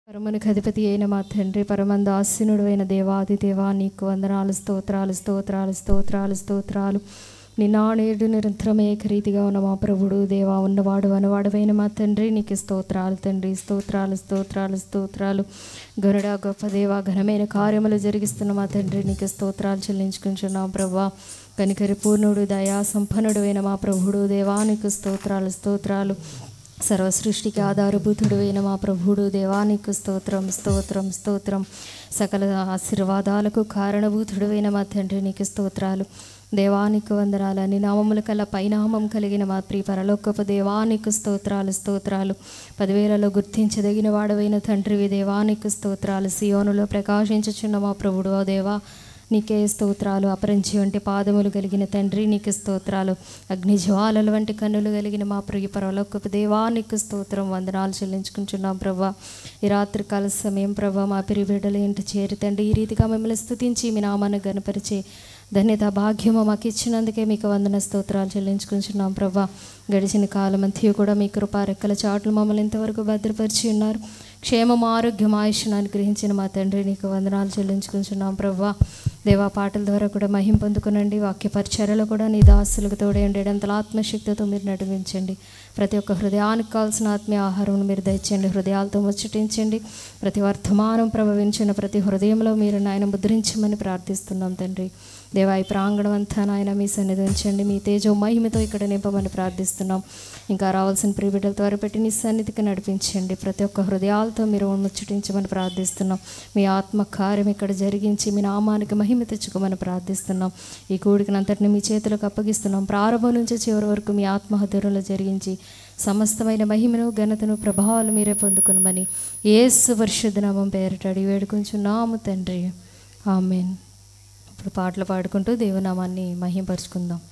పరమునికి అధిపతి అయిన మా తండ్రి పరమందాసీనుడు అయిన దేవాది దేవా నీకు వందనాలు స్తోత్రాలు స్తోత్రాలు స్తోత్రాలు స్తోత్రాలు నిన్నా నేడు నిరంతరం ఏకరీతిగా ఉన్న మా ప్రభుడు దేవా ఉన్నవాడు అనవాడువైన మా తండ్రి నీకు స్తోత్రాలు తండ్రి స్తోత్రాలు స్తోత్రాలు స్తోత్రాలు గరుడ గొప్ప దేవా ఘనమైన కార్యములు జరిగిస్తున్న మా తండ్రి నీకు స్తోత్రాలు చెల్లించుకుంటున్నాం ప్రభా కనికరి పూర్ణుడు దయా సంపన్నుడు అయిన మా ప్రభుడు దేవానికి స్తోత్రాలు స్తోత్రాలు సర్వ సృష్టికి ఆధారభూతుడు అయిన మా ప్రభుడు దేవానికి స్తోత్రం స్తోత్రం స్తోత్రం సకల ఆశీర్వాదాలకు కారణభూతుడు అయిన మా తండ్రి నీకు స్తోత్రాలు దేవానికి వందనాలు అని నామముల కల పైనామం కలిగిన మా ప్రియ పరలోకపు దేవానికి స్తోత్రాలు స్తోత్రాలు పదివేలలో గుర్తించదగిన వాడవైన తండ్రివి దేవానికి స్తోత్రాలు సియోనులో ప్రకాశించుచున్న మా ప్రభుడు ఓ దేవా నీకే స్తోత్రాలు అపరించి వంటి పాదములు కలిగిన తండ్రి నీకు స్తోత్రాలు అగ్ని జ్వాలల వంటి కన్నులు కలిగిన మా ప్రియ పరలోకపు దేవా నీకు స్తోత్రం వందనాలు చెల్లించుకుంటున్నాం ప్రభా ఈ రాత్రి కాల సమయం ప్రభా మా పిరి బిడ్డలు ఇంటి చేరి తండ్రి ఈ రీతిగా మిమ్మల్ని స్తుతించి మీ నామాన్ని గనపరిచే ధన్యత భాగ్యము మాకు ఇచ్చినందుకే మీకు వందన స్తోత్రాలు చెల్లించుకుంటున్నాం ప్రభా గడిచిన కాలం అంతయు కూడా మీ కృపా రెక్కల చాట్లు మమ్మల్ని ఇంతవరకు భద్రపరిచి ఉన్నారు క్షేమం ఆరోగ్యం ఆయుష్ను అనుగ్రహించిన మా తండ్రి నీకు వందనాలు చెల్లించుకుంటున్నాం ప్రభా దేవా పాటల ద్వారా కూడా మహిం పొందుకునండి వాక్య పరిచర్యలో కూడా నీ దాసులకు తోడే ఉండేటంతల ఆత్మశక్తితో మీరు నడిపించండి ప్రతి ఒక్క హృదయానికి కావాల్సిన ఆత్మీయ ఆహారం మీరు దయచేయండి హృదయాలతో ముచ్చటించండి ప్రతి వర్తమానం ప్రభవించిన ప్రతి హృదయంలో మీరు నాయన ముద్రించమని ప్రార్థిస్తున్నాం తండ్రి దేవా ఈ ప్రాంగణం అంతా నాయన మీ సన్నిధి ఉంచండి మీ తేజో మహిమతో ఇక్కడ నింపమని ప్రార్థిస్తున్నాం ఇంకా రావాల్సిన ప్రియబిడ్డల ద్వారా పెట్టి నీ సన్నిధికి నడిపించండి ప్రతి ఒక్క హృదయాలతో మీరు ముచ్చటించమని ప్రార్థిస్తున్నాం మీ ఆత్మ కార్యం ఇక్కడ జరిగించి మీ నామానికి మహిమ తెచ్చుకోమని ప్రార్థిస్తున్నాం ఈ కూడికనంతటిని మీ చేతులకు అప్పగిస్తున్నాం ప్రారంభం నుంచి చివరి వరకు మీ ఆత్మహత్యలో జరిగించి సమస్తమైన మహిమను ఘనతను ప్రభావాలు మీరే పొందుకునమని ఏసు పరిశుద్ధ నామం పేరట అడిగి వేడుకుంటున్నాము తండ్రి ఆమెన్ ఇప్పుడు పాటలు పాడుకుంటూ దేవునామాన్ని మహింపరుచుకుందాం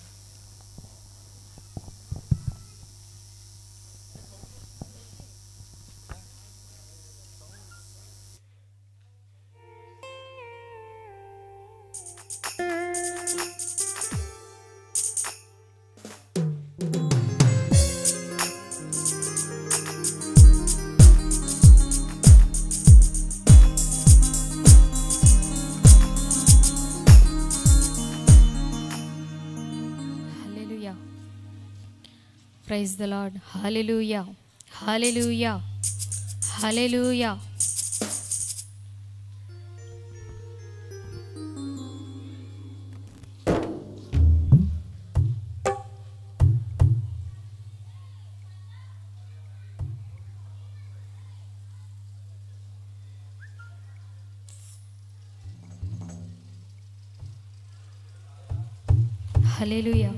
hallelujah praise the lord hallelujah hallelujah hallelujah hallelujah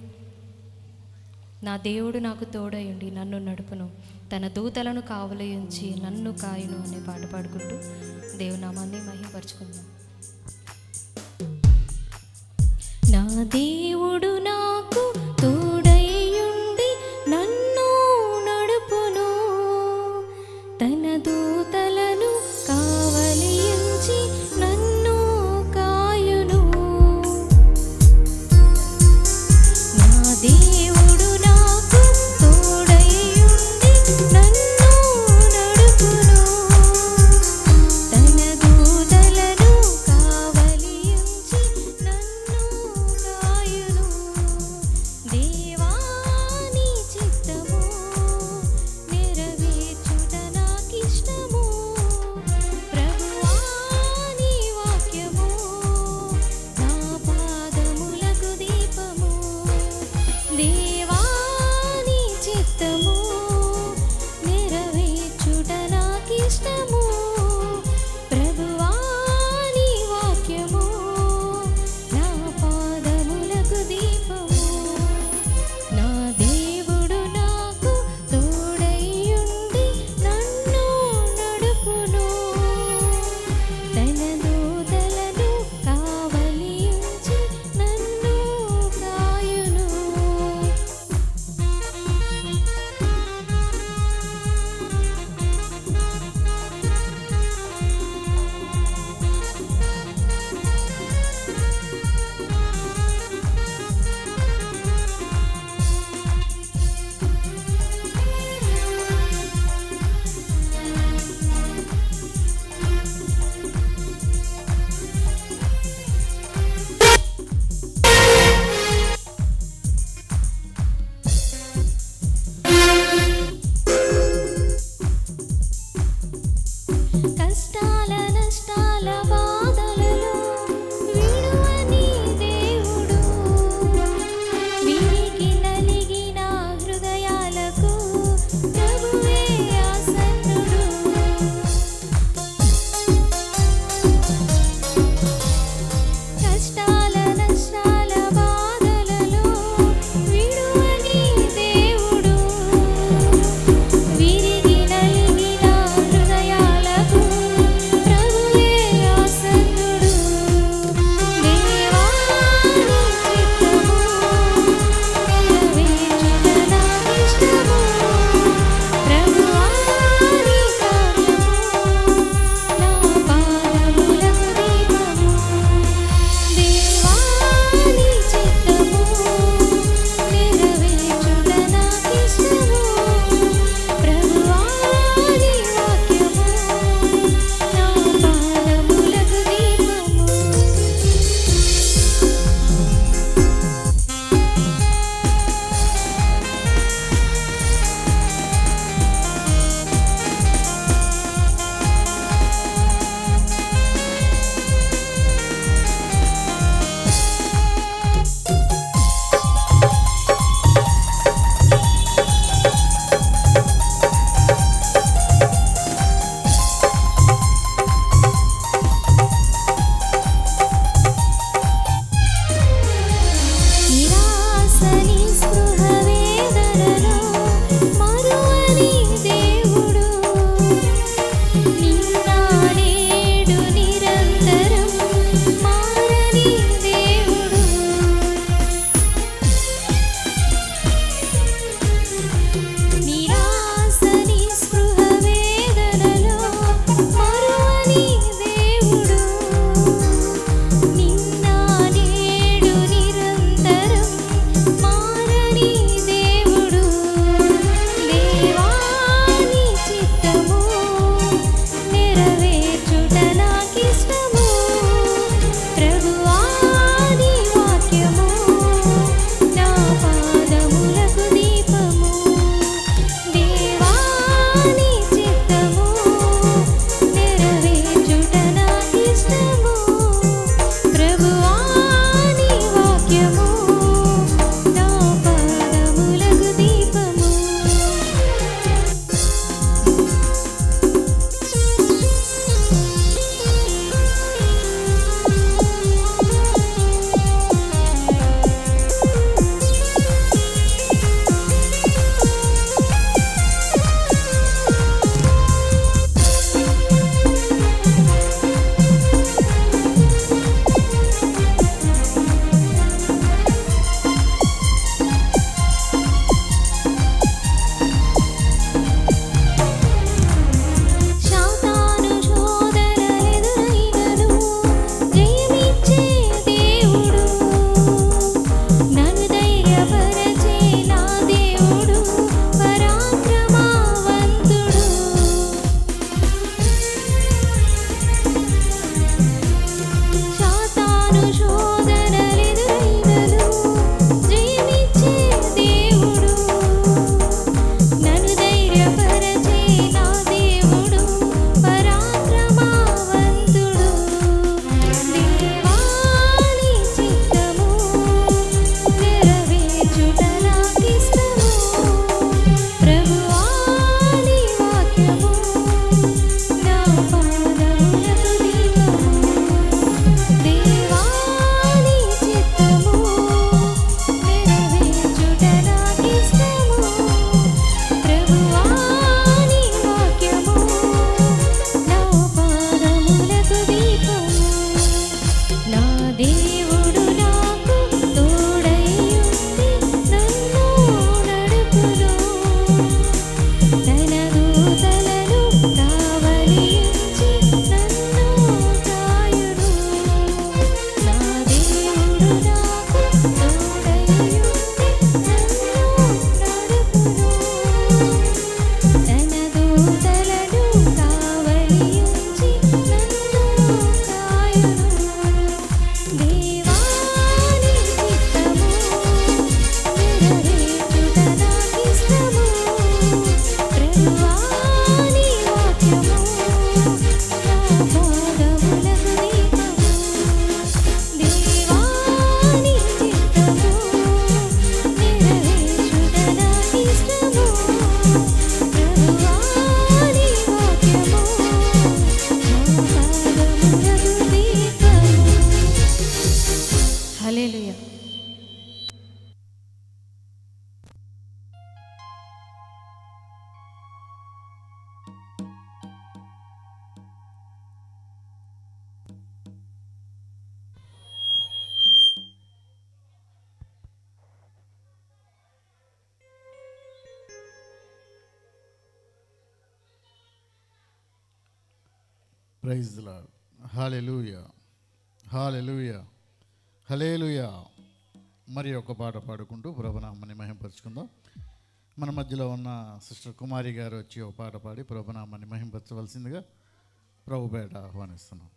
నా దేవుడు నాకు తోడయుండి నన్ను నడుపును తన దూతలను కావలయుంచి నన్ను కాయును అనే పాట పాడుకుంటూ దేవునామాన్ని మహిమపరుచుకుందాం నా దేవుడు నాకు తోడయుండి నన్ను నడుపును తన దూతలను కావలియుంచి నన్ను కాయును నా దేవుడు నాకు తోడైయుండి నన్ను నడుపును తన దూతలను కావలియుంచి నన్ను కాయును praise lord hallelujah hallelujah hallelujah మరి ఒక పాట పాడుకుంటూ ప్రభునామాన్ని మహింపరుచుకుందాం మన మధ్యలో ఉన్న సిస్టర్ కుమారి గారు వచ్చి ఒక పాట పాడి ప్రభునామాన్ని మహింపరచవలసిందిగా ప్రభుపేట ఆహ్వానిస్తున్నాం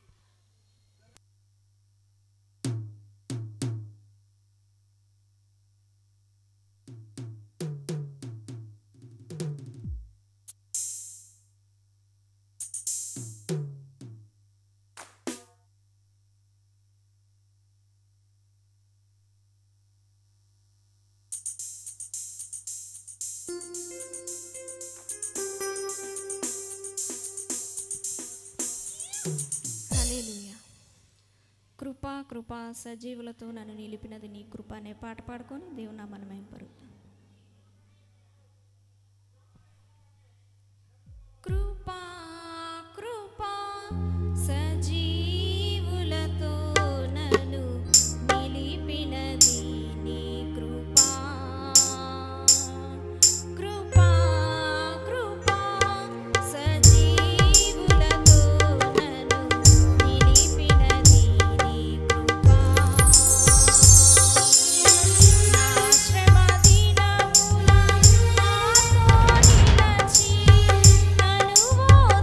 హల్లెలూయా కృప కృప సజీవులతో నన్ను నిలిపినది నీ కృప అనే పాట పాడుకొని దేవుని నామాన్ని మహింపరుద్దాం కృపా కృపా సజీవులతో నన్ను నిలిపినది నీ కృపా కృపా కృపా సజీవులతో నన్ను నిలిపినది నీ కృపా నా శ్రమ దినమున నాతో నిలచి నన్ను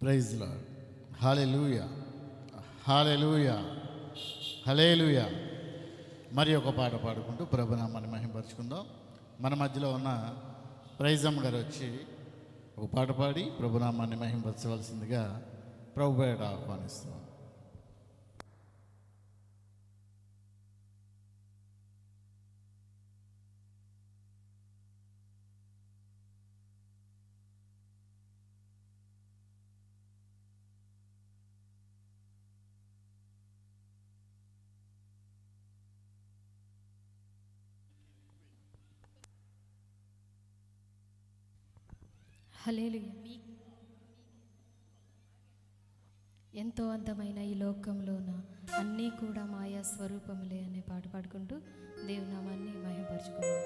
praise lord hallelujah hallelujah hallelujah మరి ఒక పాట పాడుకుంటూ ప్రభునామాన్ని మహింపరుచుకుందాం మన మధ్యలో ఉన్న ప్రైజమ్మ గారు వచ్చి ఒక పాట పాడి ప్రభునామాన్ని మహింపరచవలసిందిగా ప్రభు బయట ఆహ్వానిస్తున్నాం హలేలుయ ఎంతో అందమైన ఈ లోకంలోన అన్నీ కూడా మాయా స్వరూపములే అనే పాట పాడుకుంటూ దేవునామాన్ని మహిమపరుచుకున్నాం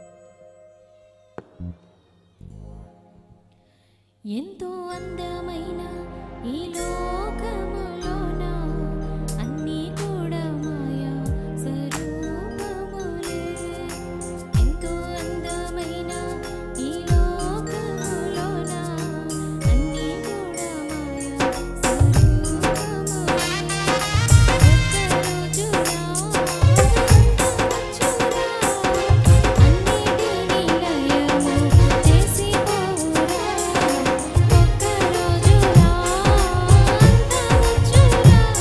ఎంతో అందమైన ఈ లోకములోన అన్నీ కూడా మాయా స్వరూపములే ఎంతో అందమైన ఈ లోకములోన అన్నీ కూడా మాయా స్వరూపములే ఒక్క రోజున అన్నిటినీ లయము చేసి పోవురా ఒక్క రోజున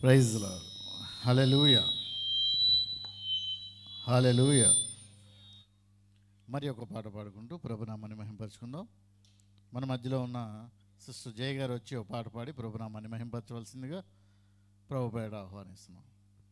ప్రైజ్లో హలెలూయ హలెలూయ మరి ఒక పాట పాడుకుంటూ ప్రభునామాన్ని మహింపరచుకుందాం మన మధ్యలో ఉన్న సిస్టర్ జయ గారు వచ్చి ఒక పాట పాడి ప్రభునామాన్ని మహింపరచవలసిందిగా ప్రభుపేట ఆహ్వానిస్తున్నాం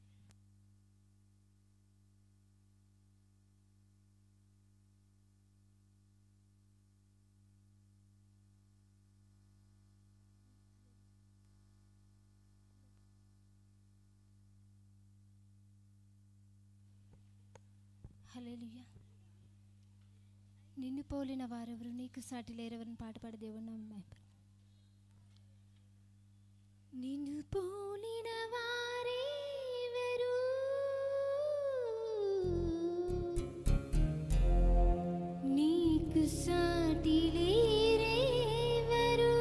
హల్లెలూయా నిన్ను పోలిన వారెవరు నీకు సాటి లేరెవరిని పాట పాడి దేవుని నామం మహిమ. నిన్ను పోలిన వారెవరు నీకు సాటి లేరెవరు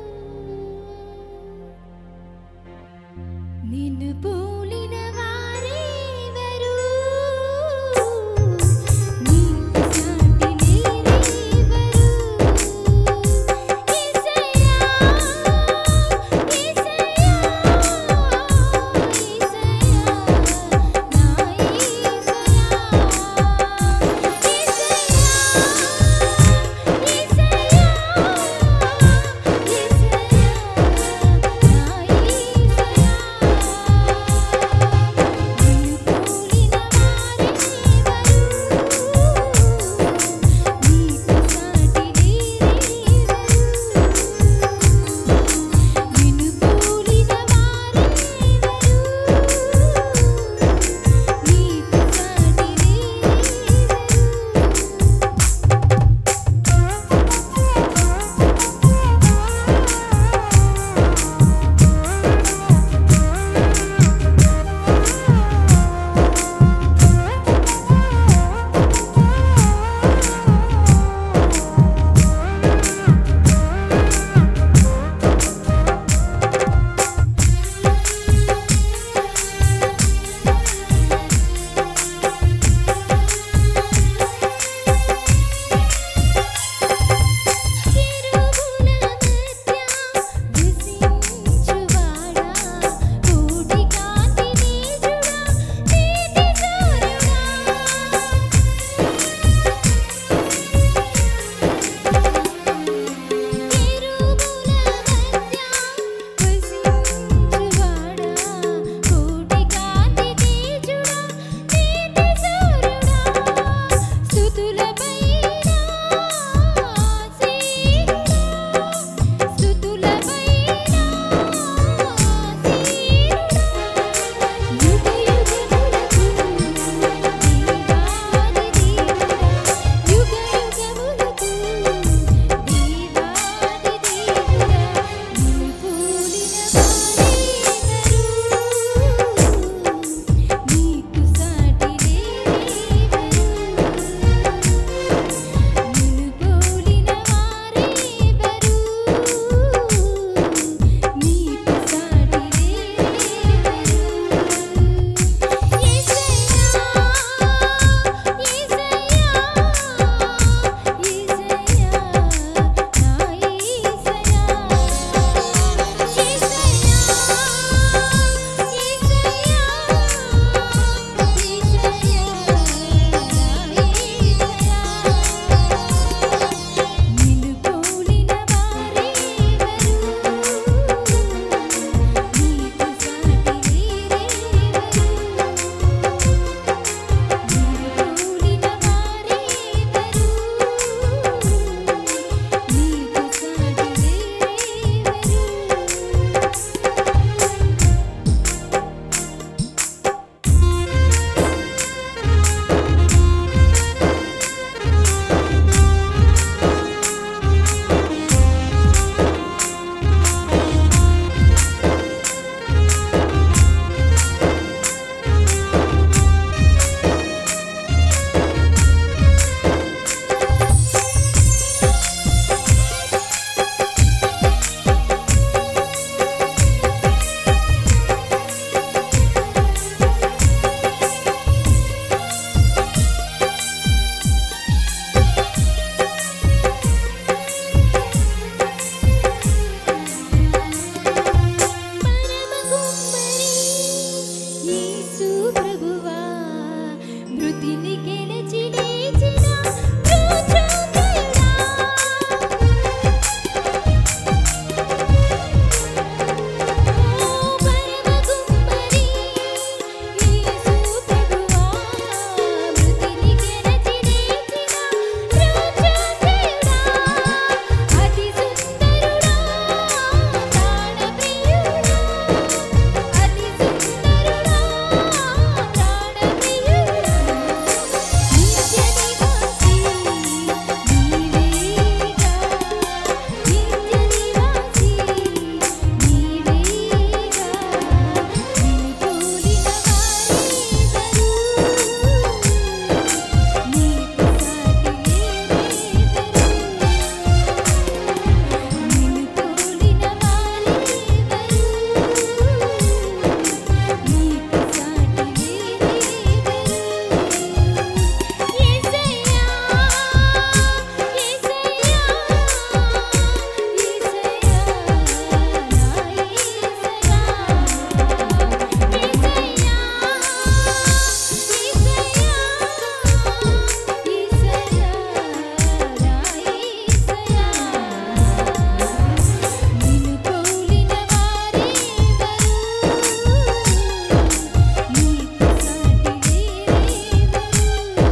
నిన్ను పోలిన వారెవరు నీకు సాటి లేరెవరు యేసయ్యా యేసయ్యా మృతిని గెలిచి లేచిన మృత్యుంజయుడా ఓ పరమగుమ్మరి యేసు ప్రభువా మృతిని గెలిచి లేచిన మృత్యుంజయుడా అతి సుందరుడా ప్రాణప్రియుడా అతి సుందరుడా ప్రాణప్రియుడా నిత్య నివాసి నీవేగా నిత్య నివాసి నీవేగా నిన్ను పోలిన వారెవరు నీకు సాటి లేరెవరు నిన్ను పోలిన వారెవరు నీకు సాటి లేరెవరు యేసయ్యా యేసయ్యా నిన్ను పోలిన వారెవరు నీకు సాటి లేరెవరు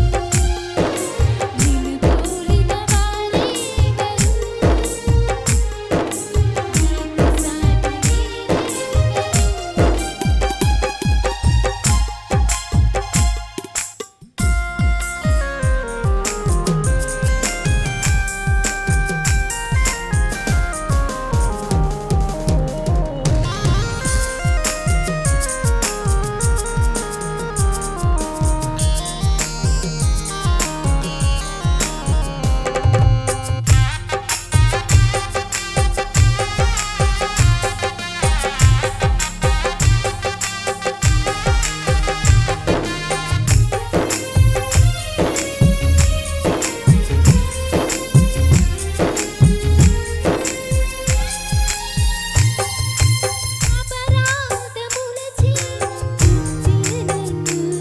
నిన్ను పోలిన వారెవరు నీకు సాటి లేరెవరు అపరాధములచే చిన్నను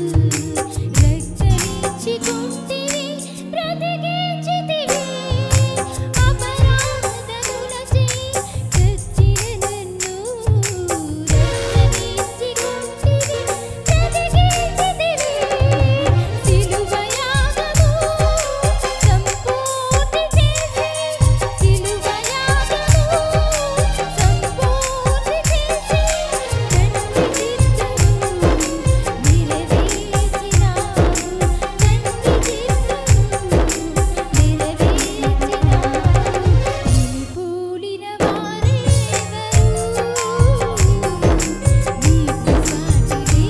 రక్షించుకుంటివి బ్రతికించితివి అపరాధములచే చిన్నను రక్షించుకుంటివి బ్రతికించితివి సిలువయాగము సంపూర్తి చేసి సిలువయాగము సంపూర్తి చేసి తండ్రి చిత్తము నెరవేర్చినావు తండ్రి చిత్తము నెరవేర్చినావు నిన్ను పోలిన వారెవరు నీకు సాటి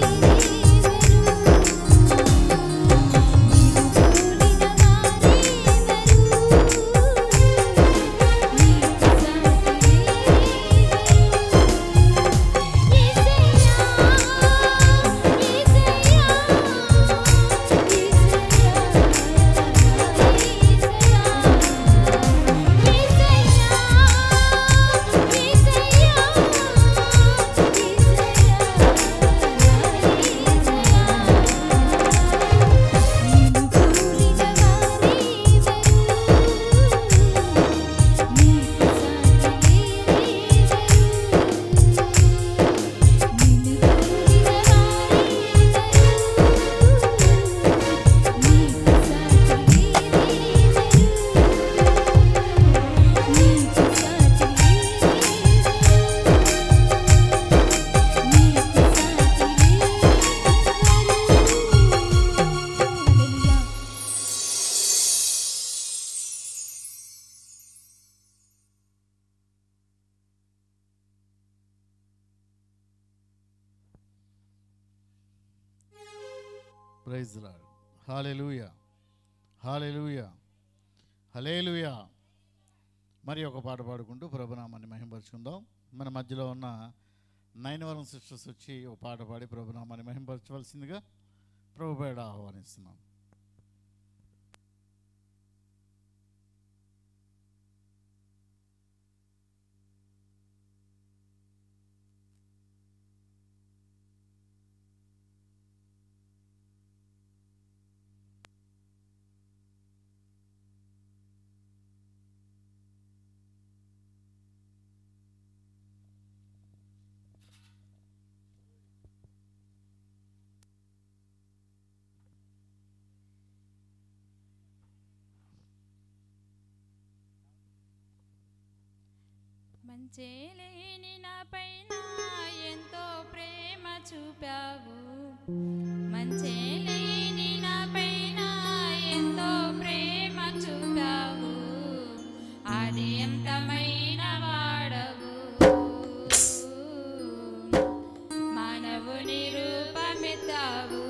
నిన్ను పోలిన వారెవరు నీకు సాటి లేరెవరు నిన్ను పోలిన వారెవరు నీకు సాటి లేరెవరు నీకు సాటి లేరెవరు నీకు సాటి లేరెవరు praise lord hallelujah hallelujah hallelujah మరి ఒక పాట పాడుకుంటూ ప్రభునామాన్ని మహింపరుచుకుందాం మన మధ్యలో ఉన్న నైన్ వరం సిస్టర్స్ వచ్చి ఒక పాట పాడి ప్రభునామాన్ని మహింపరచవలసిందిగా ప్రభుపేడ ఆహ్వానిస్తున్నాం మంచేలేని నా పైన ఎంతో ప్రేమ చూపావు మంచేలేని నా పైన ఎంతో ప్రేమ చూపావు అది ఎంతమైన వాడవు మానవుని రూపమెత్తావు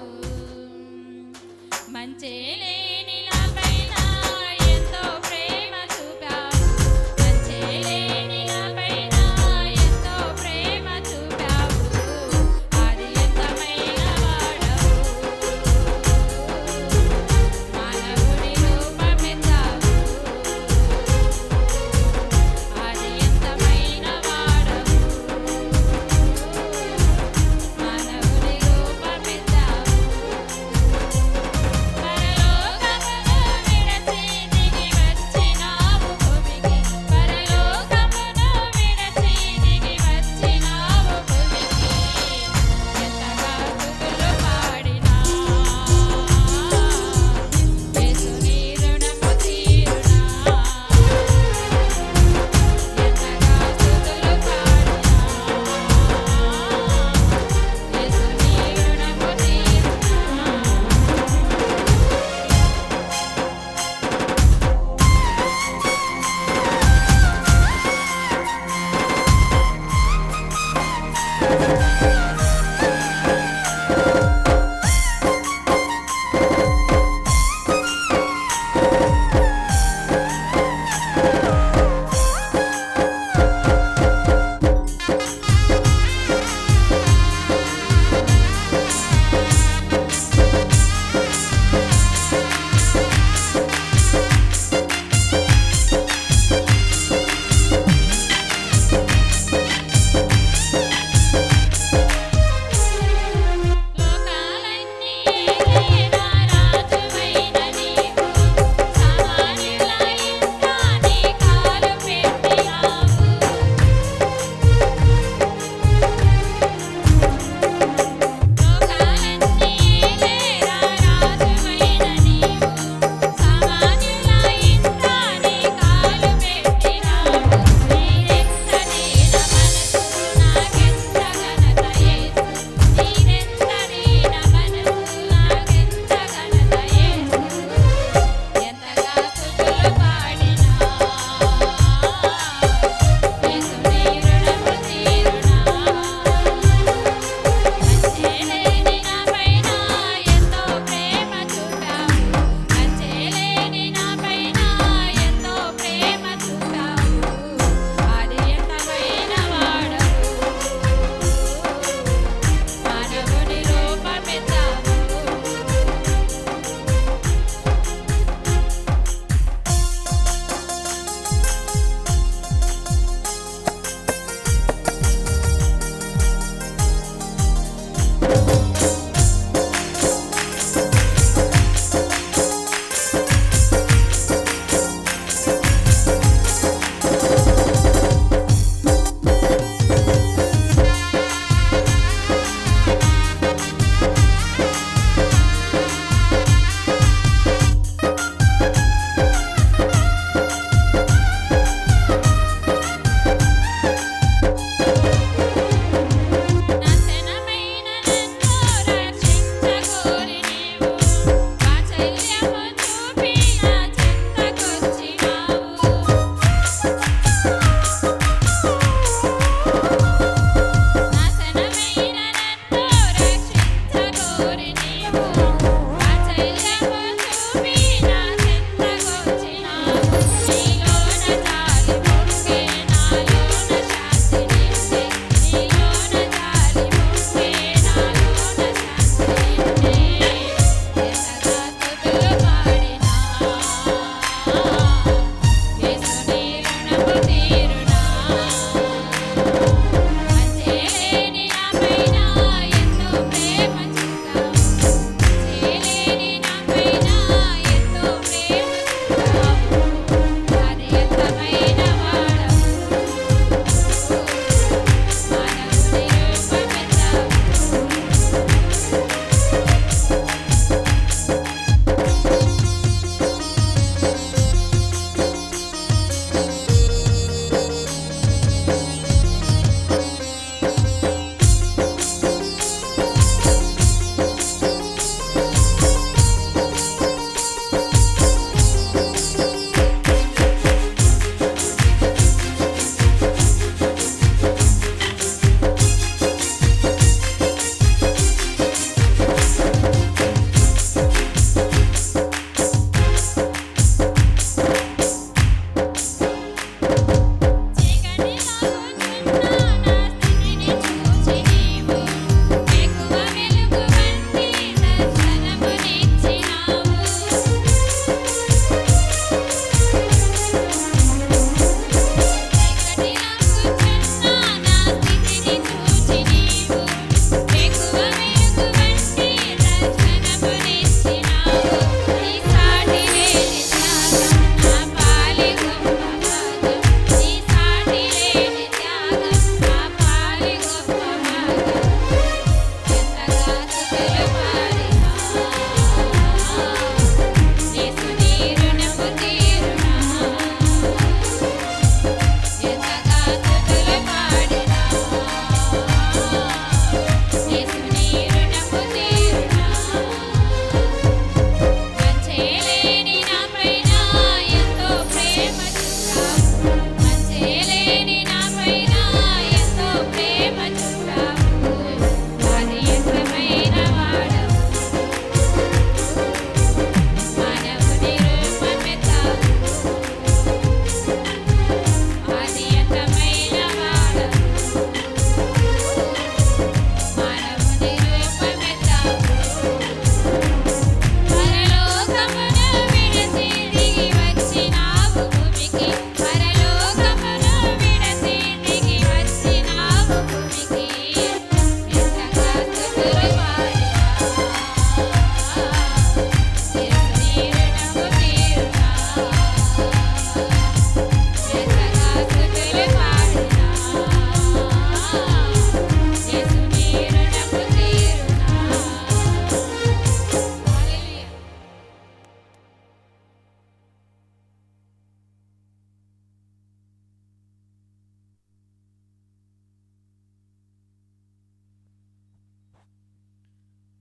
మంచేలేని నా పైన ఎంతో ప్రేమ చూపావు మంచేలేని నా పైన ఎంతో ప్రేమ చూపావు అది ఎంతమైన వాడవు మానవుని రూపమెత్తావు అది ఎంతమైన వాడవు మానవుని రూపమెత్తావు పరలోక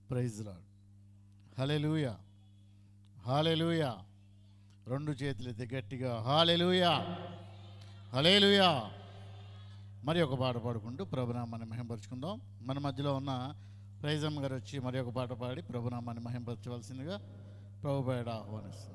ప్రైజ్ లాడ్ హలెలూయా హాలెలూయా రెండు చేతులు ఎత్తి గట్టిగా హాలెలూయా హలేలుయా మరి ఒక పాట పాడుకుంటూ ప్రభునామాన్ని మహింపరుచుకుందాం మన మధ్యలో ఉన్న ప్రైజమ్మ గారు వచ్చి మరి ఒక పాట పాడి ప్రభునామాన్ని మహింపరచవలసిందిగా ప్రభుపేట ఆహ్వానిస్తున్నాం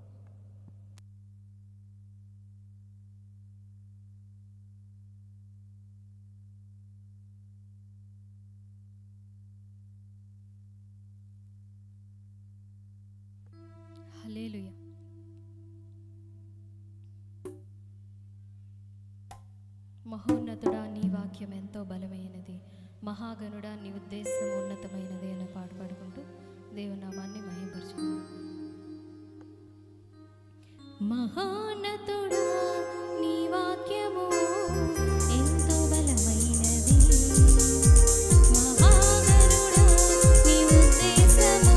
హల్లెలూయా మహోన్నతుడా నీ వాక్యం ఎంతో బలమైనది మహాగణుడా నీ ఉద్దేశం ఉన్నతమైనది అని పాట పాడుకుంటూ దేవునామాన్ని మహింపరచుకుందాం మహోన్నతుడా నీ వాక్యము ఎంతో బలమైనది మహాగణుడా నీ ఉద్దేశము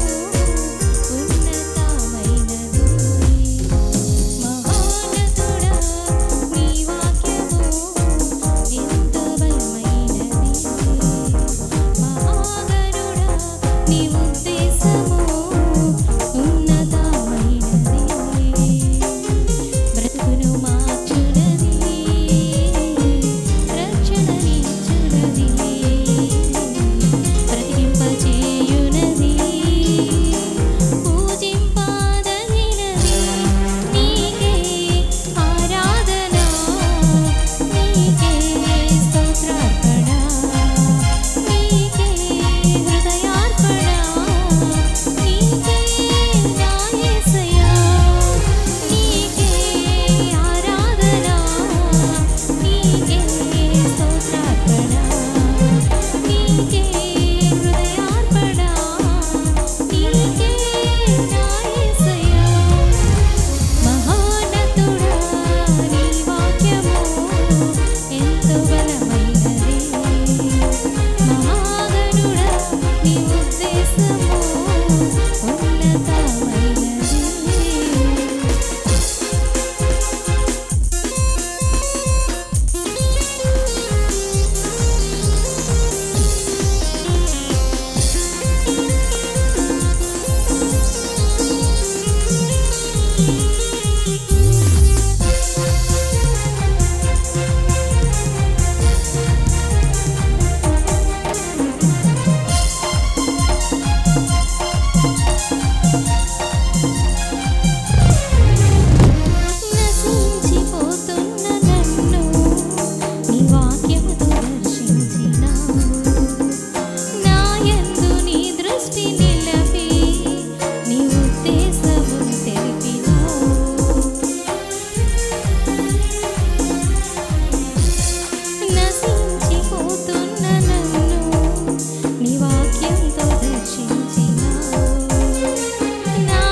ఉన్నతమైనది మహోన్నతుడా నీ వాక్యము ఎంతో బలమైనది మహాగణుడా నీ ఉద్దేశము ఉన్నతమైనది బ్రతుకును మార్చునది రక్షణనిచ్చునది బ్రతికింపచేయునది పూజింపాదగినది నీకే ఆరాధన నీకే స్తోత్రార్పణ నీకే హృదయార్పణ నీకే నా యేసయ్యా నీకే ఆరాధన నీకే స్తోత్రార్పణ నీకే హృదయార్పణ నీకే నా యేసయ్యా మహోన్నతుడా నీ వాక్యము ఎంతో బలమైనది మహాగణుడా నీ ఉద్దేశము ఉన్నతమైనది నశించిపోతున్న నన్ను నీ వాక్యముతో దర్శించినావు నా యందు నీ దృష్టి నిలపి నీ ఉద్దేశము తెలిపినావు నశించిపోతున్న నన్ను నీ వాక్యంతో దర్శించినావు నా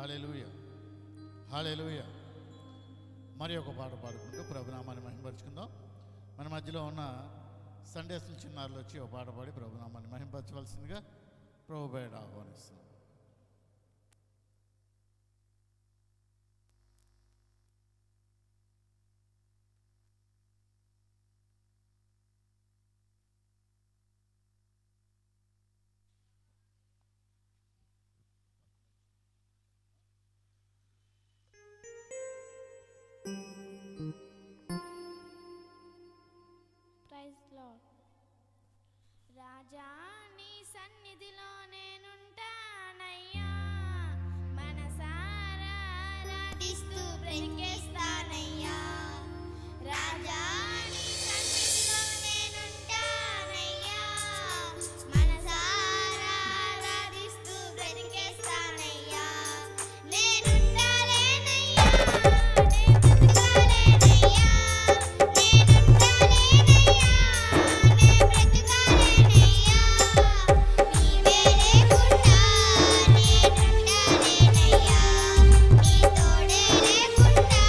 హాలేలుయ హాలేలుయ మరి ఒక పాట పాడుకుంటూ ప్రభునామాన్ని మహింపరుచుకుందాం మన మధ్యలో ఉన్న సండే స్కూల్ చిన్నారులు వచ్చి ఒక పాట పాడి ప్రభునామాన్ని మహింపరచవలసిందిగా ప్రభు బయట ఆహ్వానిస్తున్నాం ప్రైజ్ లార్డ్ రాజా నీ సన్నిధిలో నేనుంటానయ్యా మనసారా ఆరాధిస్తూ బ్రతికేస్తానయ్యా రాజా నీ సన్నిధిలో నేనుంటానయ్యా మనసారా ఆరాధిస్తూ బ్రతికేస్తానయ్యా నేనుండాలేనయ్యా నేను బ్రతకాలేనయ్యా నేనుండాలేనయ్యా నేను బ్రతకాలేనయ్యా నీవే లేకుండా నేనుండాలేనయ్యా నీ తోడే లేకుండా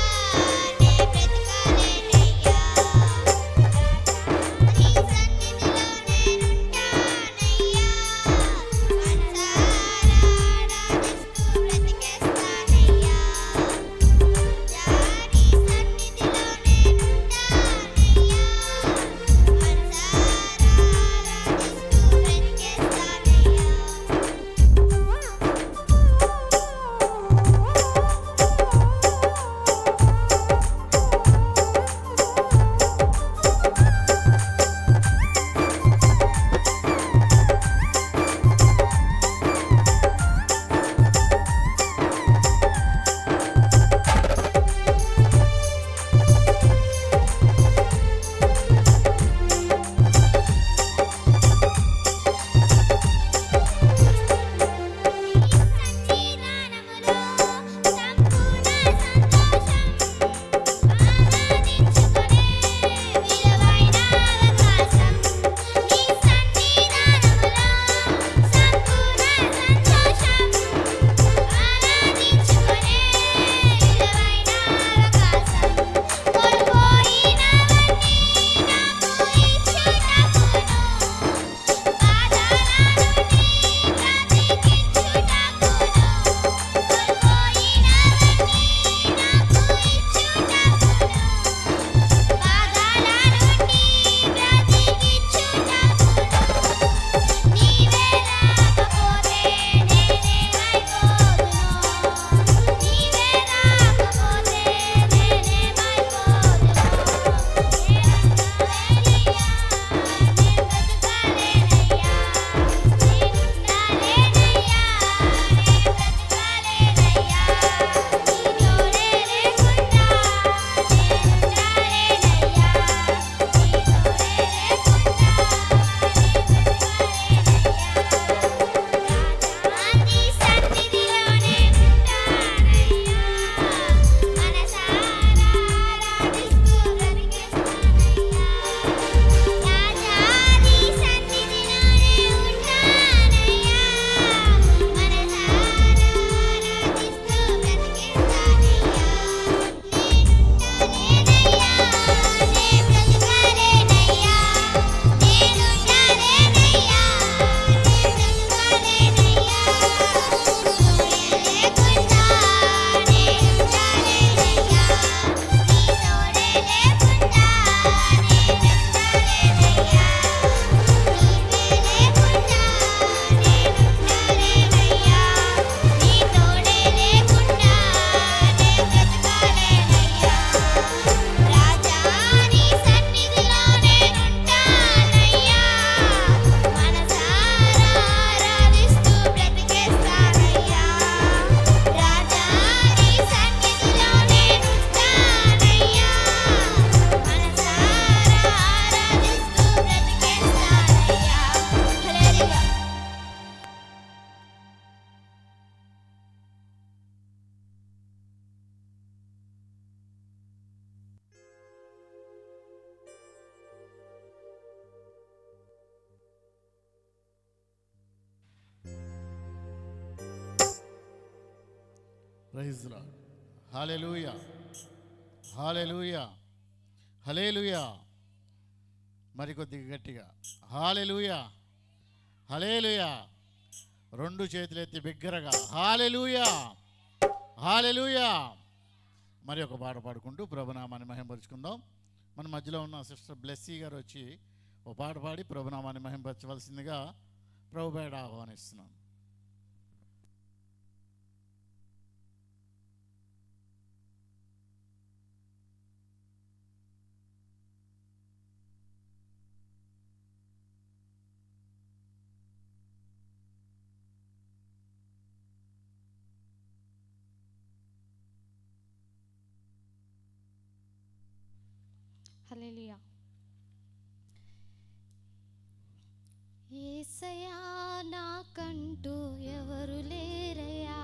ప్రైజ్ హాలెలూయ హాలెలూయ హలేలుయ మరికొద్దిగా గట్టిగా హాలెలూయ హలేలుయ రెండు చేతులు ఎత్తి బిగ్గరగా హాలెలూయ హాలెలూయ మరి ఒక పాట పాడుకుంటూ ప్రభునామాన్ని మహింపరుచుకుందాం మన మధ్యలో ఉన్న సిస్టర్ బ్లెస్సీ గారు వచ్చి ఒక పాట పాడి ప్రభునామాన్ని మహింపరచవలసిందిగా ప్రభుపేట ఆహ్వానిస్తున్నాం హల్లెలూయా ఏసయా నాకంటూ ఎవరు లేరయ్యా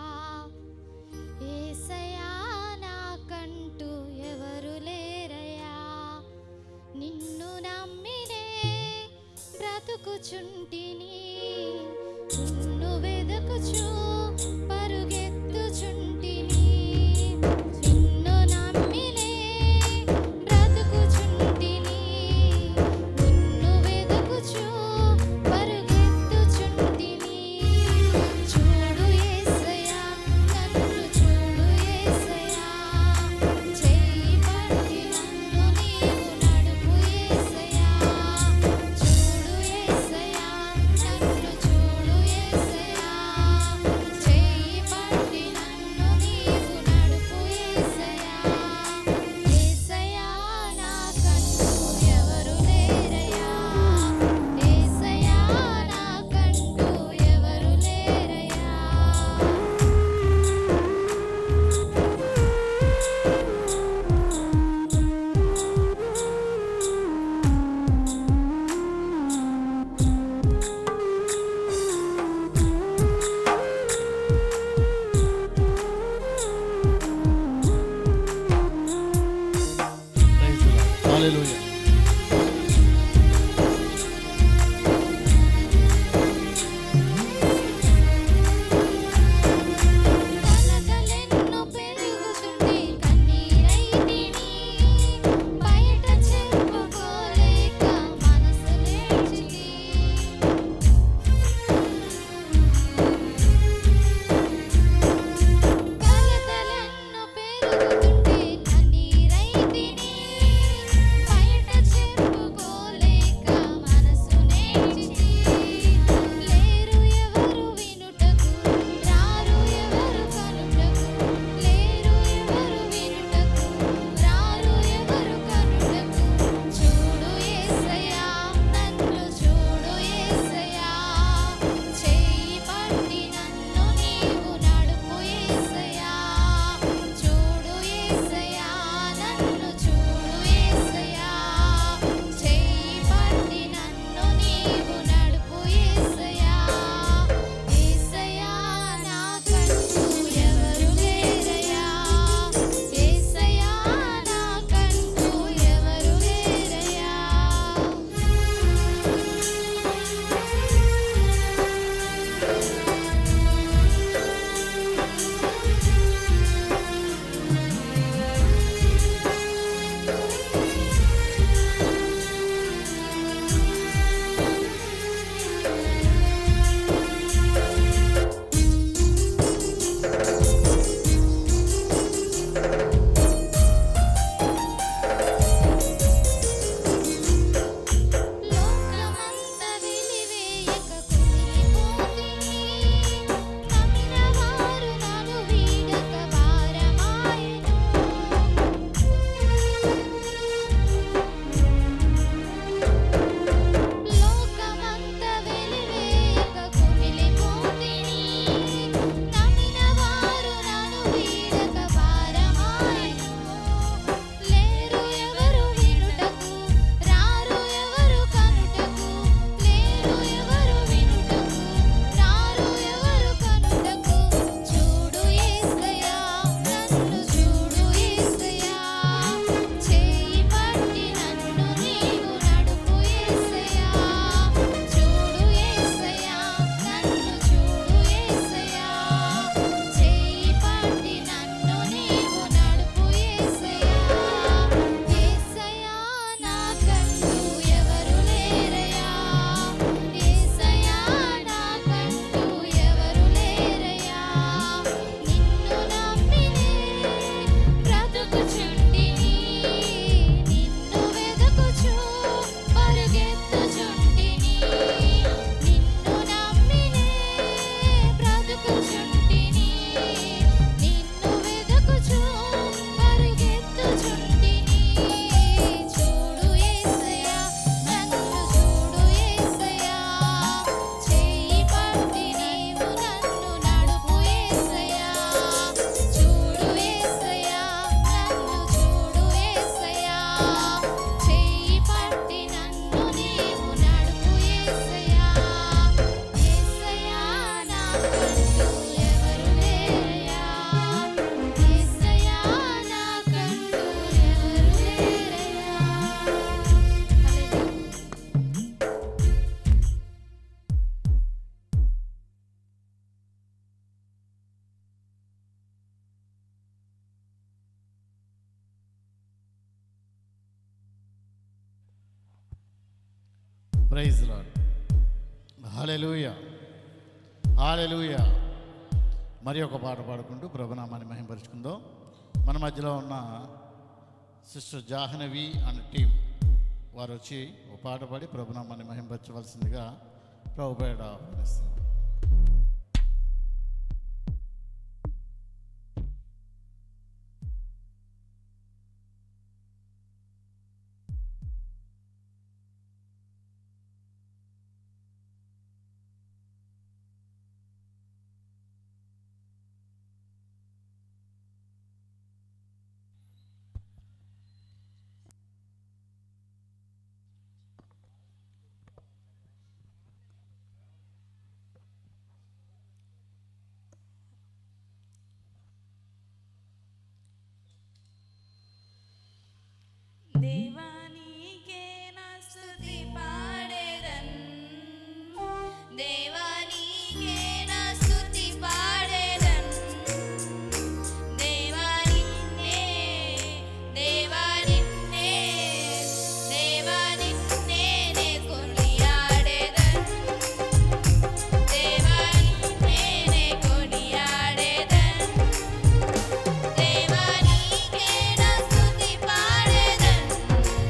ఏసయా నాకంటూ ఎవరు లేరయ్యా నిన్ను నమ్మినే బ్రతుకుచుంటిని నిన్ను వెదకుచు పరుగెత్తుచుంటిని నిన్ను నమ్మినే బ్రతుకుచుంటిని నిన్ను వెదకుచు పరుగెత్తుచుంటిని చూడు యేసయ్యా నన్ను చూడు యేసయ్యా చేయి పట్టి నన్ను నీవు నడుపు యేసయ్యా చూడు యేసయ్యా నన్ను చూడు యేసయ్యా చేయి పట్టి నన్ను నీవు నడుపు యేసయ్యా యేసయ్యా నాకంటూ ఎవరు లేరయ్యా యేసయ్యా నాకంటూ ఎవరు లేరయ్యా ప్రైజ్ హాలెలూయ కలకలెన్నో పెరుగుచుండి కన్నీరైతిని బయట చెప్పుకోలేక మనసు లేచితి కలకలెన్నో పెరుగుచుండి కన్నీరైతిని బయట ప్రైజ్ లాడ్ హాలెలూయ హాలెలూయ మరి ఒక పాట పాడుకుంటూ ప్రభునామాన్ని మహింపరుచుకుందాం మన మధ్యలో ఉన్న సిస్టర్ జాహ్నవి అనే టీం వారు వచ్చి ఒక పాట పాడి ప్రభునామాన్ని మహింపరచవలసిందిగా ప్రభుపేట ఆహ్వానిస్తున్నాం దేవానికే నా స్తుతి పాడేదన్ దేవానికే నా స్తుతి పాడేదన్ దేవానిన్నే దేవానిన్నే దేవానిన్నే నే కొనియాడేదన్ దేవానిన్నే నే కొనియాడేదన్ దేవానికే నా స్తుతి పాడేదన్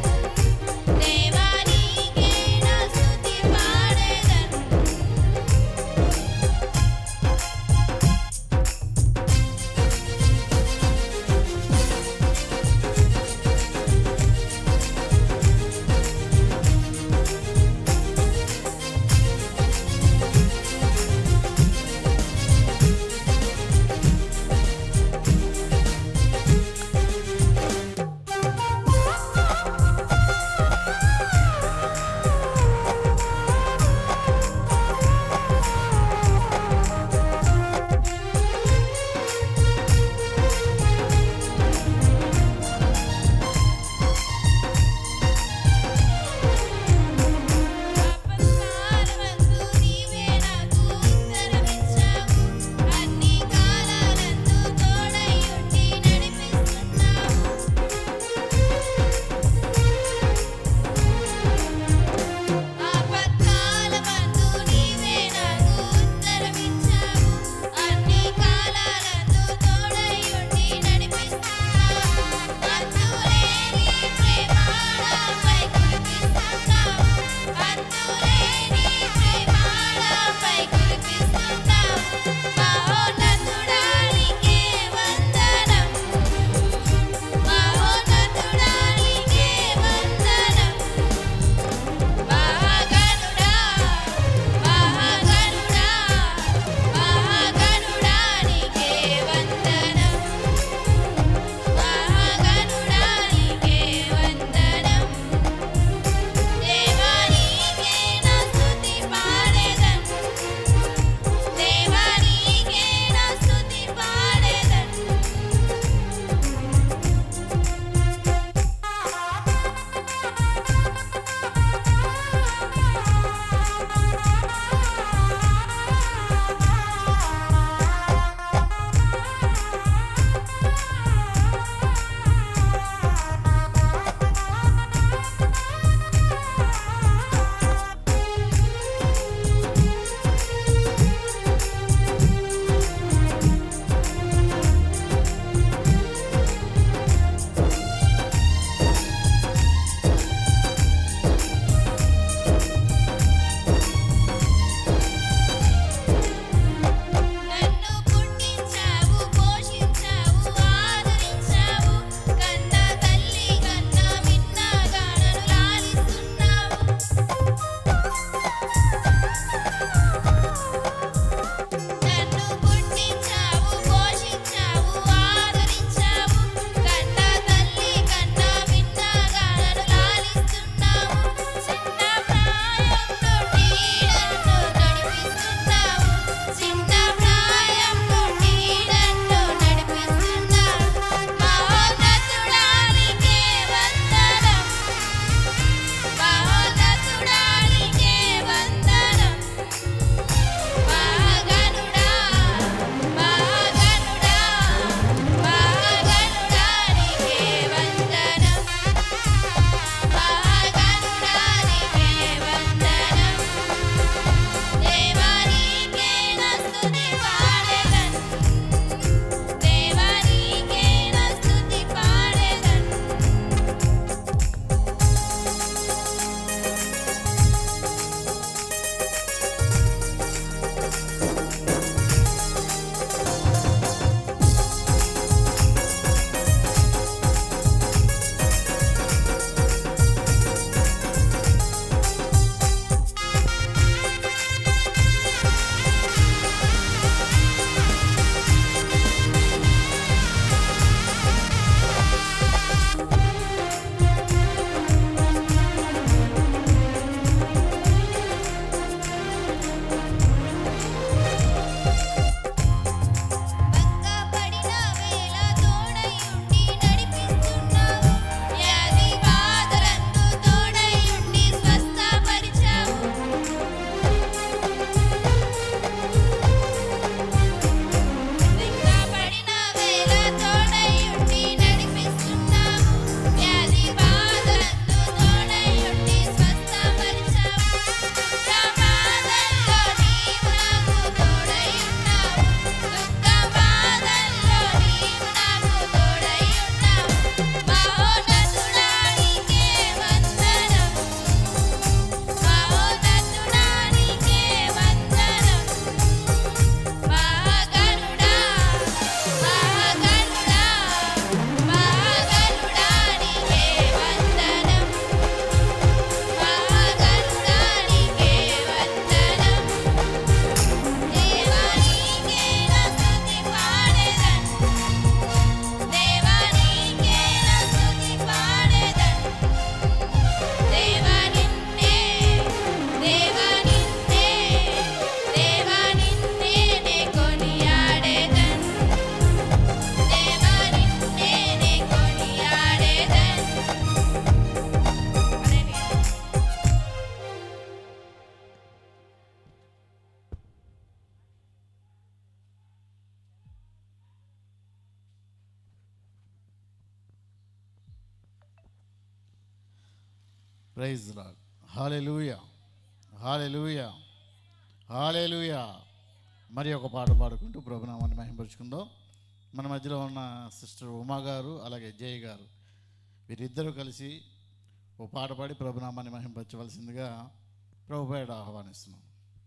praise lord hallelujah hallelujah hallelujah మరి ఒక పాట పాడుకుంటూ ప్రభునామాన్ని మహింపరుచుకుందాం మన మధ్యలో ఉన్న సిస్టర్ ఉమా గారు అలాగే జయ గారు వీరిద్దరూ కలిసి ఓ పాట పాడి ప్రభునామాన్ని మహింపరచవలసిందిగా ప్రభుపేట ఆహ్వానిస్తున్నాం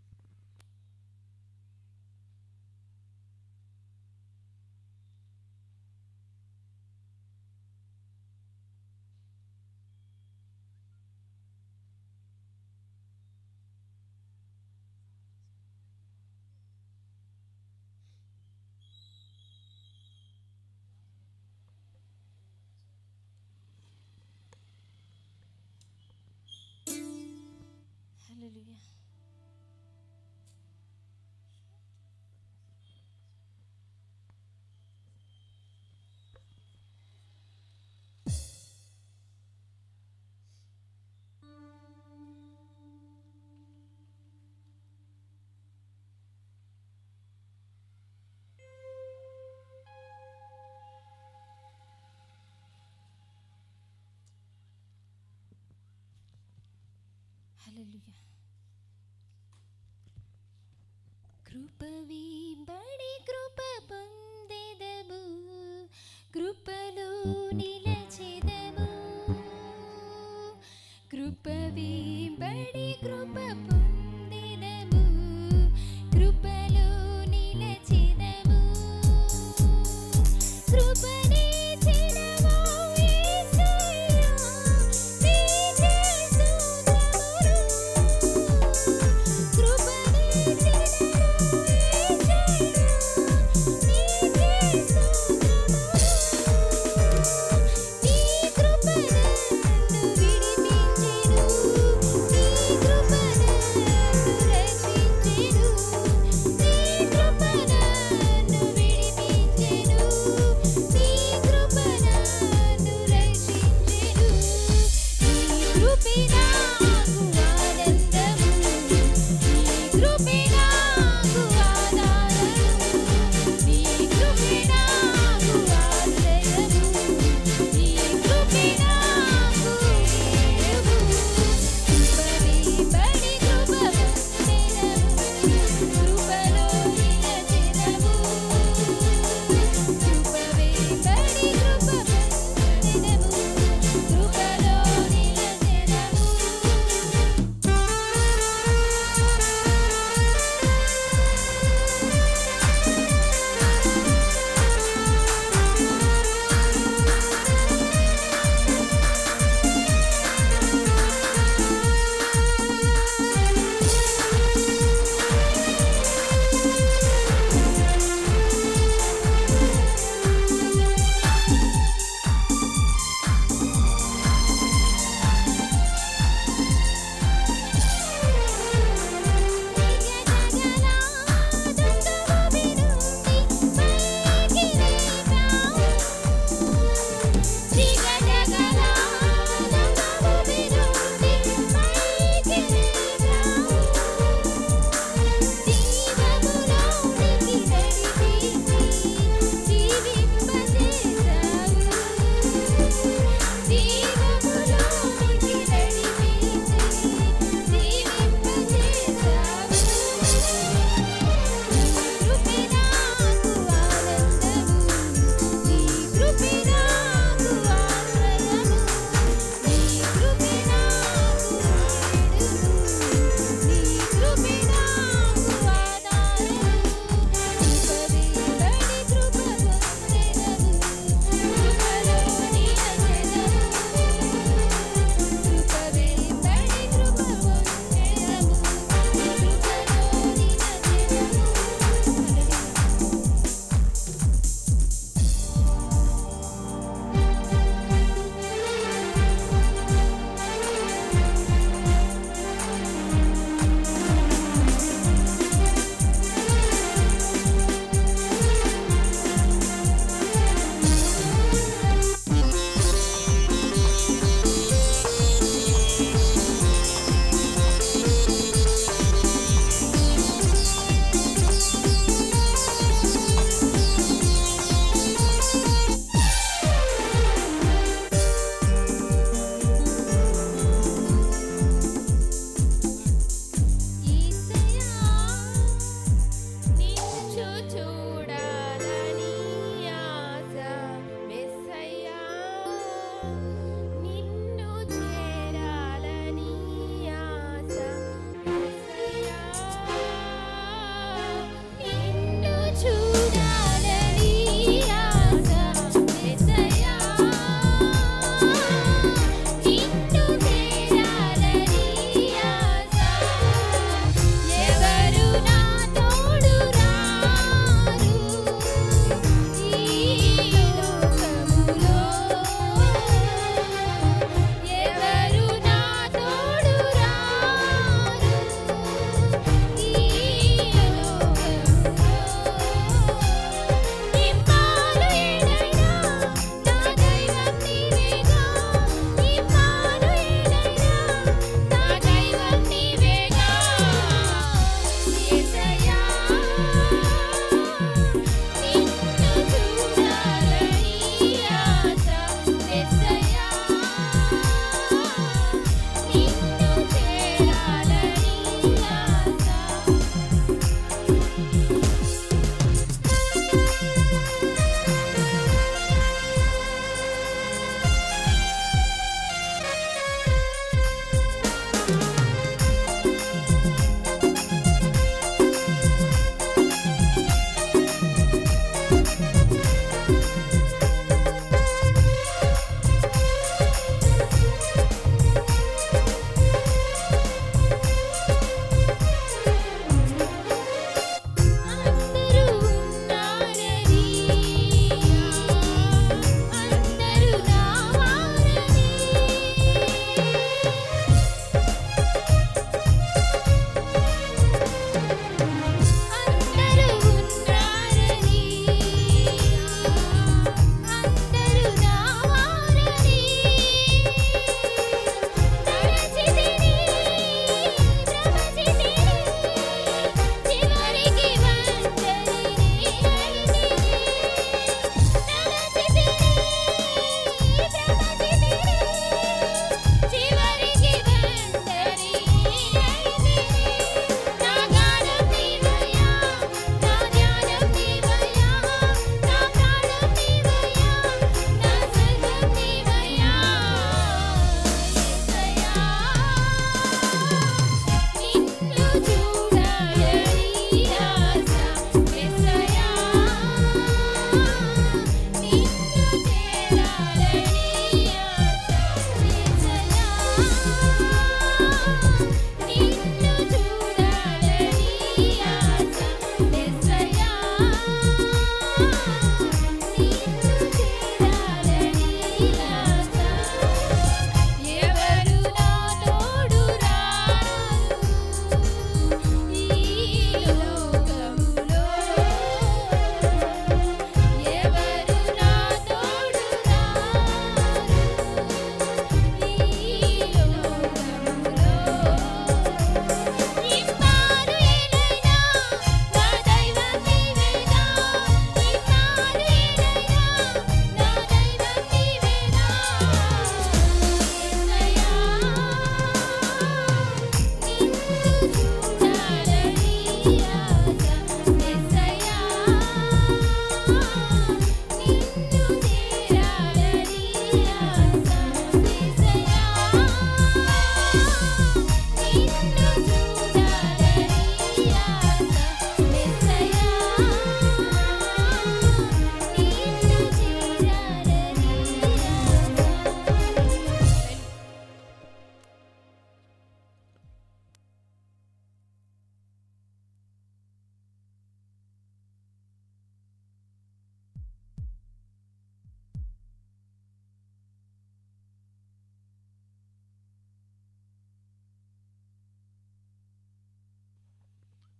హల్లెలూయా హల్లెలూయా కృప వీంబడి కృప పొందెదము కృపలో నిలచెదము కృప వీంబడి కృప పొందెదము కృపలో నిలచెదము కృపనే చెడమో యేసయ్యా నీకే స్తోత్రములు కృపనే చెడమో యేసయ్యా నీకే స్తోత్రములు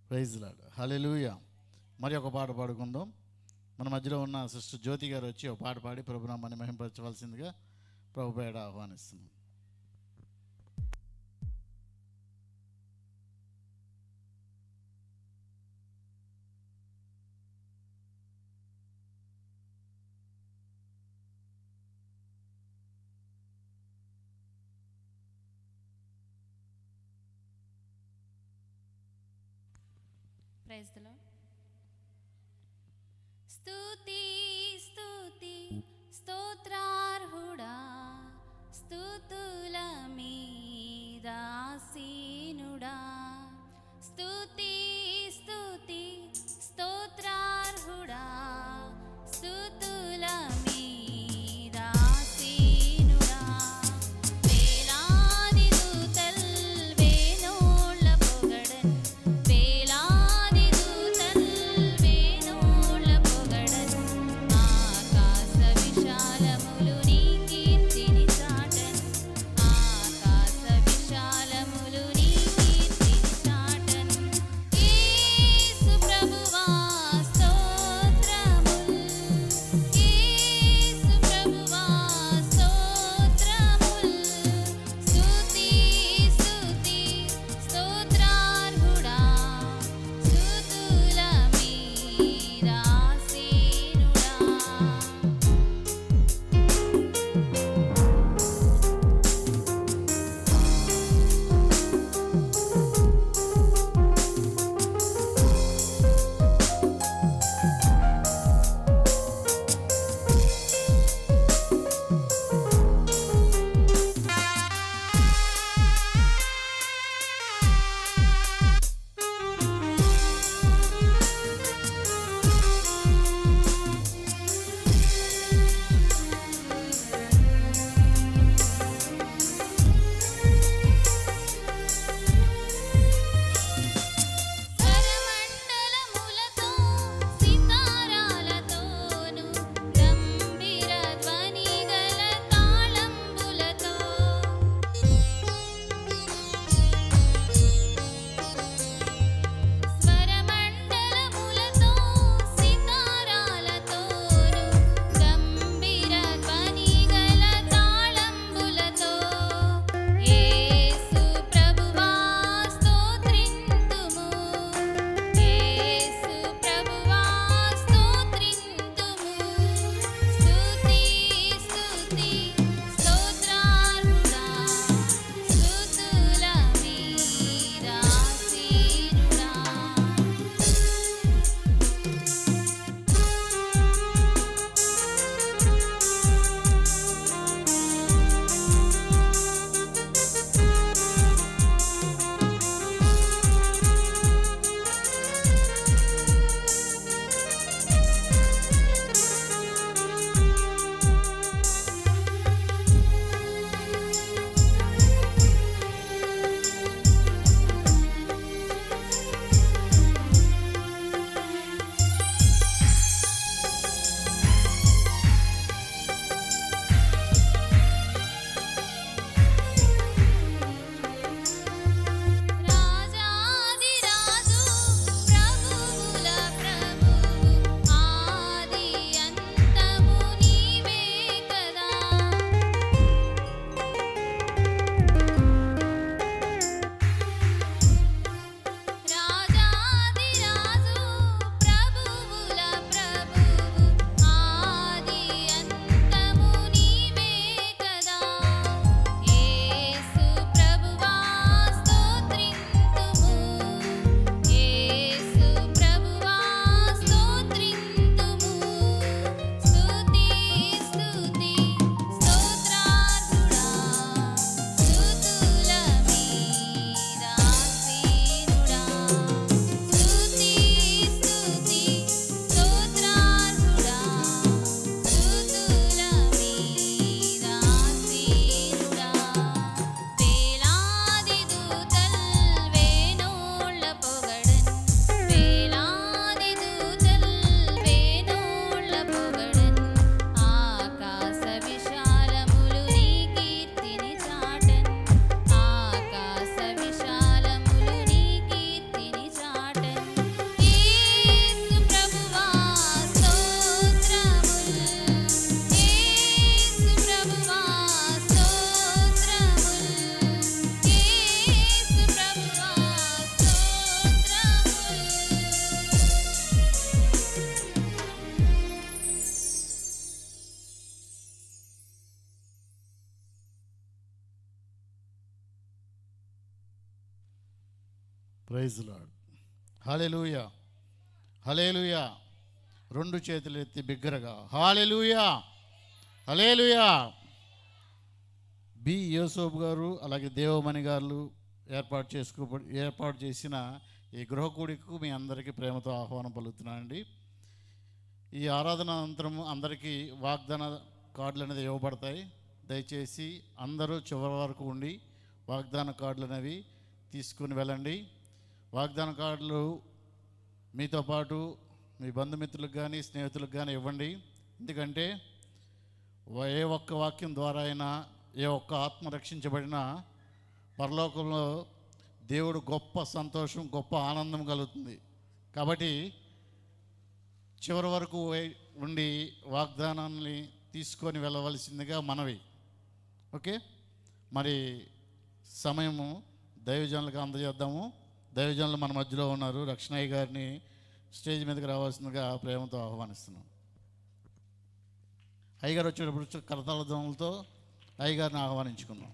ప్రైజ్ లాడ్ హల్లెలూయా మరి ఒక పాట పాడుకుందాం మన మధ్యలో ఉన్న సిస్టర్ జ్యోతి గారు వచ్చి ఒక పాట పాడి ప్రభునామాన్ని మహింపరచవలసిందిగా ప్రభు పేడ ఆహ్వానిస్తున్నాం ప్రైజ్ ద లార్డ్ స్తుతి స్తుతి స్తోత్రార్హుడా స్తుతుల మీదాసీనుడా స్తుతి స్తుతి స్తోత్రార్హుడా స్తుతుల మీదాసీనుడా వేలాది దూతల్ వేనోళ్ళ పొగడన్ వేలాది దూతల్ వేనోళ్ళ పొగడన్ ప్రైజ్ లాడ్ హాలెలూయా హలేలుయా రెండు చేతులు ఎత్తి బిగ్గరగా హాలెలూయా హలేలుయా బి యోసోబ్ గారు అలాగే దేవమణి గారు ఏర్పాటు చేసుకో ఏర్పాటు చేసిన ఈ గృహకూడికు మీ అందరికీ ప్రేమతో ఆహ్వానం పలుకుతున్నానండి ఈ ఆరాధన అనంతరం అందరికీ వాగ్దాన కార్డులు అనేది ఇవ్వబడతాయి దయచేసి అందరూ చివరి వరకు ఉండి వాగ్దాన కార్డులు అనేవి తీసుకుని వెళ్ళండి వాగ్దాన కార్డులు మీతో పాటు మీ బంధుమిత్రులకు కానీ స్నేహితులకు కానీ ఇవ్వండి ఎందుకంటే వ- ఏ ఒక్క వాక్యం ద్వారా అయినా ఏ ఒక్క ఆత్మ రక్షించబడినా పరలోకంలో దేవుడు గొప్ప సంతోషం గొప్ప ఆనందం కలుగుతుంది కాబట్టి చివరి వరకు వై- ఉండి వాగ్దానాన్ని తీసుకొని వెళ్ళవలసిందిగా మనవి ఓకే మరి సమయము దైవజనులకు అందజేద్దాము దైవజనులు మన మధ్యలో ఉన్నారు రక్షణయ్య గారిని స్టేజ్ మీదకి రావాల్సిందిగా ప్రేమతో ఆహ్వానిస్తున్నాం అయ్యగారు వచ్చేటప్పుడు కరతాళ దోమలతో అయ్యగారిని ఆహ్వానించుకుందాం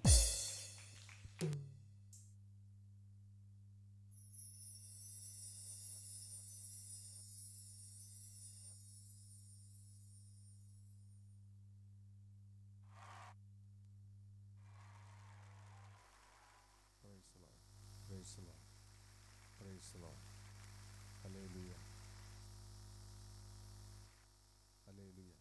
Praise the Lord. Praise the Lord. Hallelujah. Hallelujah.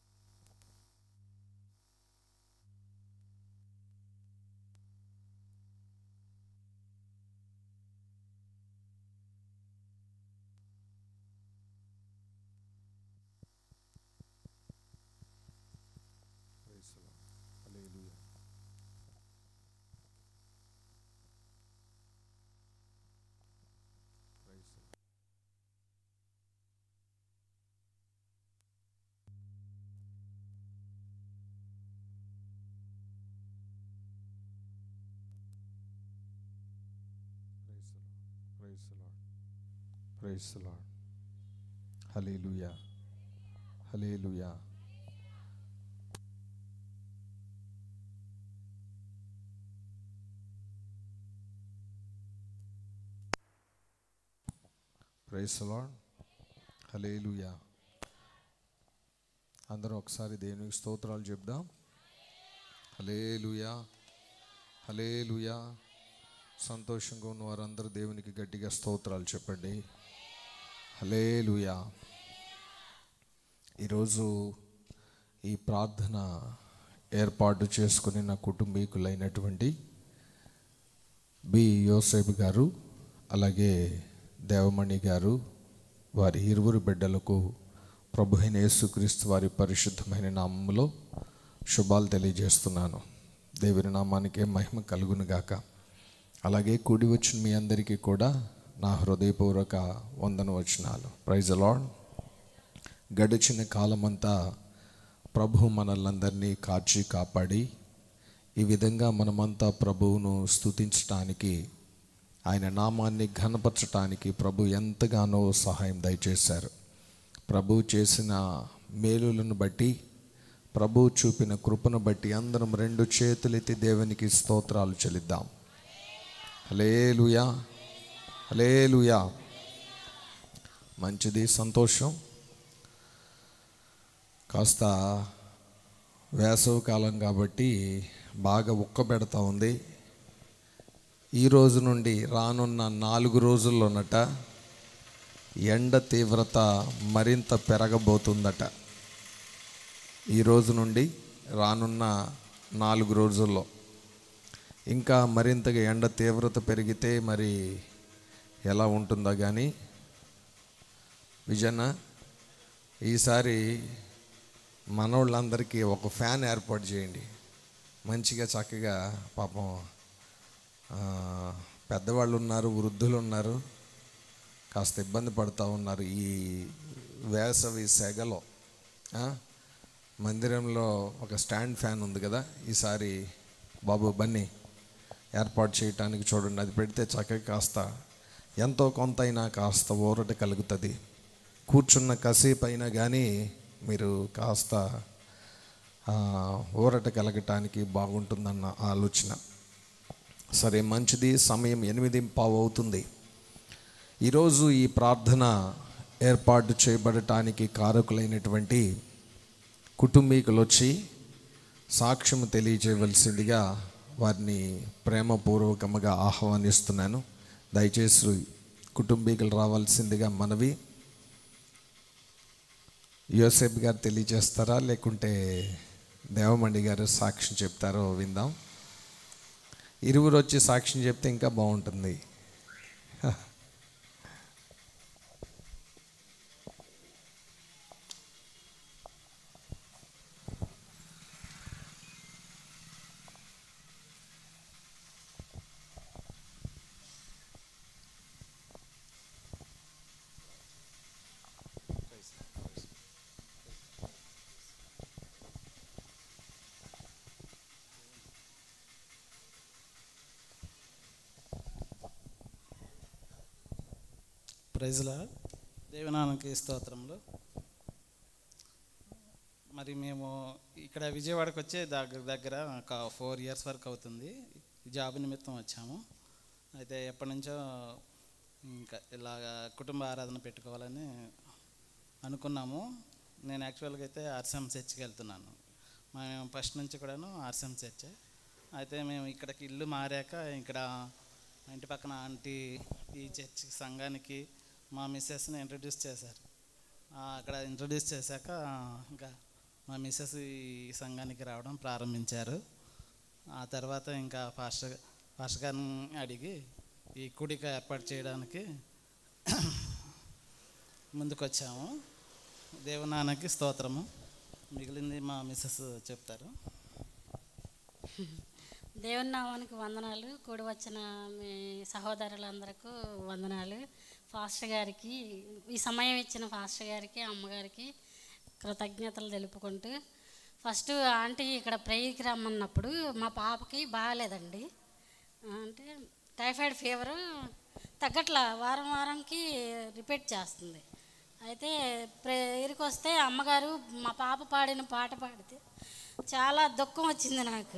Praise the Lord. Hallelujah. Praise the Lord. Praise the Lord. Praise the Lord. Praise the Lord. Hallelujah. Hallelujah. Praise Lord hallelujah అందరం ఒకసారి దేవునికి స్తోత్రాలు చెప్దాం హలేలుయా హలేలుయా సంతోషంగా ఉన్న వారందరూ దేవునికి గట్టిగా స్తోత్రాలు చెప్పండి హలేలుయా ఈరోజు ఈ ప్రార్థన ఏర్పాటు చేసుకుని నా కుటుంబీకులైనటువంటి బి యోసేపు గారు అలాగే దేవమణి గారు వారి ఇరువురు బిడ్డలకు ప్రభు అయిన యేసుక్రీస్తు వారి పరిశుద్ధమైన నామములో శుభాలు తెలియజేస్తున్నాను దేవుని నామానికే మహిమ కలుగును గాక అలాగే కూడి వచ్చిన మీ అందరికీ కూడా నా హృదయపూర్వక వందన వచనాలు ప్రైజ్ అలాడ్ గడిచిన కాలమంతా ప్రభు మనల్నందరినీ కాచి కాపాడి ఈ విధంగా మనమంతా ప్రభువును స్తుతించటానికి ఆయన నామాన్ని ఘనపరచటానికి ప్రభు ఎంతగానో సహాయం దయచేశారు ప్రభు చేసిన మేలులను బట్టి ప్రభు చూపిన కృపను బట్టి అందరం రెండు చేతులెత్తి దేవునికి స్తోత్రాలు చెల్లిద్దాం హలేలుయా హలేలుయా మంచిది సంతోషం కాస్త వేసవి కాలం కాబట్టి బాగా ఉక్కబెడతా ఉంది ఈ రోజు నుండి రానున్న నాలుగు రోజుల్లోనట ఎండ తీవ్రత మరింత పెరగబోతుందట ఈ రోజు నుండి రానున్న నాలుగు రోజుల్లో ఇంకా మరింతగా ఎండ తీవ్రత పెరిగితే మరి ఎలా ఉంటుందో కానీ విజన ఈసారి మనోళ్ళందరికీ ఒక ఫ్యాన్ ఏర్పాటు చేయండి మంచిగా చక్కగా పాపం ఆ, పెద్దవాళ్ళు ఉన్నారు వృద్ధులు ఉన్నారు కాస్త ఇబ్బంది పడుతూ ఉన్నారు ఈ వేసవి సెగలో ఆ? మందిరంలో ఒక స్టాండ్ ఫ్యాన్ ఉంది కదా ఈసారి బాబు బన్నీ ఏర్పాటు చేయటానికి చూడండి అది పెడితే చక్కగా కాస్త ఎంతో కొంత అయినా కాస్త ఊరట కలుగుతుంది కూర్చున్న కాసేపు అయినా కానీ మీరు కాస్త ఆ, ఊరట కలగటానికి బాగుంటుందన్న ఆలోచన సరే మంచిది సమయం ఎనిమిది పావు అవుతుంది ఈరోజు ఈ ప్రార్థన ఏర్పాటు చేయబడటానికి కారకులైనటువంటి కుటుంబీకులు వచ్చి సాక్ష్యం తెలియజేయవలసిందిగా వారిని ప్రేమపూర్వకంగా ఆహ్వానిస్తున్నాను దయచేసి కుటుంబీకులు రావాల్సిందిగా మనవి యోసేఫ్ గారు తెలియజేస్తారా లేకుంటే దేవమణి గారు సాక్ష్యం చెప్తారో విందాం ఇరువురు వచ్చి సాక్ష్యం చెప్తే ఇంకా బాగుంటుంది ప్రైజ్ల దేవనానికి స్తోత్రములు మరి మేము ఇక్కడ విజయవాడకు వచ్చే దగ్గర దగ్గర ఒక ఫోర్ ఇయర్స్ వరకు అవుతుంది జాబ్ నిమిత్తం వచ్చాము అయితే ఎప్పటి నుంచో ఇంకా ఇలాగ కుటుంబ ఆరాధన పెట్టుకోవాలని అనుకున్నాము నేను యాక్చువల్గా అయితే ఆర్సీఎం చర్చ్కి వెళ్తున్నాను మేము ఫస్ట్ నుంచి కూడాను ఆర్సీఎం చర్చే అయితే మేము ఇక్కడికి ఇల్లు మారాక ఇక్కడ మా ఇంటి పక్కన ఆంటీ ఈ చర్చ్ సంఘానికి మా మిస్సెస్ని ఇంట్రడ్యూస్ చేశారు ఆ, అక్కడ ఇంట్రడ్యూస్ చేశాక ఇంకా మా మిస్సెస్ ఈ సంఘానికి రావడం ప్రారంభించారు ఆ తర్వాత ఇంకా పాస్టర్ పాస్టర్ గారిని అడిగి ఈ కూడిక ఏర్పాటు చేయడానికి ముందుకొచ్చాము దేవనాన్నకి స్తోత్రము మిగిలింది మా మిస్సెస్ చెప్తారు దేవుని నామానికి వందనాలు కూడి వచ్చిన మీ సహోదరులందరికీ వందనాలు ఫాస్టర్ గారికి ఈ సమయం ఇచ్చిన ఫాస్టర్ గారికి అమ్మగారికి కృతజ్ఞతలు తెలుపుకుంటూ ఫస్ట్ ఆంటీ ఇక్కడ ప్రేయర్కి రమ్మన్నప్పుడు మా పాపకి బాగాలేదండి అంటే టైఫాయిడ్ ఫీవర్ తగ్గట్లా వారం వారంకి రిపీట్ చేస్తుంది అయితే ప్రేయర్కి వస్తే అమ్మగారు మా పాప పాడిన పాట పాడితే చాలా దుఃఖం వచ్చింది నాకు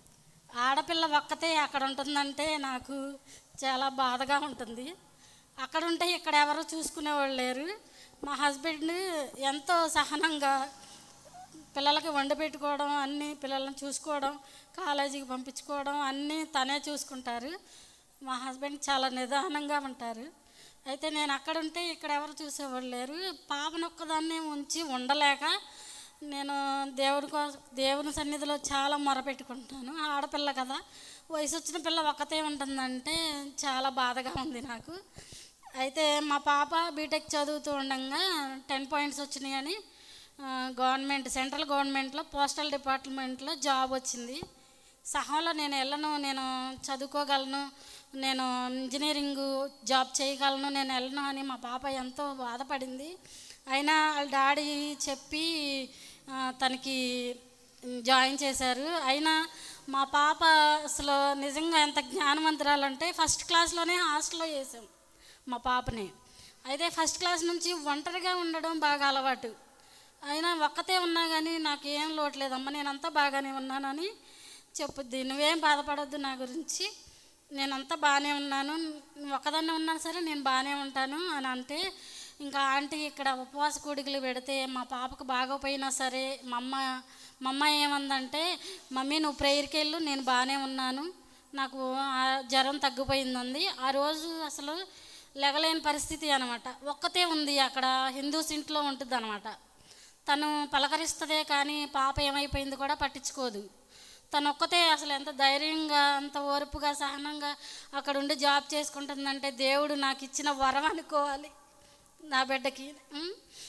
ఆడపిల్ల ఒక్కతే అక్కడ ఉంటుందంటే నాకు చాలా బాధగా ఉంటుంది అక్కడ ఉంటే ఇక్కడ ఎవరు చూసుకునేవాళ్ళు లేరు మా హస్బెండ్ ఎంతో సహనంగా పిల్లలకి వండి పెట్టుకోవడం అన్నీ పిల్లల్ని చూసుకోవడం కాలేజీకి పంపించుకోవడం అన్నీ తనే చూసుకుంటారు మా హస్బెండ్ చాలా నిదానంగా ఉంటారు అయితే నేను అక్కడ ఉంటే ఇక్కడ ఎవరు చూసేవాళ్ళు లేరు పాపను ఒక్కదాన్నే ఉంచి ఉండలేక నేను దేవుడి కోసం దేవుని సన్నిధిలో చాలా మొరపెట్టుకుంటాను ఆడపిల్ల కదా వయసు వచ్చిన పిల్ల ఒక్కతే ఉంటుందంటే చాలా బాధగా ఉంది నాకు అయితే మా పాప బీటెక్ చదువుతూ ఉండగా టెన్ పాయింట్స్ వచ్చినాయని ఆ, గవర్నమెంట్ సెంట్రల్ గవర్నమెంట్లో పోస్టల్ డిపార్ట్మెంట్లో జాబ్ వచ్చింది సహంలో నేను వెళ్ళను నేను చదువుకోగలను నేను ఇంజనీరింగ్ జాబ్ చేయగలను నేను వెళ్ళను అని మా పాప ఎంతో బాధపడింది అయినా వాళ్ళ డాడీ చెప్పి ఆ, తనకి జాయిన్ చేశారు అయినా మా పాప అసలు నిజంగా ఎంత జ్ఞానవంతురాలంటే ఫస్ట్ క్లాస్లోనే హాస్టల్లో వేసాం మా పాపని అయితే ఫస్ట్ క్లాస్ నుంచి ఒంటరిగా ఉండడం బాగా అలవాటు అయినా ఒక్కతే ఉన్నా కానీ నాకు ఏం లోట్లేదమ్మా నేనంతా బాగానే ఉన్నానని చెప్పుద్ది నువ్వేం బాధపడొద్దు నా గురించి నేనంతా బాగానే ఉన్నాను నువ్వు ఒక్కదాన్నే ఉన్నా సరే నేను బాగానే ఉంటాను అని అంటే ఇంకా ఆంటీ ఇక్కడ ఉపవాస కూడికలు పెడితే మా పాపకు బాగోపోయినా సరే మా అమ్మ మా అమ్మ ఏమందంటే మమ్మీ నువ్వు ప్రేయర్కి వెళ్ళు నేను బాగానే ఉన్నాను నాకు ఆ జ్వరం తగ్గిపోయిందంది ఆ రోజు అసలు లెగలేని పరిస్థితి అనమాట ఒక్కతే ఉంది అక్కడ హిందూస్ ఇంట్లో ఉంటుంది అనమాట తను పలకరిస్తుందే కానీ పాప ఏమైపోయింది కూడా పట్టించుకోదు తను ఒక్కతే అసలు ఎంత ధైర్యంగా అంత ఓర్పుగా సహనంగా అక్కడ ఉండి జాబ్ చేసుకుంటుందంటే దేవుడు నాకు ఇచ్చిన వరం అనుకోవాలి నా బిడ్డకి ఉం?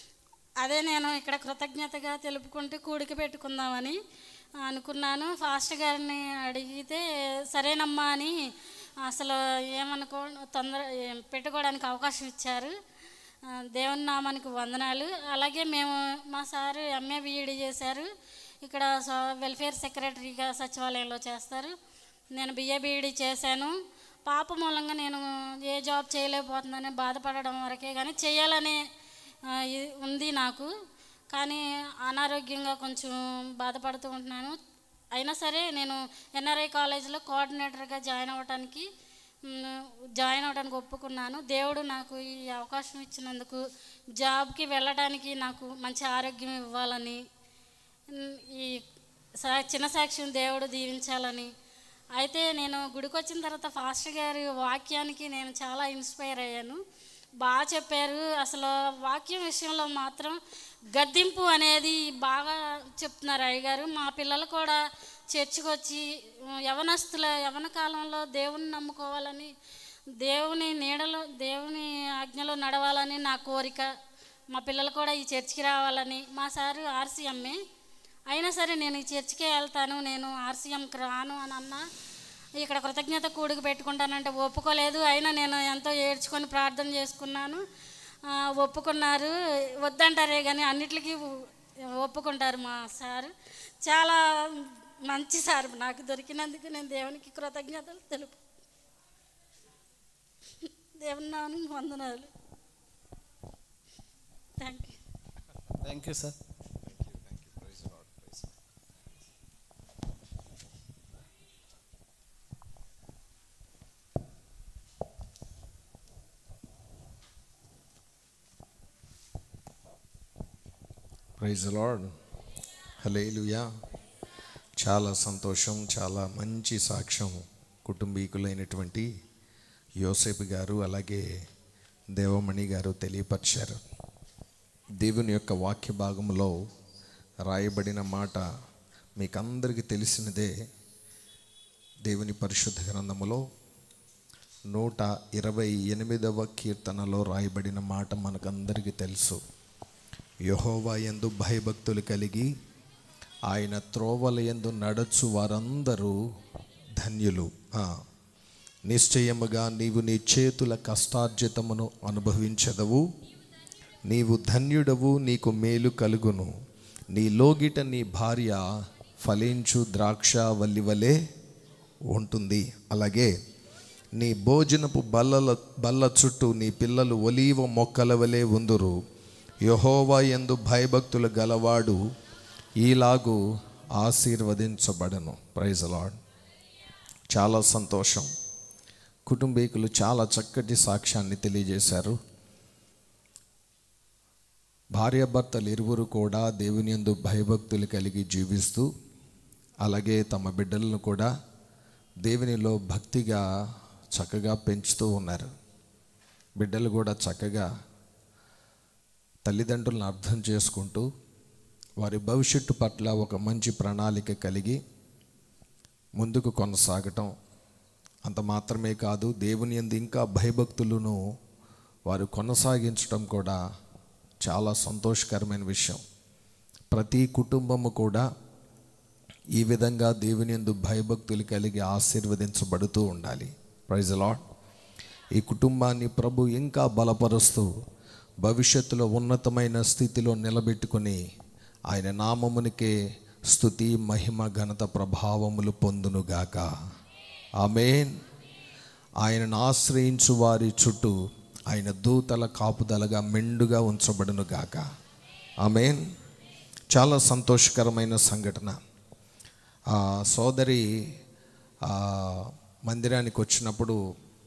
అదే నేను ఇక్కడ కృతజ్ఞతగా తెలుపుకుంటూ కూడిక పెట్టుకుందామని అనుకున్నాను ఫాస్ట్ గారిని అడిగితే సరేనమ్మా అని అసలు ఏమనుకో తొందర ఏం పెట్టుకోవడానికి అవకాశం ఇచ్చారు ఆ, దేవుని నామానికి వందనాలు అలాగే మేము మా సారు ఎంఏ బీఈడి చేశారు ఇక్కడ సో- వెల్ఫేర్ సెక్రటరీగా సచివాలయంలో చేస్తారు నేను బిఏ బీఈడి చేశాను పాప మూలంగా నేను ఏ జాబ్ చేయలేకపోతుందని బాధపడడం వరకే కానీ చేయాలనే ఆ, ఇది ఉంది నాకు కానీ అనారోగ్యంగా కొంచెం బాధపడుతూ ఉంటున్నాను అయినా సరే నేను ఎన్ఆర్ఐ కాలేజీలో కోఆర్డినేటర్గా జాయిన్ అవ్వడానికి మ్, జాయిన్ అవడానికి ఒప్పుకున్నాను దేవుడు నాకు ఈ అవకాశం ఇచ్చినందుకు జాబ్కి వెళ్ళడానికి నాకు మంచి ఆరోగ్యం ఇవ్వాలని మ్, ఈ సా- చిన్న సాక్ష్యం దేవుడు దీవించాలని అయితే నేను గుడికి వచ్చిన తర్వాత ఫాస్టర్ గారి వాక్యానికి నేను చాలా ఇన్స్పైర్ అయ్యాను బాగా చెప్పారు అసలు వాక్యం విషయంలో మాత్రం గద్దింపు అనేది బాగా చెప్తున్నారు అయ్యగారు మా పిల్లలు కూడా చర్చికి వచ్చి ఉమ్, యవనస్తుల యవన కాలంలో దేవుని నమ్ముకోవాలని దేవుని నీడలో దేవుని ఆజ్ఞలో నడవాలని నా కోరిక మా పిల్లలు కూడా ఈ చర్చికి రావాలని మా సారు ఆర్సీఎంఏ అయినా సరే నేను ఈ చర్చికే వెళ్తాను నేను ఆర్సీఎంకి రాను అని అన్నా ఇక్కడ కృతజ్ఞత కూడికి పెట్టుకుంటానంటే ఒప్పుకోలేదు అయినా నేను ఎంతో ఏడ్చుకొని ప్రార్థన చేసుకున్నాను ఆ, ఒప్పుకున్నారు వద్దంటారే కానీ అన్నిటికీ ఒప్పుకుంటారు మా సారు చాలా మంచి సార్ నాకు దొరికినందుకు నేను దేవునికి కృతజ్ఞతలు తెలుపు దేవుని నామం వందనాలు thank you thank you sir praise Lord hallelujah చాలా సంతోషం చాలా మంచి సాక్ష్యం కుటుంబీకులైనటువంటి యోసేపు గారు అలాగే దేవమణి గారు తెలియపరిచారు దేవుని యొక్క వాక్య భాగంలో రాయబడిన మాట మీకందరికీ తెలిసినదే దేవుని పరిశుద్ధ గ్రంథములో నూట ఇరవై ఎనిమిదవ కీర్తనలో రాయబడిన మాట మనకందరికీ తెలుసు యహోవా యందు భయభక్తులు కలిగి ఆయన త్రోవల యందు నడచు వారందరూ ధన్యులు ఆ, నిశ్చయముగా నీవు నీ చేతుల కష్టార్జితమును అనుభవించదవు నీవు ధన్యుడవు నీకు మేలు కలుగును నీ లోగిట నీ భార్య ఫలించు ద్రాక్ష వల్లివలే ఉంటుంది అలాగే నీ భోజనపు బల్లల బల్ల చుట్టూ నీ పిల్లలు ఒలీవ మొక్కల వలె ఉందురు యహోవా యందు భయభక్తులు గలవాడు ఈలాగు ఆశీర్వదించబడను ప్రైజ్ లాడ్ చాలా సంతోషం కుటుంబీకులు చాలా చక్కటి సాక్ష్యాన్ని తెలియజేశారు భార్యాభర్తలు ఇరువురు కూడా దేవుని యందు భయభక్తులు కలిగి జీవిస్తూ అలాగే తమ బిడ్డలను కూడా దేవునిలో భక్తిగా చక్కగా పెంచుతూ ఉన్నారు బిడ్డలు కూడా చక్కగా తల్లిదండ్రులను అర్థం చేసుకుంటూ వారి భవిష్యత్తు పట్ల ఒక మంచి ప్రణాళిక కలిగి ముందుకు కొనసాగటం అంత మాత్రమే కాదు దేవుని యందు ఇంకా భయభక్తులను వారు కొనసాగించడం కూడా చాలా సంతోషకరమైన విషయం ప్రతి కుటుంబము కూడా ఈ విధంగా దేవుని యందు భయభక్తులు కలిగి ఆశీర్వదించబడుతూ ఉండాలి ప్రైజ్ లాడ్ ఈ కుటుంబాన్ని ప్రభు ఇంకా బలపరుస్తూ భవిష్యత్తులో ఉన్నతమైన స్థితిలో నిలబెట్టుకొని ఆయన నామమునికే స్థుతి మహిమ ఘనత ప్రభావములు పొందునుగాక ఆమెన్ ఆయనను ఆశ్రయించు వారి చుట్టూ ఆయన దూతల కాపుదలగా మెండుగా ఉంచబడును గాక ఆమెన్ చాలా సంతోషకరమైన సంఘటన ఆ సోదరి ఆ మందిరానికి వచ్చినప్పుడు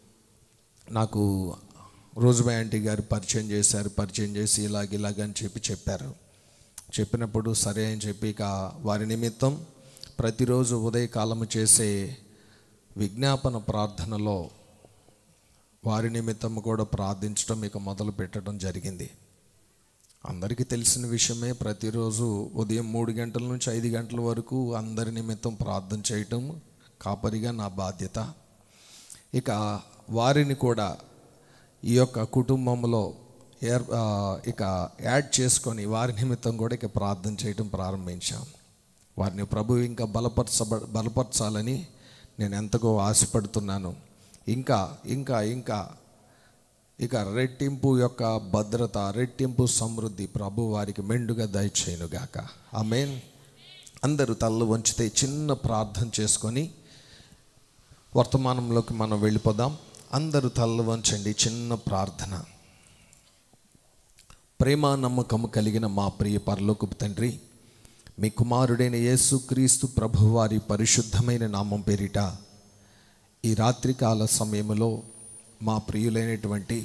నాకు రోజుబాయ్ ఆంటీ గారు పరిచయం చేశారు పరిచయం చేసి ఇలాగ ఇలాగ అని చెప్పి చెప్పారు చెప్పినప్పుడు సరే అని చెప్పి ఇక వారి నిమిత్తం ప్రతిరోజు ఉదయకాలము చేసే విజ్ఞాపన ప్రార్థనలో వారి నిమిత్తం కూడా ప్రార్థించడం ఇక మొదలు పెట్టడం జరిగింది అందరికీ తెలిసిన విషయమే ప్రతిరోజు ఉదయం మూడు గంటల నుంచి ఐదు గంటల వరకు అందరి నిమిత్తం ప్రార్థన చేయటం కాపరిగా నా బాధ్యత ఇక వారిని కూడా ఈ యొక్క కుటుంబంలో ఏర్ ఆ, ఇక యాడ్ చేసుకొని వారి నిమిత్తం కూడా ఇక ప్రార్థన చేయడం ప్రారంభించాం వారిని ప్రభు ఇంకా బలపరచబ బలపరచాలని నేను ఎంతగో ఆశపడుతున్నాను ఇంకా ఇంకా ఇంకా ఇక రెట్టింపు యొక్క భద్రత రెట్టింపు సమృద్ధి ప్రభు వారికి మెండుగా దయచేయునుగాక ఆమెన్ అందరూ తల్లు వంచితే చిన్న ప్రార్థన చేసుకొని వర్తమానంలోకి మనం వెళ్ళిపోదాం అందరూ తల్లు వంచండి చిన్న ప్రార్థన ప్రేమ నమ్మకము కలిగిన మా ప్రియ పరలోకపు తండ్రి మీ కుమారుడైన యేసుక్రీస్తు ప్రభువారి పరిశుద్ధమైన నామం పేరిట ఈ రాత్రికాల సమయంలో మా ప్రియులైనటువంటి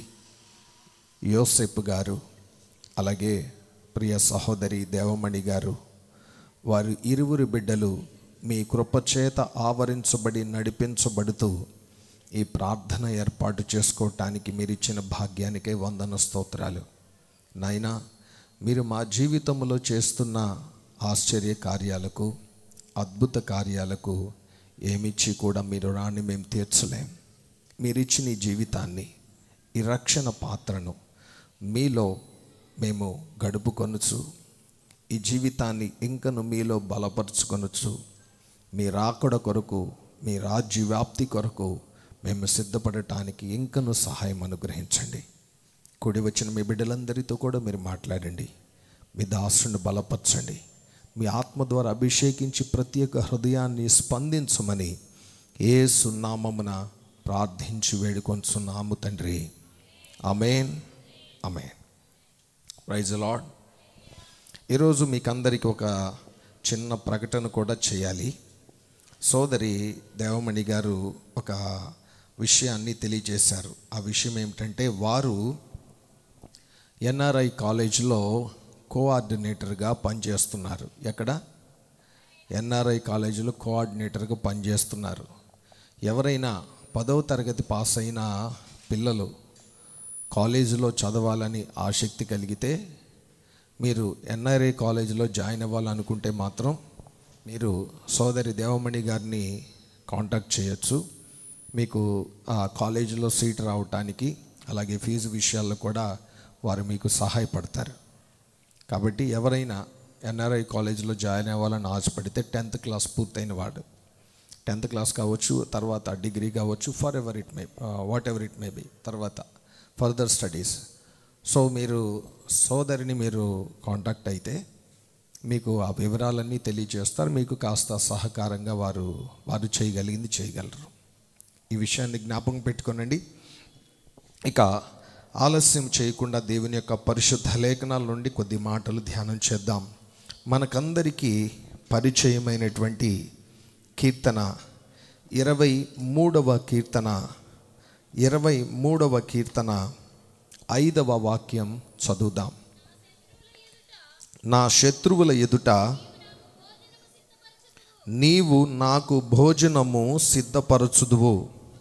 యోసెప్ గారు అలాగే ప్రియ సహోదరి దేవమణి గారు వారి ఇరువురు బిడ్డలు మీ కృపచేత ఆవరించబడి నడిపించబడుతూ ఈ ప్రార్థన ఏర్పాటు చేసుకోవటానికి మీరు ఇచ్చిన భాగ్యానికే వందన స్తోత్రాలు నాయనా మీరు మా జీవితంలో చేస్తున్న ఆశ్చర్య కార్యాలకు అద్భుత కార్యాలకు ఏమిచ్చి కూడా మీరు రాని మేము తీర్చలేం మీరు ఇచ్చిన ఈ జీవితాన్ని ఈ రక్షణ పాత్రను మీలో మేము గడుపుకొనుచు ఈ జీవితాన్ని ఇంకను మీలో బలపరుచుకొనొచ్చు మీ రాకడ కొరకు మీ రాజ్య వ్యాప్తి కొరకు మేము సిద్ధపడటానికి ఇంకను సహాయం అనుగ్రహించండి కూడి వచ్చిన మీ బిడ్డలందరితో కూడా మీరు మాట్లాడండి మీ దాసుని బలపరచండి మీ ఆత్మ ద్వారా అభిషేకించి ప్రత్యేక హృదయాన్ని స్పందించమని ఏ సున్నామమున ప్రార్థించి వేడుకొంచున్నాము తండ్రి అమేన్ అమేన్ ప్రైజ్ లాడ్ ఈరోజు మీకు అందరికీ ఒక చిన్న ప్రకటన కూడా చేయాలి సోదరి దేవమణి గారు ఒక విషయాన్ని తెలియజేశారు ఆ విషయం ఏమిటంటే వారు ఎన్ఆర్ఐ కాలేజీలో కోఆర్డినేటర్గా పనిచేస్తున్నారు ఎక్కడ ఎన్ఆర్ఐ కాలేజీలో కోఆర్డినేటర్గా పనిచేస్తున్నారు ఎవరైనా పదవ తరగతి పాస్ అయిన పిల్లలు కాలేజీలో చదవాలని ఆసక్తి కలిగితే మీరు ఎన్ఆర్ఐ కాలేజీలో జాయిన్ అవ్వాలనుకుంటే మాత్రం మీరు సోదరి దేవమణి గారిని కాంటాక్ట్ చేయొచ్చు మీకు ఆ కాలేజీలో సీట్ రావటానికి అలాగే ఫీజు విషయాల్లో కూడా వారు మీకు సహాయపడతారు కాబట్టి ఎవరైనా ఎన్ఆర్ఐ కాలేజీలో జాయిన్ అవ్వాలని ఆశపడితే టెన్త్ క్లాస్ పూర్తయిన వాడు టెన్త్ క్లాస్ కావచ్చు తర్వాత డిగ్రీ కావచ్చు for ever it may whatever it may be తర్వాత ఫర్దర్ స్టడీస్ సో మీరు సోదరిని మీరు కాంటాక్ట్ అయితే మీకు ఆ వివరాలన్నీ తెలియజేస్తారు మీకు కాస్త సహకారంగా వారు వారు చేయగలిగింది చేయగలరు ఈ విషయాన్ని జ్ఞాపకం పెట్టుకోనండి ఇక ఆలస్యం చేయకుండా దేవుని యొక్క పరిశుద్ధ లేఖనాల నుండి కొద్ది మాటలు ధ్యానం చేద్దాం మనకందరికీ పరిచయమైనటువంటి కీర్తన ఇరవై మూడవ కీర్తన ఇరవై మూడవ కీర్తన ఐదవ వాక్యం చదువుదాం నా శత్రువుల ఎదుట నీవు నాకు భోజనము సిద్ధపరచుదువు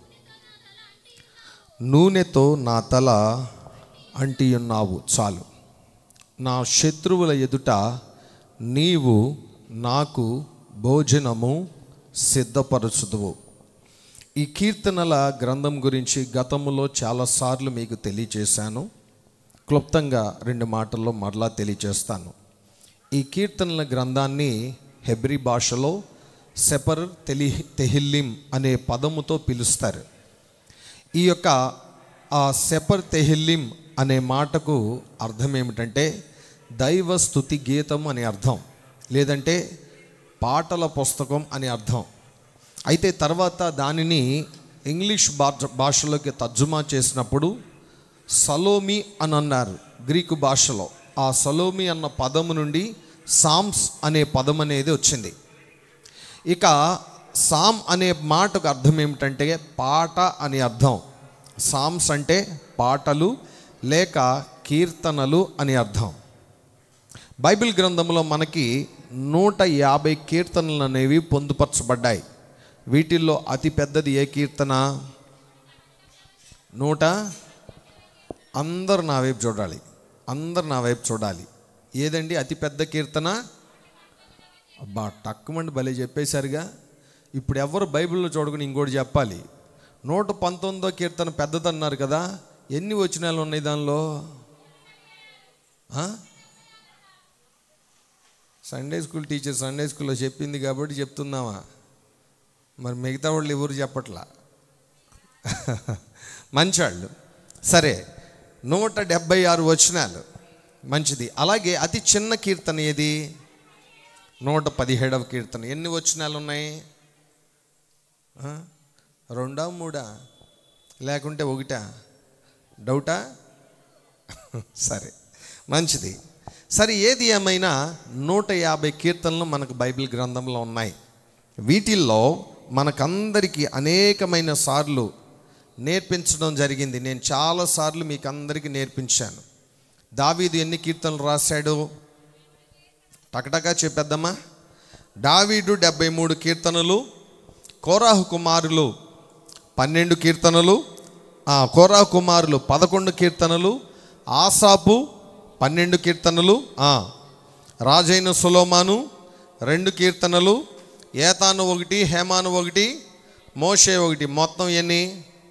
నూనెతో నా తల అంటియున్నావు చాలు నా శత్రువుల ఎదుట నీవు నాకు భోజనము సిద్ధపరచుదువు ఈ కీర్తనల గ్రంథం గురించి గతంలో చాలాసార్లు మీకు తెలియచేశాను క్లుప్తంగా రెండు మాటల్లో మరలా తెలియచేస్తాను ఈ కీర్తనల గ్రంథాన్ని హెబ్రి భాషలో సెపర్ తెలి తెహిల్లిం అనే పదముతో పిలుస్తారు ఈ యొక్క ఆ సెపర్ తెహిల్లిం అనే మాటకు అర్థం ఏమిటంటే దైవ స్థుతి గీతం అని అర్థం లేదంటే పాటల పుస్తకం అని అర్థం అయితే తర్వాత దానిని ఇంగ్లీష్ భాష భాషలోకి తర్జుమా చేసినప్పుడు సలోమి అని అన్నారు గ్రీకు భాషలో ఆ సలోమి అన్న పదము నుండి సామ్స్ అనే పదం అనేది వచ్చింది ఇక సామ్ అనే మాటకు అర్థం ఏమిటంటే పాట అని అర్థం సామ్స్ అంటే పాటలు లేక కీర్తనలు అని అర్థం బైబిల్ గ్రంథంలో మనకి నూట యాభై కీర్తనలు అనేవి పొందుపరచబడ్డాయి వీటిల్లో అతి పెద్దది ఏ కీర్తన నూట అందరు నా వైపు చూడాలి అందరు నా వైపు చూడాలి ఏదండి అతి పెద్ద కీర్తన అబ్బా టక్కుమండి భలే చెప్పేశారుగా ఇప్పుడు ఎవరు బైబిల్లో చూడకుండా ఇంకోటి చెప్పాలి నూట పంతొమ్మిదో కీర్తన పెద్దదన్నారు కదా ఎన్ని వచనాలు ఉన్నాయి దానిలో ఆ? సండే స్కూల్ టీచర్ సండే స్కూల్లో చెప్పింది కాబట్టి చెప్తున్నామా మరి మిగతా వాళ్ళు ఎవరు చెప్పట్లా మంచాళ్ళు సరే నూట డెబ్భై ఆరు వచనాలు మంచిది అలాగే అతి చిన్న కీర్తన ఏది నూట పదిహేడవ కీర్తన ఎన్ని వచనాలు ఉన్నాయి ఆ? రెండా మూడా లేకుంటే ఒకటా డౌటా సరే మంచిది సరే ఏది ఏమైనా నూట యాభై కీర్తనలు మనకు బైబిల్ గ్రంథంలో ఉన్నాయి వీటిల్లో మనకందరికీ అనేకమైన సార్లు నేర్పించడం జరిగింది నేను చాలాసార్లు మీకు అందరికీ నేర్పించాను దావీదు ఎన్ని కీర్తనలు రాశాడు టకటకా చెప్పేద్దామా దావీదు డెబ్బై మూడు కీర్తనలు కోరాహు కుమారులు పన్నెండు కీర్తనలు ఆ, కోరాహు కుమారులు పదకొండు కీర్తనలు ఆసాపు పన్నెండు కీర్తనలు ఆ, రాజైన సులోమాను రెండు కీర్తనలు ఏతాను ఒకటి హేమాను ఒకటి మోషే ఒకటి మొత్తం ఎన్ని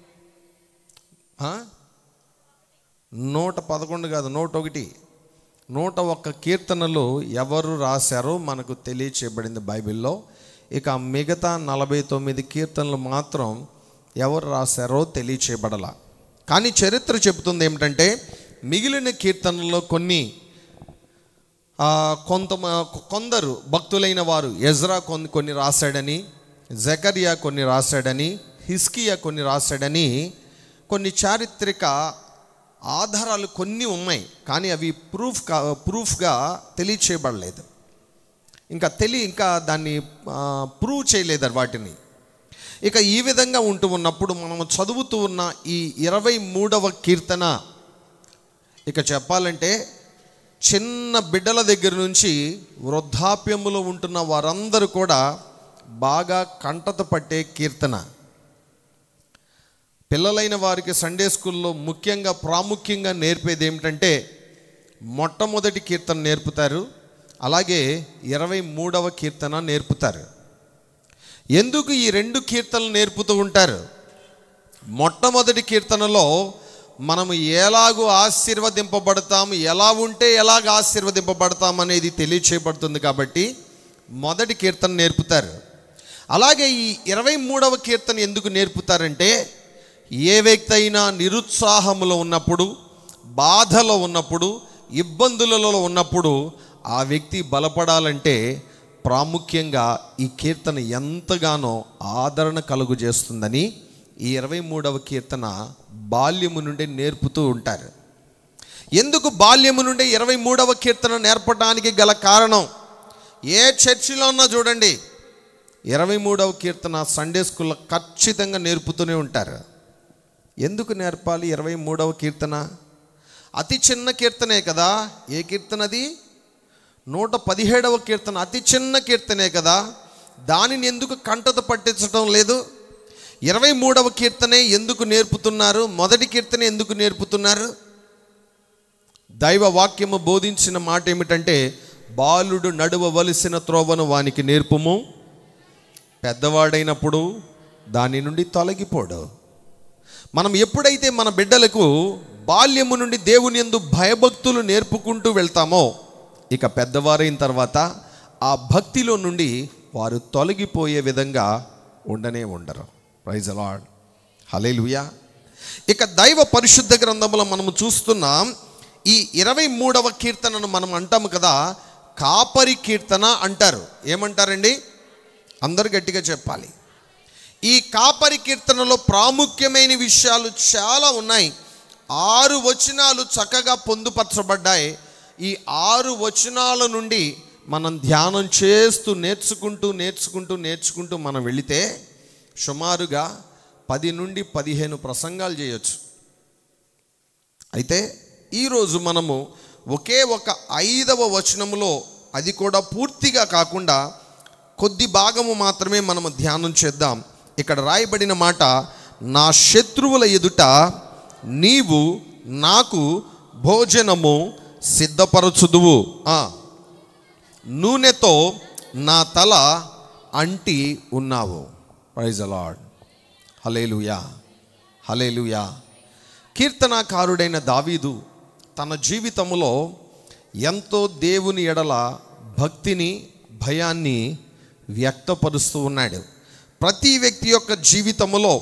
ఆ? నూట పదకొండు కాదు నూట ఒకటి నూట ఒక్క కీర్తనలు ఎవరు రాశారో మనకు తెలియచేయబడింది బైబిల్లో ఇక మిగతా నలభై తొమ్మిది కీర్తనలు మాత్రం ఎవరు రాశారో తెలియచేయబడల కానీ చరిత్ర చెబుతుంది ఏమిటంటే మిగిలిన కీర్తనల్లో కొన్ని ఆ, కొంత కొందరు భక్తులైన వారు ఎజ్రా కొన్ని కొన్ని రాశాడని జకరియా కొన్ని రాశాడని హిస్కియా కొన్ని రాశాడని కొన్ని చారిత్రక ఆధారాలు కొన్ని ఉన్నాయి కానీ అవి ప్రూఫ్ కా ప్రూఫ్గా తెలియచేయబడలేదు ఇంకా తెలి ఇంకా దాన్ని ఆ, ప్రూవ్ చేయలేదు వాటిని ఇక ఈ విధంగా ఉంటూ ఉన్నప్పుడు మనం చదువుతూ ఉన్న ఈ ఇరవై మూడవ కీర్తన ఇక చెప్పాలంటే చిన్న బిడ్డల దగ్గర నుంచి వృద్ధాప్యములో ఉంటున్న వారందరూ కూడా బాగా కంటత పట్టే కీర్తన పిల్లలైన వారికి సండే స్కూల్లో ముఖ్యంగా ప్రాముఖ్యంగా నేర్పేది ఏమిటంటే మొట్టమొదటి కీర్తన నేర్పుతారు అలాగే ఇరవై మూడవ కీర్తన నేర్పుతారు ఎందుకు ఈ రెండు కీర్తనలు నేర్పుతూ ఉంటారు మొట్టమొదటి కీర్తనలో మనము ఎలాగూ ఆశీర్వదింపబడతాము ఎలా ఉంటే ఎలాగ ఆశీర్వదింపబడతాం అనేది తెలియచేయబడుతుంది కాబట్టి మొదటి కీర్తన నేర్పుతారు అలాగే ఈ ఇరవై మూడవ కీర్తన ఎందుకు నేర్పుతారంటే ఏ వ్యక్తి అయినా నిరుత్సాహములో ఉన్నప్పుడు బాధలో ఉన్నప్పుడు ఇబ్బందులలో ఉన్నప్పుడు ఆ వ్యక్తి బలపడాలంటే ప్రాముఖ్యంగా ఈ కీర్తన ఎంతగానో ఆదరణ కలుగు చేస్తుందని ఈ ఇరవై మూడవ కీర్తన బాల్యము నుండి నేర్పుతూ ఉంటారు ఎందుకు బాల్యము నుండి ఇరవై మూడవ కీర్తన నేర్పడానికి గల కారణం ఏ చర్చిలో ఉన్నా చూడండి ఇరవై మూడవ కీర్తన సండే స్కూల్లో ఖచ్చితంగా నేర్పుతూనే ఉంటారు ఎందుకు నేర్పాలి ఇరవై మూడవ కీర్తన అతి చిన్న కీర్తనే కదా ఏ కీర్తన అది నూట పదిహేడవ కీర్తన అతి చిన్న కీర్తనే కదా దానిని ఎందుకు కంటత పట్టించడం లేదు ఇరవై మూడవ కీర్తనే ఎందుకు నేర్పుతున్నారు మొదటి కీర్తన ఎందుకు నేర్పుతున్నారు దైవ వాక్యము బోధించిన మాట ఏమిటంటే బాలుడు నడువవలసిన త్రోవను వానికి నేర్పుము పెద్దవాడైనప్పుడు దాని నుండి తొలగిపోడు మనం ఎప్పుడైతే మన బిడ్డలకు బాల్యము నుండి దేవుని ఎందు భయభక్తులు నేర్పుకుంటూ వెళ్తామో ఇక పెద్దవారైన తర్వాత ఆ భక్తిలో నుండి వారు తొలగిపోయే విధంగా ఉండనే ఉండరు ప్రైజ్ అలాడ్ హలేలుయా ఇక దైవ పరిశుద్ధ గ్రంథంలో మనము చూస్తున్నాం ఈ ఇరవై మూడవ కీర్తనను మనం అంటాము కదా కాపరి కీర్తన అంటారు ఏమంటారండి అందరు గట్టిగా చెప్పాలి ఈ కాపరి కీర్తనలో ప్రాముఖ్యమైన విషయాలు చాలా ఉన్నాయి ఆరు వచనాలు చక్కగా పొందుపరచబడ్డాయి ఈ ఆరు వచనాల నుండి మనం ధ్యానం చేస్తూ నేర్చుకుంటూ నేర్చుకుంటూ నేర్చుకుంటూ మనం వెళితే సుమారుగా పది నుండి పదిహేను ప్రసంగాలు చేయొచ్చు అయితే ఈరోజు మనము ఒకే ఒక ఐదవ వచనములో అది కూడా పూర్తిగా కాకుండా కొద్ది భాగము మాత్రమే మనము ధ్యానం చేద్దాం ఇక్కడ రాయబడిన మాట నా శత్రువుల ఎదుట నీవు నాకు భోజనము సిద్ధపరచుదువు ఆ, నూనెతో నా తల అంటి ఉన్నావు ప్రైజ్ అలాడ్ హలేలుయా హలేలుయా కీర్తనాకారుడైన దావీదు తన జీవితంలో ఎంతో దేవుని ఎడల భక్తిని భయాన్ని వ్యక్తపరుస్తూ ఉన్నాడు ప్రతి వ్యక్తి యొక్క జీవితంలో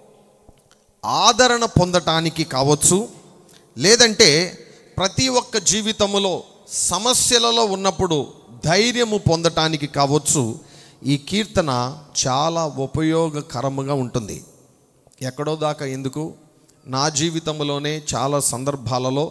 ఆదరణ పొందటానికి కావచ్చు లేదంటే ప్రతి ఒక్క జీవితములో సమస్యలలో ఉన్నప్పుడు ధైర్యము పొందటానికి కావచ్చు ఈ కీర్తన చాలా ఉపయోగకరముగా ఉంటుంది ఎక్కడో దాకా ఎందుకు నా జీవితంలోనే చాలా సందర్భాలలో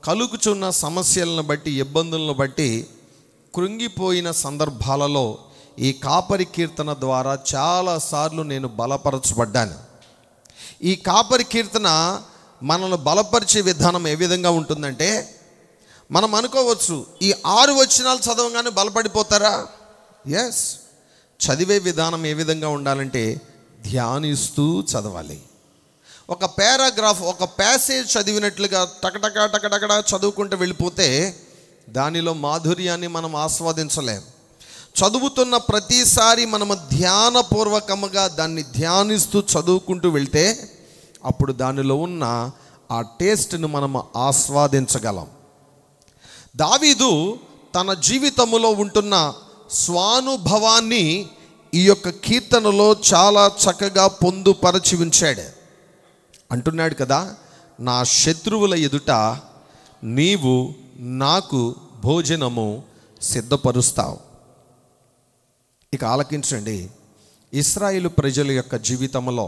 కలుగుచున్న సమస్యలను బట్టి ఇబ్బందులను బట్టి కృంగిపోయిన సందర్భాలలో ఈ కాపరి కీర్తన ద్వారా చాలాసార్లు నేను బలపరచబడ్డాను ఈ కాపరి కీర్తన మనల్ని బలపరిచే విధానం ఏ విధంగా ఉంటుందంటే మనం అనుకోవచ్చు ఈ ఆరు వచనాలు చదవగానే బలపడిపోతారా ఎస్ చదివే విధానం ఏ విధంగా ఉండాలంటే ధ్యానిస్తూ చదవాలి ఒక పారాగ్రాఫ్ ఒక ప్యాసేజ్ చదివినట్లుగా టకటక టకటకడ చదువుకుంటూ వెళ్ళిపోతే దానిలో మాధుర్యాన్ని మనం ఆస్వాదించలేం చదువుతున్న ప్రతిసారి మనము ధ్యానపూర్వకముగా దాన్ని ధ్యానిస్తూ చదువుకుంటూ వెళ్తే అప్పుడు దానిలో ఉన్న ఆ టేస్ట్ను మనం ఆస్వాదించగలం దావీదు తన జీవితములో ఉంటున్న స్వానుభవాన్ని ఈ యొక్క కీర్తనలో చాలా చక్కగా పొందుపరచి ఉంచాడు అంటున్నాడు కదా నా శత్రువుల ఎదుట నీవు నాకు భోజనము సిద్ధపరుస్తావు ఇక ఆలకించండి ఇస్రాయేలు ప్రజల యొక్క జీవితంలో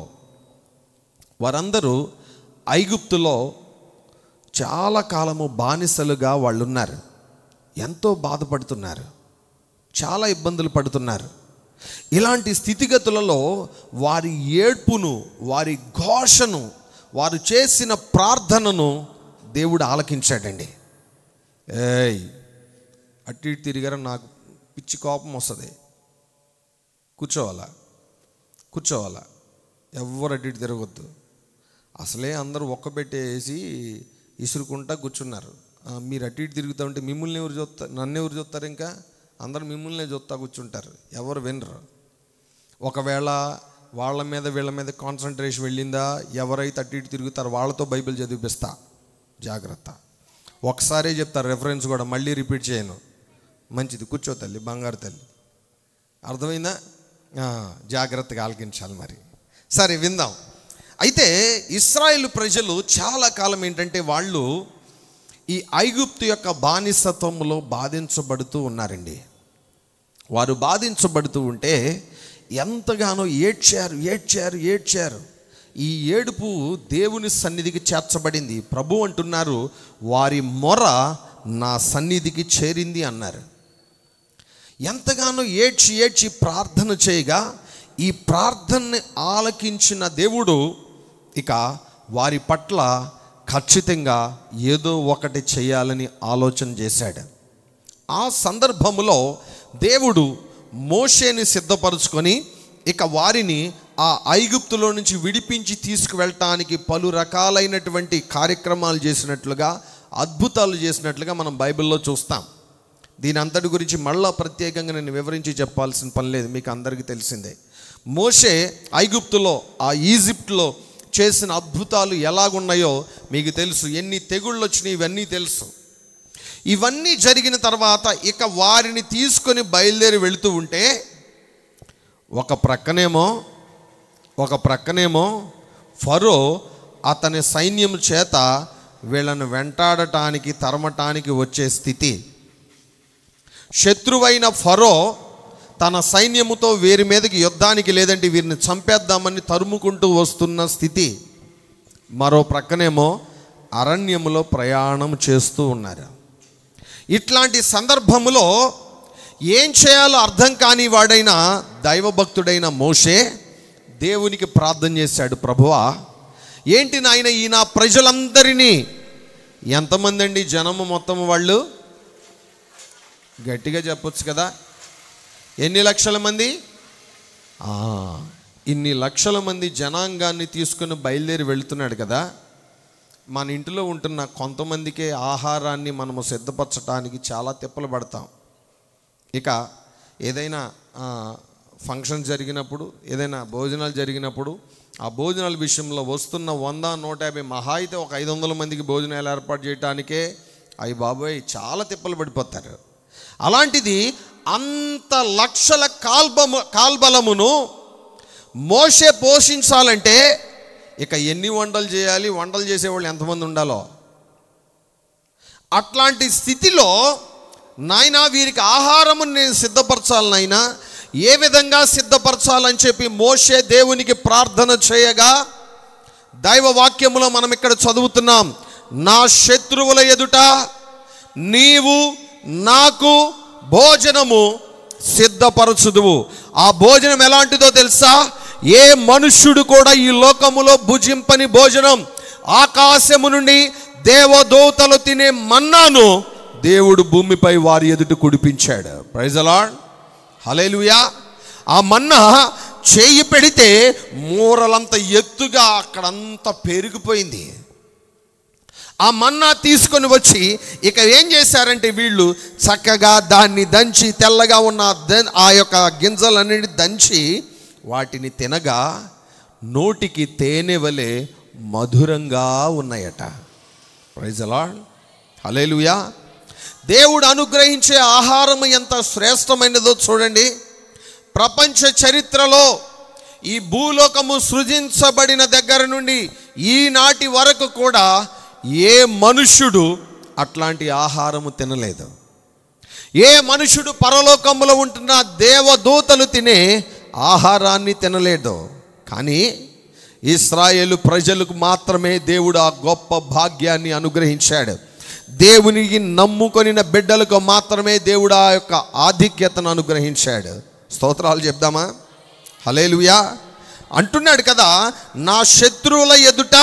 వారందరూ ఐగుప్తులో చాలా కాలము బానిసలుగా వాళ్ళు ఉన్నారు ఎంతో బాధపడుతున్నారు చాలా ఇబ్బందులు పడుతున్నారు ఇలాంటి స్థితిగతులలో వారి ఏడ్పును వారి ఘోషను వారు చేసిన ప్రార్థనను దేవుడు ఆలకించాడండి ఏయ్ అటు ఇటు తిరిగారా నాకు పిచ్చి కోపం వస్తుంది కూర్చోవాలా కూర్చోవాలా ఎవరు అటు ఇటు తిరగొద్దు అసలే అందరూ ఒక్కబెట్టేసి ఇసురుకుంటా కూర్చున్నారు ఆ, మీరు అటు ఇటు తిరుగుతూ ఉంటే మిమ్మల్ని ఎవరు చూస్తారు నన్ను ఎవరు చూస్తారు ఇంకా అందరు మిమ్మల్నే చూస్తా కూర్చుంటారు ఎవరు వినరు ఒకవేళ వాళ్ళ మీద వీళ్ళ మీద కాన్సన్ట్రేషన్ వెళ్ళిందా ఎవరైతే అటు ఇటు తిరుగుతారో వాళ్ళతో బైబిల్ చదివిపిస్తా జాగ్రత్త ఒకసారే చెప్తారు రెఫరెన్స్ కూడా మళ్ళీ రిపీట్ చేయను మంచిది కూర్చో తల్లి బంగారు తల్లి అర్థమైందా ఆ, జాగ్రత్తగా ఆలకించాలి మరి సరే విందాం అయితే ఇస్రాయేల్ ప్రజలు చాలా కాలం ఏంటంటే వాళ్ళు ఈ ఐగుప్తు యొక్క బానిసత్వంలో బాధించబడుతూ ఉన్నారండి వారు బాధించబడుతూ ఉంటే ఎంతగానో ఏడ్చారు ఏడ్చారు ఏడ్చారు ఈ ఏడుపు దేవుని సన్నిధికి చేర్చబడింది ప్రభు అంటున్నారు వారి మొర నా సన్నిధికి చేరింది అన్నారు ఎంతగానో ఏడ్చి ఏడ్చి ప్రార్థన చేయగా ఈ ప్రార్థనని ఆలకించిన దేవుడు ఇక వారి పట్ల ఖచ్చితంగా ఏదో ఒకటి చేయాలని ఆలోచన చేశాడు ఆ సందర్భములో దేవుడు మోషేని సిద్ధపరుచుకొని ఇక వారిని ఆ ఐగుప్తులో నుంచి విడిపించి తీసుకువెళ్ళటానికి పలు రకాలైనటువంటి కార్యక్రమాలు చేసినట్లుగా అద్భుతాలు చేసినట్లుగా మనం బైబిల్లో చూస్తాం దీని అంతటి గురించి మళ్ళా ప్రత్యేకంగా నేను వివరించి చెప్పాల్సిన పని లేదు మీకు అందరికీ తెలిసిందే మోషే ఐగుప్తులో ఆ ఈజిప్ట్లో చేసిన అద్భుతాలు ఎలాగున్నాయో మీకు తెలుసు ఎన్ని తెగుళ్ళు వచ్చినాయి ఇవన్నీ తెలుసు ఇవన్నీ జరిగిన తర్వాత ఇక వారిని తీసుకొని బయలుదేరి వెళుతూ ఉంటే ఒక ప్రక్కనేమో ఒక ప్రక్కనేమో ఫరో అతని సైన్యం చేత వీళ్ళను వెంటాడటానికి తరమటానికి వచ్చే స్థితి శత్రువైన ఫరో తన సైన్యముతో వీరి మీదకి యుద్ధానికి లేదంటే వీరిని చంపేద్దామని తరుముకుంటూ వస్తున్న స్థితి మరో ప్రక్కనేమో అరణ్యములో ప్రయాణం చేస్తూ ఉన్నారు ఇట్లాంటి సందర్భములో ఏం చేయాలో అర్థం కాని వాడైన దైవభక్తుడైన మోషే దేవునికి ప్రార్థన చేశాడు ప్రభువా ఏంటి నాయన ఈ నా ప్రజలందరినీ ఎంతమంది అండి జనము మొత్తం వాళ్ళు గట్టిగా చెప్పొచ్చు కదా ఎన్ని లక్షల మంది ఆ, ఇన్ని లక్షల మంది జనాంగాన్ని తీసుకుని బయలుదేరి వెళ్తున్నాడు కదా మన ఇంటిలో ఉంటున్న కొంతమందికే ఆహారాన్ని మనము సిద్ధపరచడానికి చాలా తిప్పలు పడతాం ఇక ఏదైనా ఆ, ఫంక్షన్ జరిగినప్పుడు ఏదైనా భోజనాలు జరిగినప్పుడు ఆ భోజనాల విషయంలో వస్తున్న వంద నూట యాభై మహా అయితే ఒక ఐదు వందల మందికి భోజనాలు ఏర్పాటు చేయడానికే అయ్యి బాబోయ్ చాలా తిప్పలు పడిపోతారు అలాంటిది అంత లక్షల కాల్బము కాల్బలమును మోసే పోషించాలంటే ఇక ఎన్ని వంటలు చేయాలి వంటలు చేసేవాళ్ళు ఎంతమంది ఉండాలో అట్లాంటి స్థితిలో నాయన వీరికి ఆహారము నేను సిద్ధపరచాలి నాయన ఏ విధంగా సిద్ధపరచాలని చెప్పి మోషే దేవునికి ప్రార్థన చేయగా దైవ వాక్యములో మనం ఇక్కడ చదువుతున్నాం నా శత్రువుల ఎదుట నీవు నాకు భోజనము సిద్ధపరచుదువు ఆ భోజనం ఎలాంటిదో తెలుసా ఏ మనుష్యుడు కూడా ఈ లోకములో భుజింపని భోజనం ఆకాశము నుండి దేవదూతలు తినే మన్నాను దేవుడు భూమిపై వారి ఎదుట కుడిపించాడు ప్రైజలాడ్ హలేలుయా ఆ మన్నా చేయి పెడితే మూరలంత ఎత్తుగా అక్కడంతా పెరిగిపోయింది ఆ మన్నా తీసుకొని వచ్చి ఇక ఏం చేశారంటే వీళ్ళు చక్కగా దాన్ని దంచి తెల్లగా ఉన్న ఆ ద- ఆ యొక్క గింజలన్నిటి దంచి వాటిని తినగా నోటికి తేనె వలె మధురంగా ఉన్నాయట ప్రైజలాడ్ హలేలుయా దేవుడు అనుగ్రహించే ఆహారం ఎంత శ్రేష్టమైనదో చూడండి ప్రపంచ చరిత్రలో ఈ భూలోకము సృజించబడిన దగ్గర నుండి ఈనాటి వరకు కూడా ఏ మనుష్యుడు అట్లాంటి ఆహారము తినలేదు ఏ మనుషుడు పరలోకములో ఉంటున్న దేవదూతలు తినే ఆహారాన్ని తినలేదు కానీ ఇస్రాయేలు ప్రజలకు మాత్రమే దేవుడు ఆ గొప్ప భాగ్యాన్ని అనుగ్రహించాడు దేవునికి నమ్ముకొనిన బిడ్డలకు మాత్రమే దేవుడు ఆ యొక్క ఆధిక్యతను అనుగ్రహించాడు స్తోత్రాలు చెప్దామా హలేలుయా అంటున్నాడు కదా నా శత్రువుల ఎదుట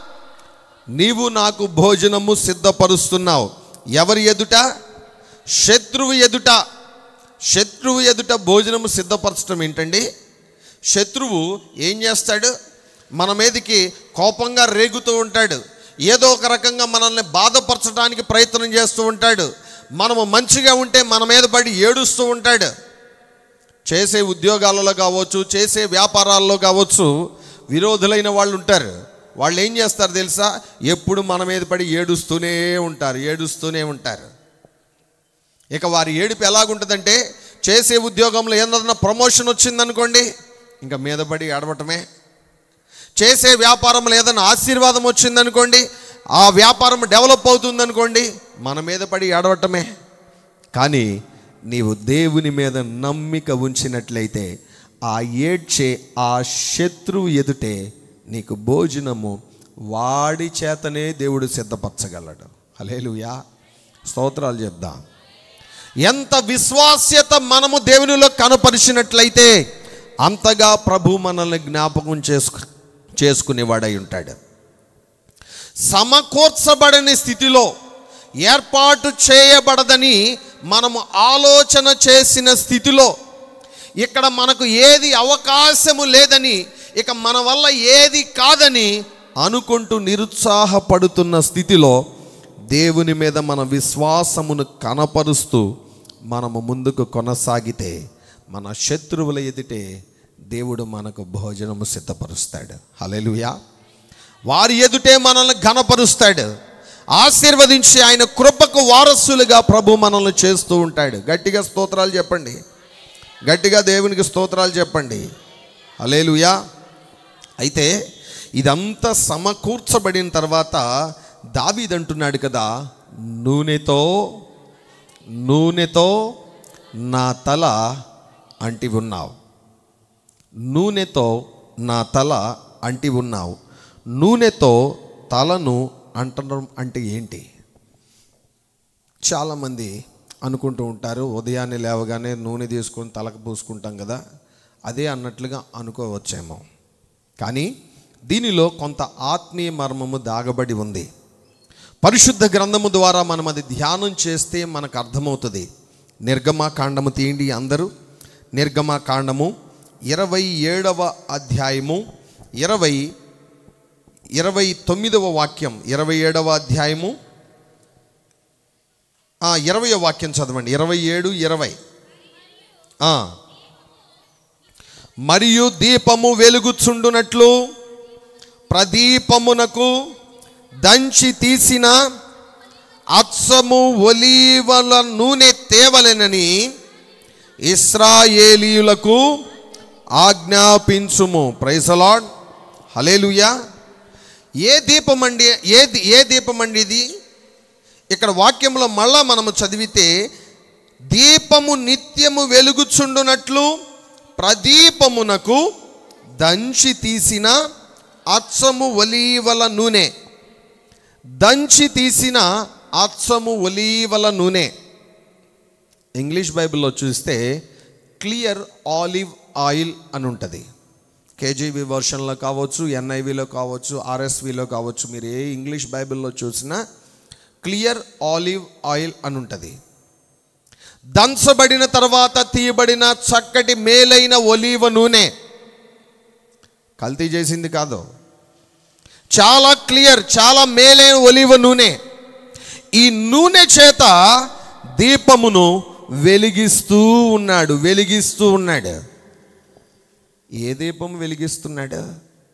నీవు నాకు భోజనము సిద్ధపరుస్తున్నావు ఎవరి ఎదుట శత్రువు ఎదుట శత్రువు ఎదుట భోజనము సిద్ధపరచడం ఏంటండి శత్రువు ఏం చేస్తాడు మన మీదకి కోపంగా రేగుతూ ఉంటాడు ఏదో ఒక రకంగా మనల్ని బాధపరచడానికి ప్రయత్నం చేస్తూ ఉంటాడు మనము మంచిగా ఉంటే మన మీద పడి ఏడుస్తూ ఉంటాడు చేసే ఉద్యోగాలలో కావచ్చు చేసే వ్యాపారాల్లో కావచ్చు విరోధులైన వాళ్ళు ఉంటారు వాళ్ళు ఏం చేస్తారు తెలుసా ఎప్పుడు మన మీద పడి ఏడుస్తూనే ఉంటారు ఏడుస్తూనే ఉంటారు ఇక వారి ఏడుపు ఎలాగుంటుందంటే చేసే ఉద్యోగంలో ఏదన్నా ప్రమోషన్ వచ్చిందనుకోండి ఇంకా మీద పడి ఏడవటమే చేసే వ్యాపారంలో ఏదైనా ఆశీర్వాదం వచ్చిందనుకోండి ఆ వ్యాపారం డెవలప్ అవుతుందనుకోండి మన మీద పడి ఏడవటమే కానీ నీవు దేవుని మీద నమ్మిక ఉంచినట్లయితే ఆ ఏడ్చే ఆ శత్రువు ఎదుటే నీకు భోజనము వాడి చేతనే దేవుడు సిద్ధపరచగలడు హలేలుయా స్తోత్రాలు చెప్దాం ఎంత విశ్వాస్యత మనము దేవునిలో కనపరిచినట్లయితే అంతగా ప్రభు మనల్ని జ్ఞాపకం చేసుకు చేసుకునేవాడై ఉంటాడు సమకూర్చబడని స్థితిలో ఏర్పాటు చేయబడదని మనము ఆలోచన చేసిన స్థితిలో ఇక్కడ మనకు ఏది అవకాశము లేదని ఇక మన వల్ల ఏది కాదని అనుకుంటూ నిరుత్సాహపడుతున్న స్థితిలో దేవుని మీద మన విశ్వాసమును కనపరుస్తూ మనము ముందుకు కొనసాగితే మన శత్రువుల ఎదుటే దేవుడు మనకు భోజనము సిద్ధపరుస్తాడు హల్లెలూయా వారి ఎదుటే మనల్ని ఘనపరుస్తాడు ఆశీర్వదించి ఆయన కృపకు వారసులుగా ప్రభు మనల్ని చేస్తూ ఉంటాడు గట్టిగా స్తోత్రాలు చెప్పండి గట్టిగా దేవునికి స్తోత్రాలు చెప్పండి హలేలుయా అయితే ఇదంతా సమకూర్చబడిన తర్వాత దావీదంటున్నాడు కదా నూనెతో నూనెతో నా తల అంటి ఉన్నావు నూనెతో నా తల అంటి ఉన్నావు నూనెతో తలను అంటడం అంటే ఏంటి చాలామంది అనుకుంటూ ఉంటారు ఉదయాన్నే లేవగానే నూనె తీసుకొని తలకు పూసుకుంటాం కదా అదే అన్నట్లుగా అనుకోవచ్చేమో కానీ దీనిలో కొంత ఆత్మీయ మర్మము దాగబడి ఉంది పరిశుద్ధ గ్రంథము ద్వారా మనం అది ధ్యానం చేస్తే మనకు అర్థమవుతుంది నిర్గమా కాండము తీయండి అందరూ నిర్గమా కాండము ఇరవై ఏడవ అధ్యాయము ఇరవై ఇరవై తొమ్మిదవ వాక్యం ఇరవై ఏడవ అధ్యాయము ఇరవై వాక్యం చదవండి ఇరవై ఏడు ఇరవై ఆ. మరియు దీపము వెలుగుచుండునట్లు ప్రదీపమునకు దంచి తీసిన అచ్చము ఒలీవల నూనె తేవలెనని ఇస్రాయేలీయులకు ఆజ్ఞాపించుము ప్రైసలాడ్ హలేలుయా ఏ దీపం అండి ఏ దీ- ఏ దీపం అండి ఇది ఇక్కడ వాక్యంలో మళ్ళా మనము చదివితే దీపము నిత్యము వెలుగుచుండునట్లు ప్రదీపమునకు దంచి తీసిన అచ్చము ఒలీవల నూనె దంచి తీసిన అచ్చము ఒలీవల నూనె ఇంగ్లీష్ బైబిల్లో చూస్తే క్లియర్ ఆలివ్ ఆయిల్ అని ఉంటుంది కేజీబీ వర్షన్లో కావచ్చు ఎన్ఐవిలో కావచ్చు ఆర్ఎస్విలో కావచ్చు మీరు ఏ ఇంగ్లీష్ బైబిల్లో చూసినా క్లియర్ ఆలివ్ ఆయిల్ అని ఉంటుంది దంచబడిన తర్వాత తీయబడిన చక్కటి మేలైన ఒలీవ నూనె కల్తీ చేసింది కాదు చాలా క్లియర్ చాలా మేలైన ఒలివ నూనె ఈ నూనె చేత దీపమును వెలిగిస్తూ ఉన్నాడు వెలిగిస్తూ ఉన్నాడు ఏ దీపం వెలిగిస్తున్నాడు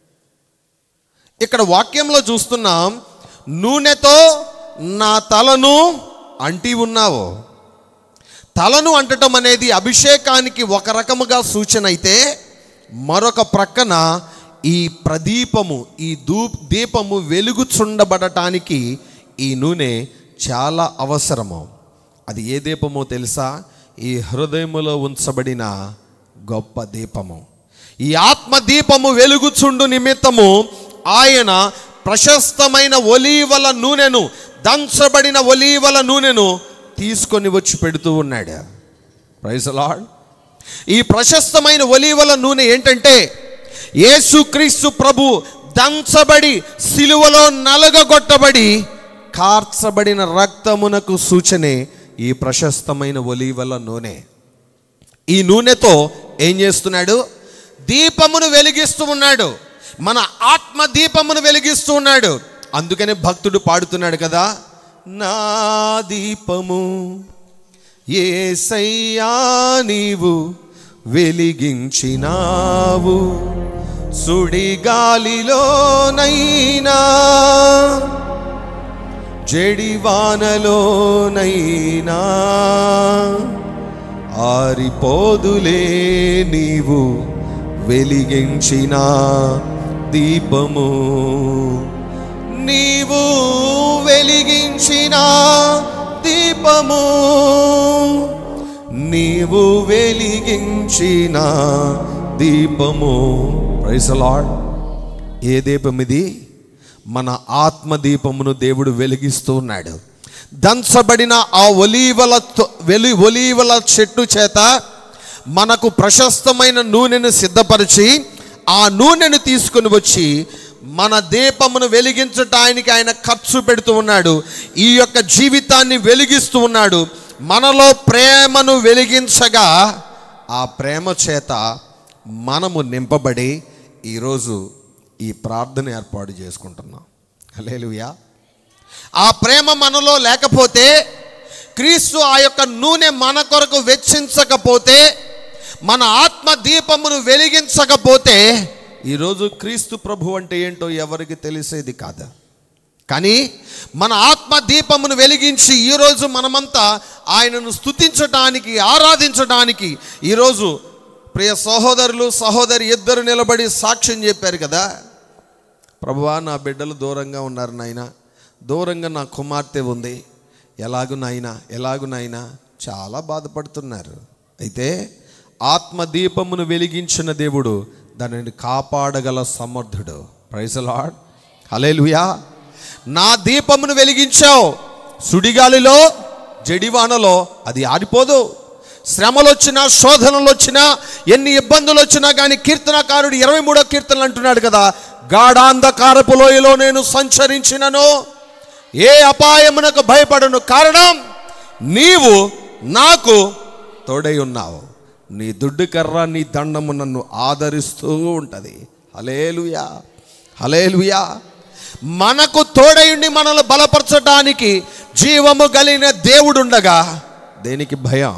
ఇక్కడ వాక్యంలో చూస్తున్నాం నూనెతో నా తలను అంటి ఉన్నావు తలను అంటటం అనేది అభిషేకానికి ఒక రకముగా సూచన అయితే మరొక ప్రక్కన ఈ ప్రదీపము ఈ దూ దీపము వెలుగుచుండబడటానికి ఈ నూనె చాలా అవసరము అది ఏ దీపమో తెలుసా ఈ హృదయములో ఉంచబడిన గొప్ప దీపము ఈ ఆత్మ దీపము వెలుగుచుండు నిమిత్తము ఆయన ప్రశస్తమైన ఒలీవల నూనెను దంచబడిన ఒలీవల నూనెను తీసుకొని వచ్చి పెడుతూ ఉన్నాడు ప్రైజ్ లాడ్ ఈ ప్రశస్తమైన ఒలీవల నూనె ఏంటంటే యేసుక్రీస్తు ప్రభు దంచబడి సిలువలో నలగగొట్టబడి కార్చబడిన రక్తమునకు సూచనే ఈ ప్రశస్తమైన ఒలీవల నూనె ఈ నూనెతో ఏం చేస్తున్నాడు దీపమును వెలిగిస్తూ ఉన్నాడు మన ఆత్మ దీపమును వెలిగిస్తూ ఉన్నాడు అందుకనే భక్తుడు పాడుతున్నాడు కదా నా దీపము ఏసయ్యా నీవు వెలిగించినావు సుడిగాలిలోనైనా జడివానలోనైనా ఆరిపోదులే నీవు వెలిగించిన దీపము నీవు వెలిగించిన దీపము నీవు వెలిగించిన దీపము ప్రైస్ లార్డ్ ఏ దీపం ఇది మన ఆత్మ దీపమును దేవుడు వెలిగిస్తూ ఉన్నాడు దంచబడిన ఆ ఒలీవల తొ- వెలి ఒలీవల చెట్టు చేత మనకు ప్రశస్తమైన నూనెను సిద్ధపరిచి ఆ నూనెను తీసుకుని వచ్చి మన దీపమును వెలిగించటానికి ఆయన ఖర్చు పెడుతూ ఉన్నాడు ఈ యొక్క జీవితాన్ని వెలిగిస్తూ ఉన్నాడు మనలో ప్రేమను వెలిగించగా ఆ ప్రేమ చేత మనము నింపబడి ఈరోజు ఈ ప్రార్థన ఏర్పాటు చేసుకుంటున్నాం హల్లెలూయా ఆ ప్రేమ మనలో లేకపోతే క్రీస్తు ఆ యొక్క నూనె మన కొరకు వెచ్చించకపోతే మన ఆత్మ దీపమును వెలిగించకపోతే ఈరోజు క్రీస్తు ప్రభు అంటే ఏంటో ఎవరికి తెలిసేది కాదు కానీ మన ఆత్మ దీపమును వెలిగించి ఈరోజు మనమంతా ఆయనను స్తుతించటానికి ఆరాధించడానికి ఈరోజు ప్రియ సహోదరులు సహోదరి ఇద్దరు నిలబడి సాక్ష్యం చెప్పారు కదా ప్రభువా నా బిడ్డలు దూరంగా ఉన్నారు నాయన దూరంగా నా కుమార్తె ఉంది ఎలాగు నాయనా ఎలాగు నాయనా చాలా బాధపడుతున్నారు అయితే ఆత్మ దీపమును వెలిగించిన దేవుడు దానిని కాపాడగల సమర్థుడు ప్రైజలాడ్ హలేలుయా నా దీపమును వెలిగించావు సుడిగాలిలో జడివానలో అది ఆరిపోదు శ్రమలు వచ్చినా శోధనలు వచ్చినా ఎన్ని ఇబ్బందులు వచ్చినా కానీ కీర్తనకారుడు ఇరవై మూడో కీర్తనలు అంటున్నాడు కదా గాఢాంధకారపు లోయలో నేను సంచరించినను ఏ అపాయమునకు భయపడను కారణం నీవు నాకు తోడై ఉన్నావు నీ దుడ్డు కర్ర నీ దండము నన్ను ఆదరిస్తూ ఉంటుంది హలేలుయా హలేలుయా మనకు తోడయుండి మనల్ని బలపరచడానికి జీవము కలిగిన దేవుడుండగా దేనికి భయం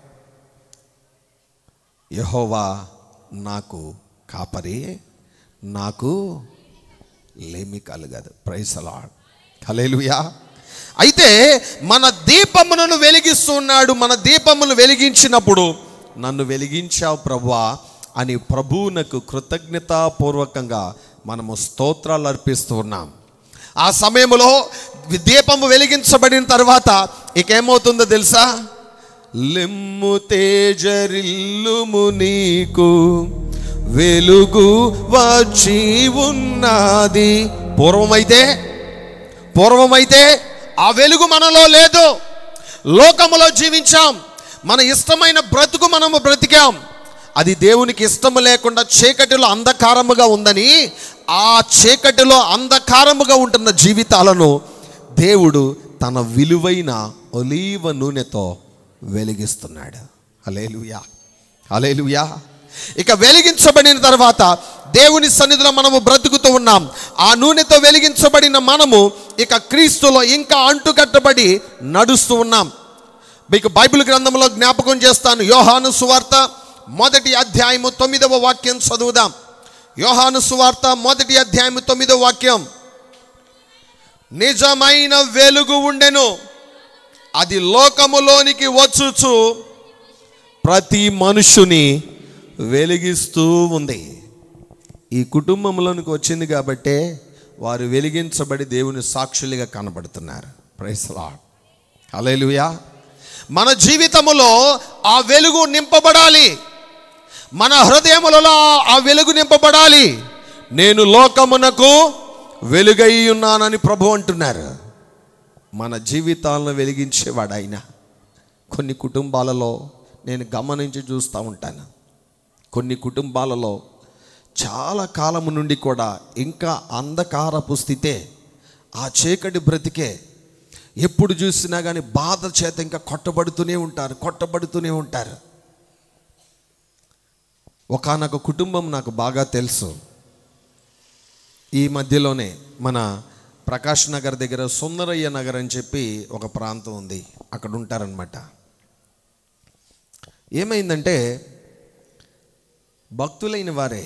యహోవా నాకు కాపరి నాకు లేమి కలగదు ప్రైసలాడ్ హలేలుయా అయితే మన దీపమును వెలిగిస్తున్నాడు మన దీపమును వెలిగించినప్పుడు నన్ను వెలిగించావు ప్రభువా అని ప్రభువునకు కృతజ్ఞతాపూర్వకంగా మనము స్తోత్రాలు అర్పిస్తూ ఉన్నాం ఆ సమయంలో దీపము వెలిగించబడిన తర్వాత ఇక ఏమవుతుందో తెలుసా లెమ్ము తేజరిల్లుము నీకు వెలుగు వచ్చి ఉన్నది పూర్వమైతే పూర్వమైతే ఆ వెలుగు మనలో లేదు లోకములో జీవించాం మన ఇష్టమైన బ్రతుకు మనము బ్రతికాం అది దేవునికి ఇష్టము లేకుండా చీకటిలో అంధకారముగా ఉందని ఆ చీకటిలో అంధకారముగా ఉంటున్న జీవితాలను దేవుడు తన విలువైన ఒలీవ నూనెతో వెలిగిస్తున్నాడు అలేలుయా అలేలుయా ఇక వెలిగించబడిన తర్వాత దేవుని సన్నిధిలో మనము బ్రతుకుతూ ఉన్నాం ఆ నూనెతో వెలిగించబడిన మనము ఇక క్రీస్తులో ఇంకా అంటుకట్టబడి నడుస్తూ ఉన్నాం మీకు బైబిల్ గ్రంథంలో జ్ఞాపకం చేస్తాను యోహాను సువార్త మొదటి అధ్యాయము తొమ్మిదవ వాక్యం చదువుదాం యోహాను సువార్త మొదటి అధ్యాయము తొమ్మిదవ వాక్యం నిజమైన వెలుగు ఉండెను అది లోకములోనికి వచ్చుచు ప్రతి మనుషుని వెలిగిస్తూ ఉంది ఈ కుటుంబంలోనికి వచ్చింది కాబట్టే వారు వెలిగించబడి దేవుని సాక్షులుగా కనబడుతున్నారు ప్రైస్లా అలేలుయా మన జీవితములో ఆ వెలుగు నింపబడాలి మన హృదయములలో ఆ వెలుగు నింపబడాలి నేను లోకమునకు వెలుగై ఉన్నానని ప్రభు అంటున్నారు మన జీవితాలను వెలిగించేవాడు ఆయన కొన్ని కుటుంబాలలో నేను గమనించి చూస్తూ ఉంటాను కొన్ని కుటుంబాలలో చాలా కాలము నుండి కూడా ఇంకా అంధకారపు స్థితే ఆ చీకటి బ్రతికే ఎప్పుడు చూసినా కానీ బాధ చేత ఇంకా కొట్టబడుతూనే ఉంటారు కొట్టబడుతూనే ఉంటారు ఒకనొక కుటుంబం నాకు బాగా తెలుసు ఈ మధ్యలోనే మన ప్రకాష్ నగర్ దగ్గర సుందరయ్య నగర్ అని చెప్పి ఒక ప్రాంతం ఉంది అక్కడ ఉంటారనమాట ఏమైందంటే భక్తులైన వారే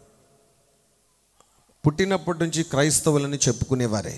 పుట్టినప్పటి నుంచి క్రైస్తవులని చెప్పుకునేవారే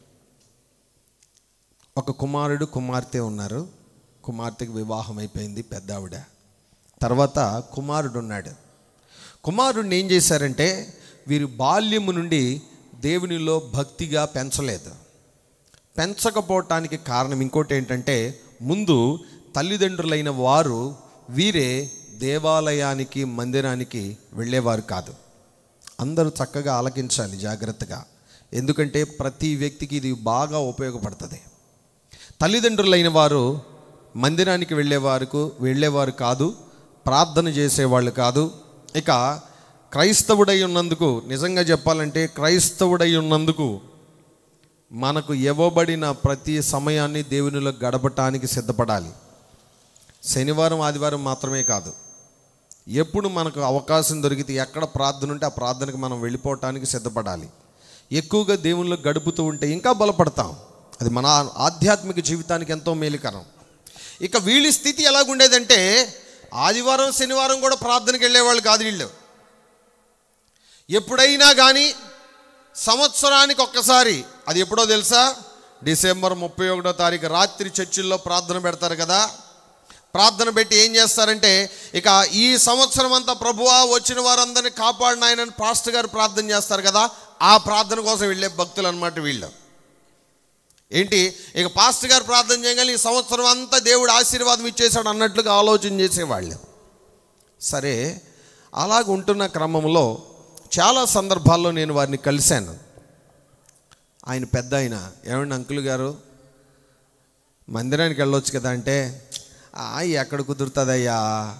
ఒక కుమారుడు కుమార్తె ఉన్నారు కుమార్తెకి వివాహం అయిపోయింది పెద్ద ఆవిడ తర్వాత కుమారుడు ఉన్నాడు కుమారుడిని ఏం చేశారంటే వీరు బాల్యము నుండి దేవునిలో భక్తిగా పెంచలేదు పెంచకపోవటానికి కారణం ఇంకోటి ఏంటంటే ముందు తల్లిదండ్రులైన వారు వీరే దేవాలయానికి మందిరానికి వెళ్ళేవారు కాదు అందరూ చక్కగా ఆలకించాలి జాగ్రత్తగా ఎందుకంటే ప్రతి వ్యక్తికి ఇది బాగా ఉపయోగపడుతుంది తల్లిదండ్రులైన వారు మందిరానికి వెళ్ళేవారు వెళ్ళేవారు కాదు ప్రార్థన చేసేవాళ్ళు కాదు ఇక క్రైస్తవుడై ఉన్నందుకు నిజంగా చెప్పాలంటే క్రైస్తవుడై ఉన్నందుకు మనకు ఇవ్వబడిన ప్రతి సమయాన్ని దేవునిలో గడపటానికి సిద్ధపడాలి శనివారం ఆదివారం మాత్రమే కాదు ఎప్పుడు మనకు అవకాశం దొరికితే ఎక్కడ ప్రార్థన ఉంటే ఆ ప్రార్థనకు మనం వెళ్ళిపోవటానికి సిద్ధపడాలి ఎక్కువగా దేవునిలో గడుపుతూ ఉంటే ఇంకా బలపడతాం అది మన ఆధ్యాత్మిక జీవితానికి ఎంతో మేలుకరం ఇక వీళ్ళ స్థితి ఎలాగుండేదంటే ఆదివారం శనివారం కూడా ప్రార్థనకి వెళ్ళేవాళ్ళు కాదు వీళ్ళు ఎప్పుడైనా కానీ సంవత్సరానికి ఒక్కసారి అది ఎప్పుడో తెలుసా డిసెంబర్ ముప్పై ఒకటో తారీఖు రాత్రి చర్చిల్లో ప్రార్థన పెడతారు కదా ప్రార్థన పెట్టి ఏం చేస్తారంటే ఇక ఈ సంవత్సరం అంతా ప్రభువా వచ్చిన వారందరిని కాపాడిన ఆయన పాస్టర్ గారు ప్రార్థన చేస్తారు కదా ఆ ప్రార్థన కోసం వెళ్ళే భక్తులు అనమాట వీళ్ళు ఏంటి ఇక పాస్టర్ గారు ప్రార్థన చేయగానే ఈ సంవత్సరం అంతా దేవుడు ఆశీర్వాదం ఇచ్చేసాడు అన్నట్లుగా ఆలోచన చేసేవాళ్ళు సరే అలాగ ఉంటున్న క్రమంలో చాలా సందర్భాల్లో నేను వారిని కలిశాను ఆయన పెద్ద ఆయన ఏమండి అంకుల్ గారు మందిరానికి వెళ్ళొచ్చు కదా అంటే "ఆ, ఎక్కడ కుదురుతుందయ్యా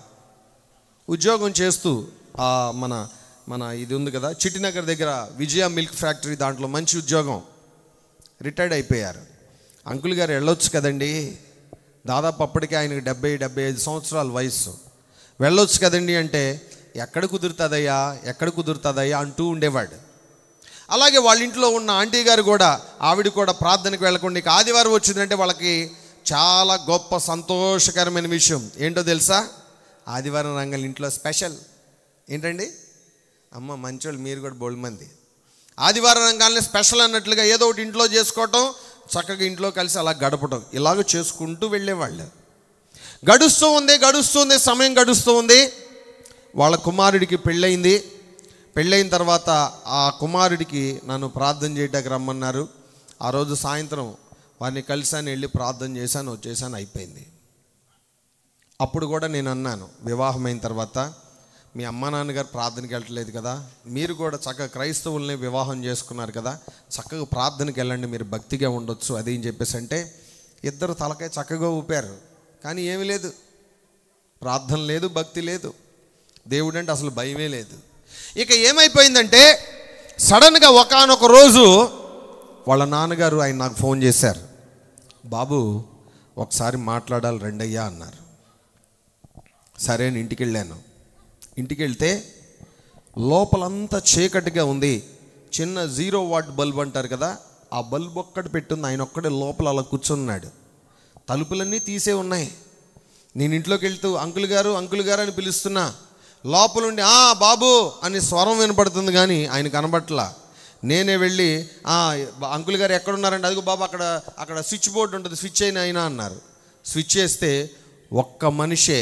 ఉద్యోగం చేస్తూ ఆ, మన మన ఇది ఉంది కదా చిట్టినగర్ దగ్గర విజయ మిల్క్ ఫ్యాక్టరీ దాంట్లో మంచి ఉద్యోగం రిటైర్డ్ అయిపోయారు అంకుల్ గారు వెళ్ళొచ్చు కదండి దాదాపు అప్పటికే ఆయనకు డెబ్బై డెబ్బై ఐదు సంవత్సరాల వయస్సు వెళ్ళొచ్చు కదండి అంటే ఎక్కడ కుదురుతుందయ్యా ఎక్కడ కుదురుతుందయ్యా అంటూ ఉండేవాడు అలాగే వాళ్ళ ఇంట్లో ఉన్న ఆంటీ గారు కూడా ఆవిడ కూడా ప్రార్థనకు వెళ్ళకుండా ఇక ఆదివారం వచ్చిందంటే వాళ్ళకి చాలా గొప్ప సంతోషకరమైన విషయం ఏంటో తెలుసా ఆదివారం రంగల్ ఇంట్లో స్పెషల్ ఏంటండి అమ్మ మంచోళ్ళు మీరు కూడా బోల్డ్ మంది ఆదివారం రంగాల్ని స్పెషల్ అన్నట్లుగా ఏదో ఒకటి ఇంట్లో చేసుకోవటం చక్కగా ఇంట్లో కలిసి అలా గడపటం ఇలాగ చేసుకుంటూ వెళ్ళేవాళ్ళు గడుస్తూ ఉంది గడుస్తూ ఉంది సమయం గడుస్తూ ఉంది వాళ్ళ కుమారుడికి పెళ్ళయింది పెళ్ళైన తర్వాత ఆ కుమారుడికి నన్ను ప్రార్థన చేయటానికి రమ్మన్నారు ఆ రోజు సాయంత్రం వారిని కలిసాను వెళ్ళి ప్రార్థన చేశాను వచ్చేసాను అయిపోయింది అప్పుడు కూడా నేను అన్నాను వివాహమైన తర్వాత మీ అమ్మా నాన్నగారు ప్రార్థనకి వెళ్ళట్లేదు కదా మీరు కూడా చక్కగా క్రైస్తవుల్ని వివాహం చేసుకున్నారు కదా చక్కగా ప్రార్థనకి వెళ్ళండి మీరు భక్తిగా ఉండొచ్చు అది అని చెప్పేసి అంటే ఇద్దరు తలకాయ చక్కగా ఊపారు కానీ ఏమీ లేదు ప్రార్థన లేదు భక్తి లేదు దేవుడు అంటే అసలు భయమే లేదు ఇక ఏమైపోయిందంటే సడన్గా ఒకానొక రోజు వాళ్ళ నాన్నగారు ఆయన నాకు ఫోన్ చేశారు బాబు ఒకసారి మాట్లాడాలి రెండయ్యా అన్నారు సరే అని ఇంటికి వెళ్ళాను ఇంటికి వెళ్తే లోపలంతా చీకటిగా ఉంది చిన్న జీరో వాట్ బల్బ్ అంటారు కదా ఆ బల్బ్ ఒక్కటి పెట్టుంది ఆయన ఒక్కడే లోపల అలా కూర్చున్నాడు తలుపులన్నీ తీసే ఉన్నాయి నేను ఇంట్లోకి వెళ్తూ అంకుల్ గారు అంకుల్ గారు అని పిలుస్తున్నా లోపలుండి ఆ బాబు అని స్వరం వినపడుతుంది కానీ ఆయన కనబట్లా నేనే వెళ్ళి "ఆ, అంకుల్ గారు ఎక్కడున్నారంటే అదిగో బాబు అక్కడ అక్కడ స్విచ్ బోర్డు ఉంటుంది స్విచ్ అయిన అయినా అన్నారు స్విచ్ చేస్తే ఒక్క మనిషే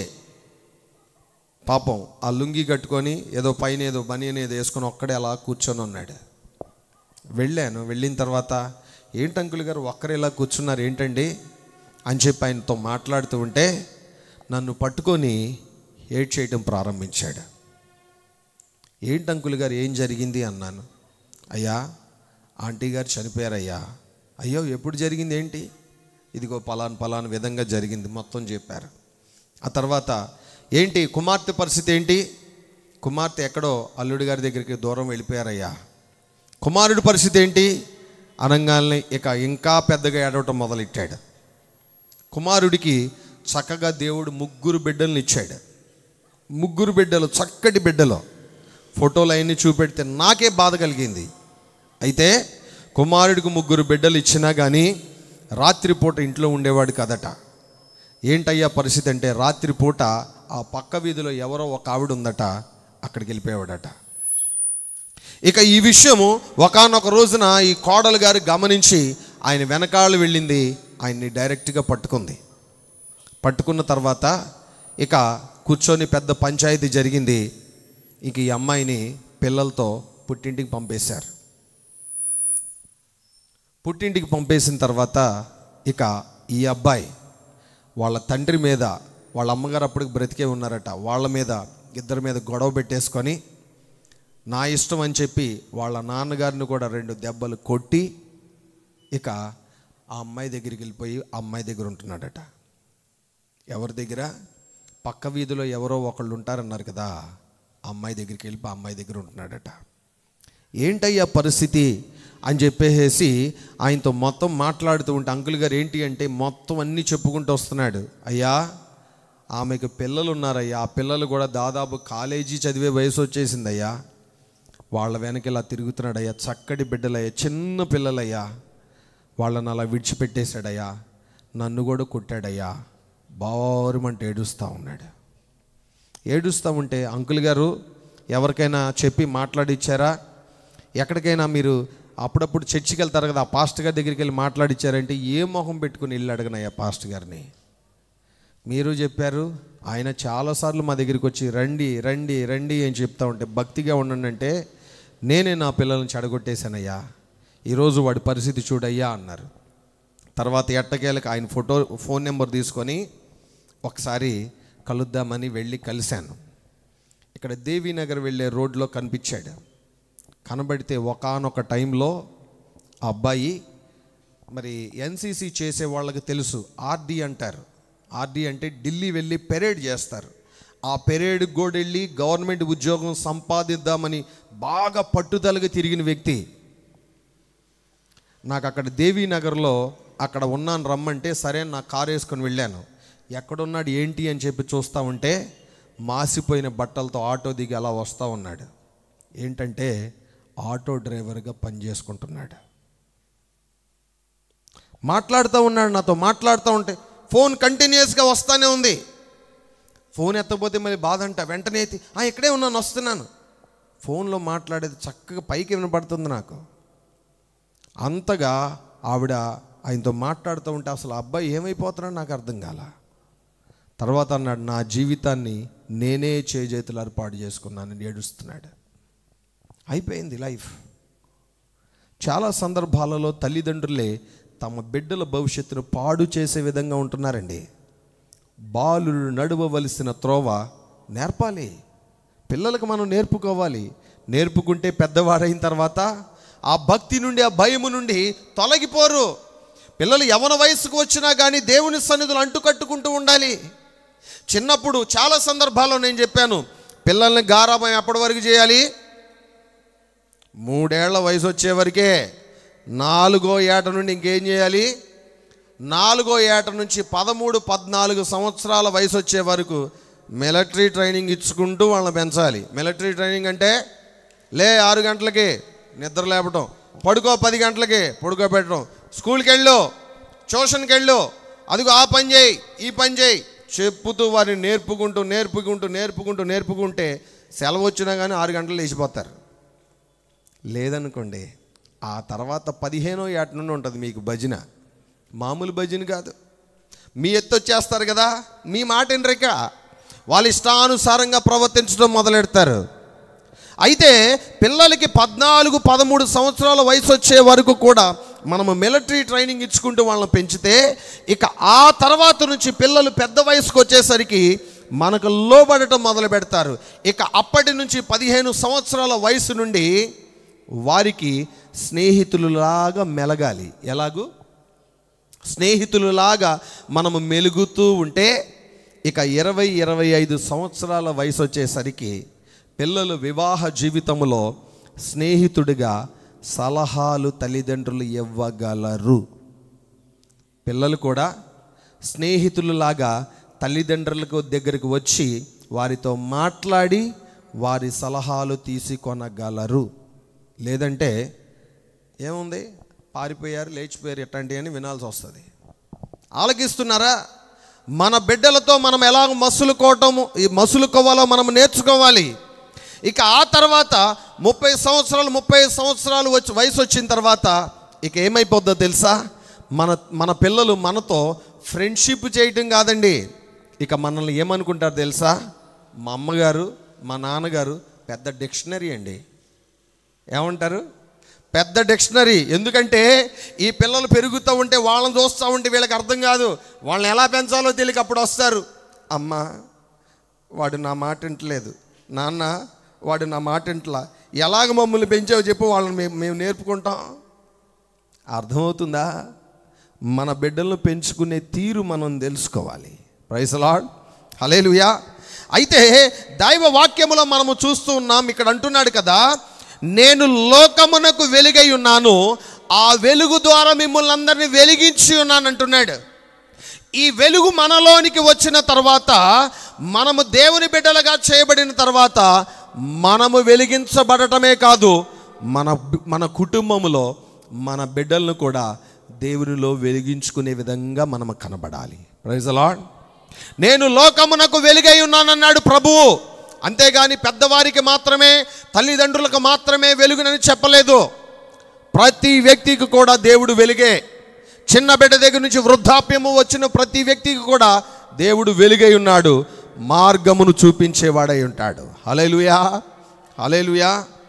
పాపం ఆ లుంగి కట్టుకొని ఏదో పైన ఏదో బనియన్ ఏదో వేసుకొని ఒక్కడే అలా కూర్చొని ఉన్నాడు వెళ్ళాను వెళ్ళిన తర్వాత ఏంటి అంకుల్ గారు ఒక్కరే ఇలా కూర్చున్నారు ఏంటండి అని చెప్పి ఆయనతో మాట్లాడుతూ ఉంటే నన్ను పట్టుకొని ఏడ్ చేయడం ప్రారంభించాడు ఏంటి అంకుల్ గారు ఏం జరిగింది అన్నాను అయ్యా ఆంటీ గారు చనిపోయారయ్యా అయ్యో ఎప్పుడు జరిగింది ఏంటి ఇదిగో పలాన్ పలాన్ విధంగా జరిగింది మొత్తం చెప్పారు ఆ తర్వాత ఏంటి కుమార్తె పరిస్థితి ఏంటి కుమార్తె ఎక్కడో అల్లుడి గారి దగ్గరికి దూరం వెళ్ళిపోయారయ్యా కుమారుడి పరిస్థితి ఏంటి అనగానే ఇక ఇంకా పెద్దగా ఏడవటం మొదలెట్టాడు కుమారుడికి చక్కగా దేవుడు ముగ్గురు బిడ్డల్ని ఇచ్చాడు ముగ్గురు బిడ్డలు చక్కటి బిడ్డలు ఫోటోలు అవన్నీ చూపెడితే నాకే బాధ కలిగింది అయితే కుమారుడికి ముగ్గురు బిడ్డలు ఇచ్చినా కానీ రాత్రిపూట ఇంట్లో ఉండేవాడు కదట ఏంటయ్యా పరిస్థితి అంటే రాత్రిపూట ఆ పక్క వీధిలో ఎవరో ఒక ఆవిడ ఉందట అక్కడికి వెళ్ళిపోయాడట ఇక ఈ విషయము ఒకానొక రోజున ఈ కోడలు గారు గమనించి ఆయన వెనకాల వెళ్ళింది ఆయన్ని డైరెక్ట్గా పట్టుకుంది పట్టుకున్న తర్వాత ఇక కూర్చొని పెద్ద పంచాయతీ జరిగింది ఇక ఈ అమ్మాయిని పిల్లలతో పుట్టింటికి పంపేశారు పుట్టింటికి పంపేసిన తర్వాత ఇక ఈ అబ్బాయి వాళ్ళ తండ్రి మీద వాళ్ళ అమ్మగారు అప్పటికి బ్రతికే ఉన్నారట వాళ్ళ మీద ఇద్దరి మీద గొడవ పెట్టేసుకొని నా ఇష్టం అని చెప్పి వాళ్ళ నాన్నగారిని కూడా రెండు దెబ్బలు కొట్టి ఇక ఆ అమ్మాయి దగ్గరికి వెళ్ళిపోయి ఆ అమ్మాయి దగ్గర ఉంటున్నాడట ఎవరి దగ్గర పక్క వీధిలో ఎవరో ఒకళ్ళు ఉంటారన్నారు కదా ఆ అమ్మాయి దగ్గరికి వెళ్ళి ఆ అమ్మాయి దగ్గర ఉంటున్నాడట ఏంటయ్యా పరిస్థితి అని చెప్పేసి ఆయనతో మొత్తం మాట్లాడుతూ ఉంటే అంకుల్ గారు ఏంటి అంటే మొత్తం అన్నీ చెప్పుకుంటూ వస్తున్నాడు అయ్యా ఆమెకు పిల్లలు ఉన్నారయ్యా ఆ పిల్లలు కూడా దాదాపు కాలేజీ చదివే వయసు వచ్చేసిందయ్యా వాళ్ళ వెనక ఇలా తిరుగుతున్నాడయ్యా చక్కటి బిడ్డలయ్యా చిన్న పిల్లలయ్యా వాళ్ళని అలా విడిచిపెట్టేశాడయ్యా నన్ను కూడా కొట్టాడయ్యా బారుమంటే ఏడుస్తూ ఉన్నాడు ఏడుస్తూ ఉంటే అంకుల్ గారు ఎవరికైనా చెప్పి మాట్లాడిచ్చారా ఎక్కడికైనా మీరు అప్పుడప్పుడు చర్చికి వెళ్తారు కదా ఆ పాస్టర్ గారి దగ్గరికి వెళ్ళి మాట్లాడిచ్చారంటే ఏ మొహం పెట్టుకుని వెళ్ళి అడగనయ్యా పాస్టర్ గారిని మీరు చెప్పారు ఆయన చాలాసార్లు మా దగ్గరికి వచ్చి రండి రండి రండి అని చెప్తా ఉంటే భక్తిగా ఉండండి అంటే నేనే నా పిల్లల్ని చెడగొట్టేశానయ్యా ఈరోజు వాడి పరిస్థితి చూడయ్యా అన్నారు తర్వాత ఎట్టకేలకు ఆయన ఫోటో ఫోన్ నెంబర్ తీసుకొని ఒకసారి కలుద్దామని వెళ్ళి కలిశాను ఇక్కడ దేవీనగర్ వెళ్ళే రోడ్లో కనిపించాడు కనబడితే ఒకానొక టైంలో ఆ అబ్బాయి మరి ఎన్సీసీ చేసే వాళ్ళకి తెలుసు ఆర్డీ అంటారు ఆర్డీ అంటే ఢిల్లీ వెళ్ళి పెరేడ్ చేస్తారు ఆ పెరేడ్ కూడా వెళ్ళి గవర్నమెంట్ ఉద్యోగం సంపాదిద్దామని బాగా పట్టుదలగా తిరిగిన వ్యక్తి నాకు అక్కడ దేవీనగర్లో అక్కడ ఉన్నాను రమ్మంటే సరే నా కారు వేసుకొని వెళ్ళాను ఎక్కడున్నాడు ఏంటి అని చెప్పి చూస్తూ ఉంటే మాసిపోయిన బట్టలతో ఆటో దిగి అలా వస్తూ ఉన్నాడు ఏంటంటే ఆటో డ్రైవర్గా పనిచేసుకుంటున్నాడు మాట్లాడుతూ ఉన్నాడు నాతో మాట్లాడుతూ ఉంటే ఫోన్ కంటిన్యూస్గా వస్తూనే ఉంది ఫోన్ ఎత్తపోతే మరి బాధ అంట వెంటనే ఎత్తి "ఆ, ఇక్కడే ఉన్నాను వస్తున్నాను ఫోన్లో మాట్లాడేది చక్కగా పైకి వినపడుతుంది నాకు అంతగా ఆవిడ ఆయనతో మాట్లాడుతూ ఉంటే అసలు ఆ అబ్బాయి ఏమైపోతున్నాడో నాకు అర్థం కాల తర్వాత అన్నాడు నా జీవితాన్ని నేనే చేజేతులు ఏర్పాటు చేసుకున్నానని ఏడుస్తున్నాడు అయిపోయింది లైఫ్ చాలా సందర్భాలలో తల్లిదండ్రులే తమ బిడ్డల భవిష్యత్తును పాడు చేసే విధంగా ఉంటున్నారండి బాలుడు నడవవలసిన త్రోవ నేర్పాలి పిల్లలకు మనం నేర్పుకోవాలి నేర్పుకుంటే పెద్దవాడైన తర్వాత ఆ భక్తి నుండి ఆ భయము నుండి తొలగిపోరు పిల్లలు యవన వయసుకు వచ్చినా కానీ దేవుని సన్నిధులు అంటుకట్టుకుంటూ ఉండాలి చిన్నప్పుడు చాలా సందర్భాల్లో నేను చెప్పాను పిల్లల్ని గారాబం ఎప్పటి వరకు చేయాలి మూడేళ్ల వయసు వచ్చే వరకే నాలుగో ఏట నుండి ఇంకేం చేయాలి నాలుగో ఏట నుంచి పదమూడు పద్నాలుగు సంవత్సరాల వయసు వచ్చే వరకు మిలిటరీ ట్రైనింగ్ ఇచ్చుకుంటూ వాళ్ళని పెంచాలి మిలిటరీ ట్రైనింగ్ అంటే లే ఆరు గంటలకి నిద్ర లేపటం పడుకో పది గంటలకి పడుకోబెట్టడం స్కూల్కి వెళ్ళు ట్యూషన్కి వెళ్ళు అదిగో ఆ పని చేయి ఈ పని చేయి చెప్పుతూ వారిని నేర్పుకుంటూ నేర్పుకుంటూ నేర్పుకుంటూ నేర్పుకుంటే సెలవు వచ్చినా కానీ ఆరు గంటలు లేచిపోతారు లేదనుకోండి ఆ తర్వాత పదిహేనో ఏట నుండి ఉంటుంది మీకు భజన మామూలు భజన కాదు మీ ఎత్తు వచ్చేస్తారు కదా మీ మాట వినరిక వాళ్ళ ఇష్టానుసారంగా ప్రవర్తించడం మొదలెడతారు అయితే పిల్లలకి పద్నాలుగు పదమూడు సంవత్సరాల వయసు వచ్చే వరకు కూడా మనము మిలిటరీ ట్రైనింగ్ ఇచ్చుకుంటూ వాళ్ళని పెంచితే ఇక ఆ తర్వాత నుంచి పిల్లలు పెద్ద వయసుకు వచ్చేసరికి మనకు లోబడటం మొదలు పెడతారు ఇక అప్పటి నుంచి పదిహేను సంవత్సరాల వయసు నుండి వారికి స్నేహితులులాగా మెలగాలి ఎలాగూ స్నేహితులులాగా మనము మెలుగుతూ ఉంటే ఇక ఇరవై ఇరవై ఐదు సంవత్సరాల వయసు వచ్చేసరికి పిల్లలు వివాహ జీవితంలో స్నేహితుడిగా సలహాలు తల్లిదండ్రులు ఇవ్వగలరు పిల్లలు కూడా స్నేహితులలాగా తల్లిదండ్రులకు దగ్గరికి వచ్చి వారితో మాట్లాడి వారి సలహాలు తీసుకొనగలరు లేదంటే ఏముంది పారిపోయారు లేచిపోయారు ఎట్లాంటివి అని వినాల్సి వస్తుంది ఆలకిస్తున్నారా మన బిడ్డలతో మనం ఎలా మసులుకోవటము ఈ మసులుకోవాలో మనం నేర్చుకోవాలి ఇక ఆ తర్వాత ముప్పై సంవత్సరాలు ముప్పై సంవత్సరాలు వచ్చి వయసు వచ్చిన తర్వాత ఇక ఏమైపోద్దో తెలుసా మన మన పిల్లలు మనతో ఫ్రెండ్షిప్ చేయటం కాదండి ఇక మనల్ని ఏమనుకుంటారు తెలుసా మా అమ్మగారు మా నాన్నగారు పెద్ద డిక్షనరీ అండి ఏమంటారు పెద్ద డిక్షనరీ ఎందుకంటే ఈ పిల్లలు పెరుగుతూ ఉంటే వాళ్ళని చూస్తూ ఉంటే వీళ్ళకి అర్థం కాదు వాళ్ళని ఎలా పెంచాలో తెలియక అప్పుడు వస్తారు అమ్మ వాడు నా మాట వింటలేదు నాన్న వాడు నా మాట వింటలా ఎలాగ మమ్మల్ని పెంచావో చెప్పు వాళ్ళని మేము మేము నేర్పుకుంటాం అర్థమవుతుందా మన బిడ్డలను పెంచుకునే తీరు మనం తెలుసుకోవాలి ప్రైసలాడ్ హలేలుయా అయితే దైవ వాక్యములో మనము చూస్తూ ఉన్నాం ఇక్కడ అంటున్నాడు కదా నేను లోకమునకు వెలుగై ఉన్నాను ఆ వెలుగు ద్వారా మిమ్మల్ని అందరినీ వెలిగించి ఉన్నాను అంటున్నాడు ఈ వెలుగు మనలోనికి వచ్చిన తర్వాత మనము దేవుని బిడ్డలుగా చేయబడిన తర్వాత మనము వెలిగించబడటమే కాదు మన మన కుటుంబములో మన బిడ్డలను కూడా దేవునిలో వెలిగించుకునే విధంగా మనం కనబడాలి ప్రైజ్ లాడ్ నేను లోకమునకు వెలుగై ఉన్నానన్నాడు ప్రభువు అంతేగాని పెద్దవారికి మాత్రమే తల్లిదండ్రులకు మాత్రమే వెలుగునని చెప్పలేదు ప్రతి వ్యక్తికి కూడా దేవుడు వెలుగే చిన్న బిడ్డ దగ్గర నుంచి వృద్ధాప్యము వచ్చిన ప్రతి వ్యక్తికి కూడా దేవుడు వెలుగై ఉన్నాడు మార్గమును చూపించేవాడై ఉంటాడు హలేలుయా హలేలుయా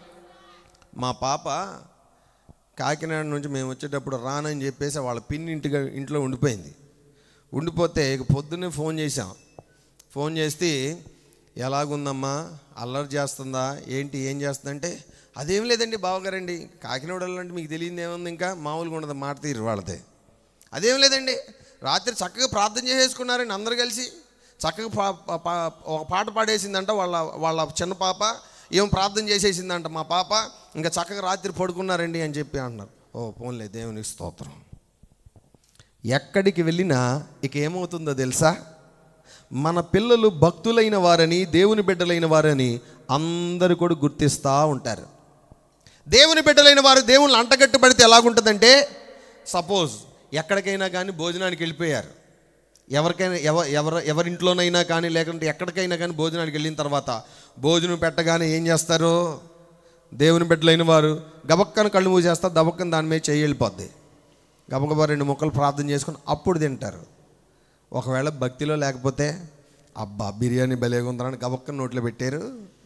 మా పాప కాకినాడ నుంచి మేము వచ్చేటప్పుడు రానని చెప్పేసి వాళ్ళ పిన్ని ఇంటిగా ఇంట్లో ఉండిపోయింది ఉండిపోతే ఇక పొద్దున్నే ఫోన్ చేశాం ఫోన్ చేస్తే ఎలాగుందమ్మా అల్లరి చేస్తుందా ఏంటి ఏం చేస్తుందంటే అదేం లేదండి బావగారండి కాకినాడ అంటే మీకు తెలియదు ఏముంది ఇంకా మామూలుగా ఉండదు మాట తీరు వాళ్ళదే అదేం లేదండి రాత్రి చక్కగా ప్రార్థన చేసేసుకున్నారండి అందరు కలిసి చక్కగా పా- పా- పా- ఒక పాట పాడేసిందంట వాళ్ళ వాళ్ళ చిన్న పాప ఏం ప్రార్థన చేసేసిందంట మా పాప ఇంకా చక్కగా రాత్రి పడుకున్నారండి అని చెప్పి అంటున్నారు ఓ పోన్లే దేవునికి స్తోత్రం ఎక్కడికి వెళ్ళినా ఇక ఏమవుతుందో తెలుసా మన పిల్లలు భక్తులైన వారని దేవుని బిడ్డలైన వారని అందరూ కూడా గుర్తిస్తూ ఉంటారు దేవుని బిడ్డలైన వారు దేవుళ్ళు అంటగట్టుబడితే ఎలాగుంటుందంటే సపోజ్ ఎక్కడికైనా కానీ భోజనానికి వెళ్ళిపోయారు ఎవరికైనా ఎవ ఎవరు ఎవరింట్లోనైనా కానీ లేకుంటే ఎక్కడికైనా కానీ భోజనానికి వెళ్ళిన తర్వాత భోజనం పెట్టగానే ఏం చేస్తారు దేవుని బిడ్డలైన వారు గబక్కన కళ్ళు మూసేస్తారు దబక్కన దాని మీద చేయి వెళ్ళిపోద్ది గబగబా రెండు ముక్కలు ప్రార్థన చేసుకొని అప్పుడు తింటారు ఒకవేళ భక్తిలో లేకపోతే అబ్బా బిర్యానీ భలేగా ఉందని గబక్కన నోట్లో పెట్టారు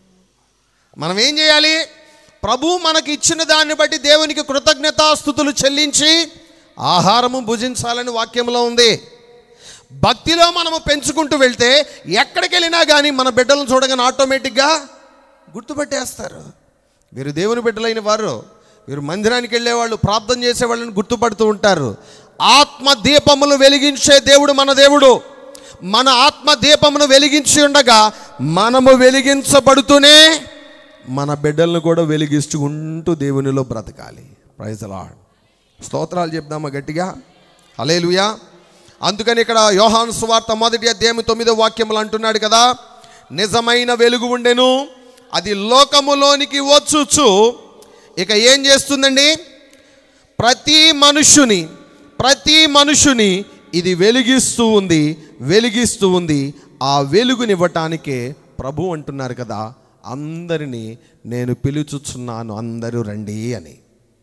మనం ఏం చేయాలి ప్రభు మనకి ఇచ్చిన దాన్ని బట్టి దేవునికి కృతజ్ఞతాస్థుతులు చెల్లించి ఆహారము భుజించాలని వాక్యంలో ఉంది భక్తిలో మనము పెంచుకుంటూ వెళ్తే ఎక్కడికి వెళ్ళినా కానీ మన బిడ్డలను చూడగానే ఆటోమేటిక్గా గుర్తుపట్టేస్తారు వీరు దేవుని బిడ్డలైన వారు వీరు మందిరానికి వెళ్ళేవాళ్ళు ప్రార్థన చేసేవాళ్ళని గుర్తుపడుతూ ఉంటారు ఆత్మ దీపములు వెలిగించే దేవుడు మన దేవుడు మన ఆత్మ దీపమును వెలిగించి ఉండగా మనము వెలిగించబడుతూనే మన బిడ్డలను కూడా వెలిగిస్తుంటూ దేవునిలో బ్రతకాలి ప్రైజ్ లాడ్ స్తోత్రాలు చెప్దామా గట్టిగా హలేలుయా అందుకని ఇక్కడ యోహాను సువార్త మొదటి అధ్యాయం తొమ్మిదో వాక్యములు అంటున్నాడు కదా నిజమైన వెలుగు ఉండెను అది లోకములోనికి వచ్చుచు ఇక ఏం చేస్తుందండి ప్రతి మనుషుని ప్రతి మనుషుని ఇది వెలిగిస్తూ ఉంది వెలిగిస్తూ ఉంది ఆ వెలుగునివ్వటానికే ప్రభు అంటున్నారు కదా అందరినీ నేను పిలుచుచున్నాను అందరూ రండి అని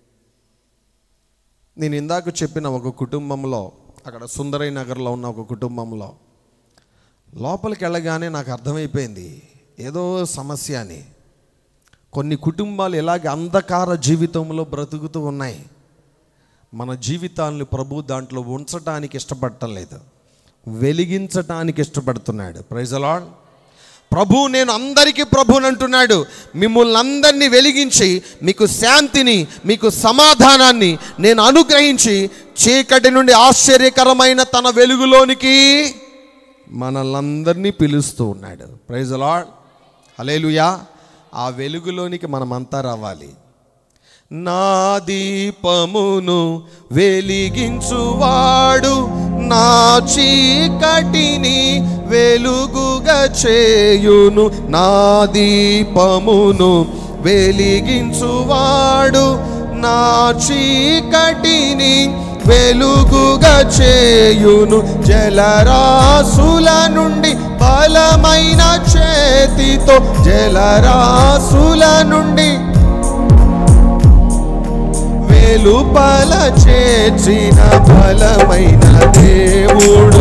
నేను ఇందాక చెప్పిన ఒక కుటుంబంలో అక్కడ సుందరై నగర్లో ఉన్న ఒక కుటుంబంలో లోపలికి వెళ్ళగానే నాకు అర్థమైపోయింది ఏదో సమస్య అని కొన్ని కుటుంబాలు ఇలాగే అంధకార జీవితంలో బ్రతుకుతూ ఉన్నాయి మన జీవితాలను ప్రభు దాంట్లో ఉంచటానికి ఇష్టపడటం లేదు వెలిగించటానికి ఇష్టపడుతున్నాడు ప్రైజలాడ్ ప్రభు నేను అందరికీ ప్రభుని అంటున్నాడు మిమ్మల్ని అందరినీ వెలిగించి మీకు శాంతిని మీకు సమాధానాన్ని నేను అనుగ్రహించి చీకటి నుండి ఆశ్చర్యకరమైన తన వెలుగులోనికి మనల్ని పిలుస్తూ ఉన్నాడు ప్రైజ్ లాడ్ హలేలుయా ఆ వెలుగులోనికి మనమంతా రావాలి నా దీపమును వెలిగించువాడు నా చీకటిని వెలుగుగా చేయును నా దీపమును వెలిగించువాడు నా చీకటిని వెలుగుగా చేయును జలరాసుల నుండి బలమైన చేతితో జలరాసుల నుండి వెలుపల చేర్చిన బలమైన దేవుడు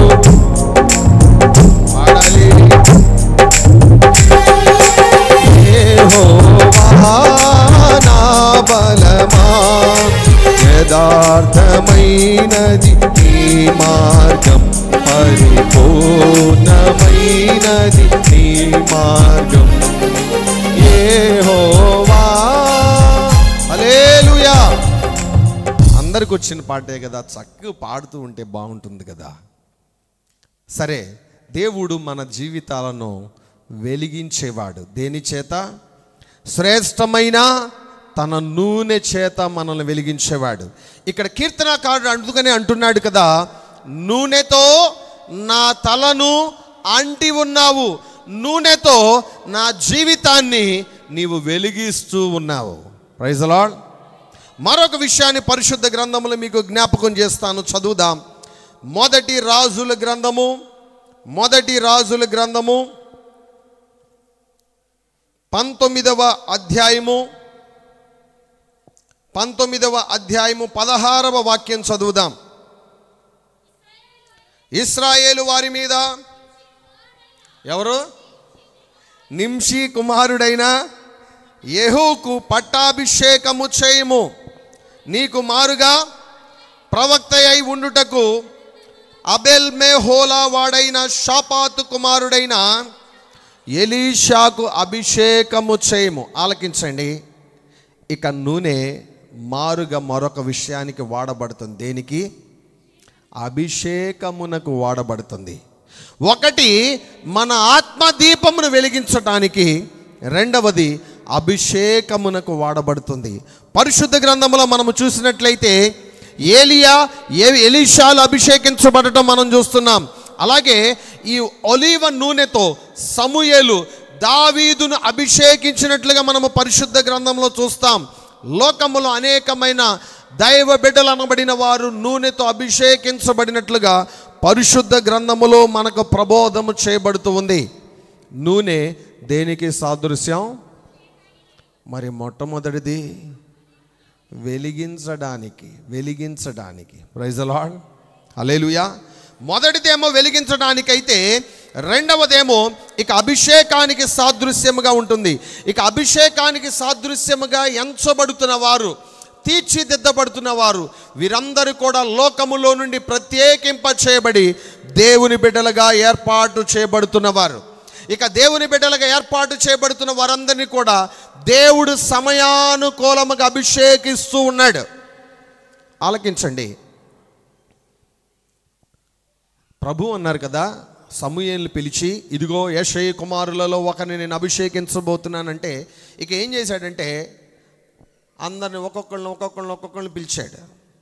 పాడాలి యెహోవా నా బలమా యథార్థమైనది నీ మార్గం పరిపూర్ణమైనది నీ మార్గం యెహోవా హల్లెలూయా అందరికి వచ్చిన పాటే కదా చక్కగా పాడుతూ ఉంటే బాగుంటుంది కదా సరే దేవుడు మన జీవితాలను వెలిగించేవాడు దేని చేత శ్రేష్టమైన తన నూనె చేత మనల్ని వెలిగించేవాడు ఇక్కడ కీర్తనకారుడు అందుకనే అంటున్నాడు కదా నూనెతో నా తలను అంటి ఉన్నావు నూనెతో నా జీవితాన్ని నీవు వెలిగిస్తూ ఉన్నావు ప్రైజ్ లాడ్ మరొక విషయాన్ని పరిశుద్ధ గ్రంథములు మీకు జ్ఞాపకం చేస్తాను చదువుదాం మొదటి రాజుల గ్రంథము మొదటి రాజుల గ్రంథము పంతొమ్మిదవ అధ్యాయము పంతొమ్మిదవ అధ్యాయము పదహారవ వాక్యం చదువుదాం ఇస్రాయేలు వారి మీద ఎవరు నింషి కుమారుడైన యెహూకు పట్టాభిషేకము చేయము నీకు మారుగా ప్రవక్త అయి ఉండుటకు అబెల్ మేహోలా వాడైన షాపాతు కుమారుడైన ఎలీషాకు అభిషేకము చేయము ఆలకించండి ఇక నూనె మారుగా మరొక విషయానికి వాడబడుతుంది దేనికి అభిషేకమునకు వాడబడుతుంది ఒకటి మన ఆత్మ దీపమును వెలిగించటానికి రెండవది అభిషేకమునకు వాడబడుతుంది పరిశుద్ధ గ్రంథంలో మనము చూసినట్లయితే ఏలియా ఏ ఎలీషాలు అభిషేకించబడటం మనం చూస్తున్నాం అలాగే ఈ ఒలీవ నూనెతో సమూయేలు దావీదును అభిషేకించినట్లుగా మనము పరిశుద్ధ గ్రంథంలో చూస్తాం లోకములో అనేకమైన దైవ బిడ్డలు అనబడిన వారు నూనెతో అభిషేకించబడినట్లుగా పరిశుద్ధ గ్రంథములో మనకు ప్రబోధము చేయబడుతూ ఉంది నూనె దేనికి సాదృశ్యం మరి మొట్టమొదటిది వెలిగించడానికి వెలిగించడానికి ప్రైజ్ లాడ్ అలేలుయా మొదటిదేమో వెలిగించడానికైతే రెండవదేమో ఇక అభిషేకానికి సాదృశ్యముగా ఉంటుంది ఇక అభిషేకానికి సాదృశ్యముగా ఎంచబడుతున్న వారు తీర్చిదిద్దబడుతున్న వారు వీరందరూ కూడా లోకములో నుండి ప్రత్యేకింప చేయబడి దేవుని బిడ్డలుగా ఏర్పాటు చేయబడుతున్నవారు ఇక దేవుని బిడ్డలుగా ఏర్పాటు చేయబడుతున్న వారందరినీ కూడా దేవుడు సమయానుకూలముగా అభిషేకిస్తూ ఉన్నాడు ఆలకించండి ప్రభు అన్నారు కదా సమూయేల్ని పిలిచి ఇదిగో యశయ్య కుమారులలో ఒకరిని నేను అభిషేకించబోతున్నానంటే ఇక ఏం చేశాడంటే అందరిని ఒక్కొక్కళ్ళని ఒక్కొక్కళ్ళని ఒక్కొక్కళ్ళని పిలిచాడు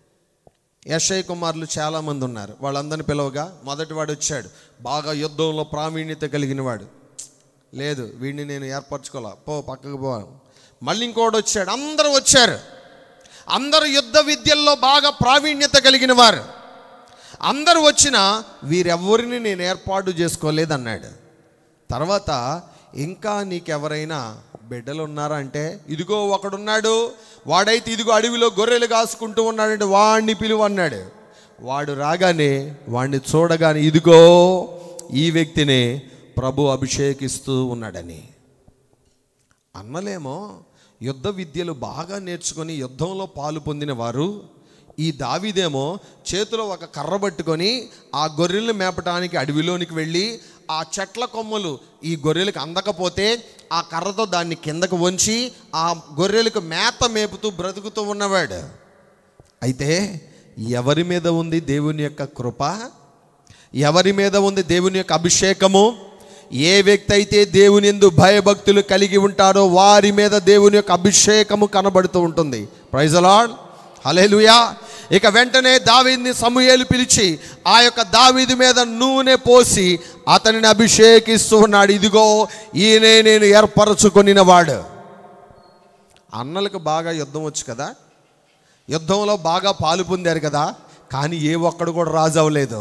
యశయ్య కుమారులు చాలామంది ఉన్నారు వాళ్ళందరిని పిలవగా మొదటివాడు వచ్చాడు బాగా యుద్ధంలో ప్రావీణ్యత కలిగిన వాడు లేదు వీడిని నేను ఏర్పరచుకోలే పో పక్కకు పో మళ్ళీ ఇంకోటి వచ్చాడు అందరూ వచ్చారు అందరూ యుద్ధ విద్యల్లో బాగా ప్రావీణ్యత కలిగిన వారు అందరూ వచ్చినా వీరెవ్వరిని నేను ఏర్పాటు చేసుకోలేదన్నాడు తర్వాత ఇంకా నీకెవరైనా బిడ్డలు ఉన్నారా అంటే ఇదిగో ఒకడున్నాడు వాడైతే ఇదిగో అడవిలో గొర్రెలు కాసుకుంటూ ఉన్నాడంటే వాడిని పిలువ అన్నాడు వాడు రాగానే వాడిని చూడగానే ఇదిగో ఈ వ్యక్తిని ప్రభు అభిషేకిస్తూ ఉన్నాడని అన్నలేమో యుద్ధ విద్యలు బాగా నేర్చుకొని యుద్ధంలో పాలు పొందిన వారు ఈ దావీదేమో చేతిలో ఒక కర్ర పట్టుకొని ఆ గొర్రెలను మేపటానికి అడవిలోనికి వెళ్ళి ఆ చెట్ల కొమ్మలు ఈ గొర్రెలకు అందకపోతే ఆ కర్రతో దాన్ని కిందకు వంచి ఆ గొర్రెలకు మేత మేపుతూ బ్రతుకుతూ ఉన్నవాడు అయితే ఎవరి మీద ఉంది దేవుని యొక్క కృప ఎవరి మీద ఉంది దేవుని యొక్క అభిషేకము ఏ వ్యక్తి అయితే దేవుని ఎందు భయభక్తులు కలిగి ఉంటారో వారి మీద దేవుని యొక్క అభిషేకము కనబడుతూ ఉంటుంది ప్రైజ్ అలాడ్ హలేలుయా ఇక వెంటనే దావీదిని సమూయేలు పిలిచి ఆ యొక్క దావీదు మీద నూనె పోసి అతనిని అభిషేకిస్తూ ఉన్నాడు ఇదిగో ఈయనే నేను ఏర్పరచుకొనిన వాడు అన్నలకు బాగా యుద్ధం వచ్చు కదా యుద్ధంలో బాగా పాలు పొందారు కదా కానీ ఏ ఒక్కడు కూడా రాజు అవ్వలేదు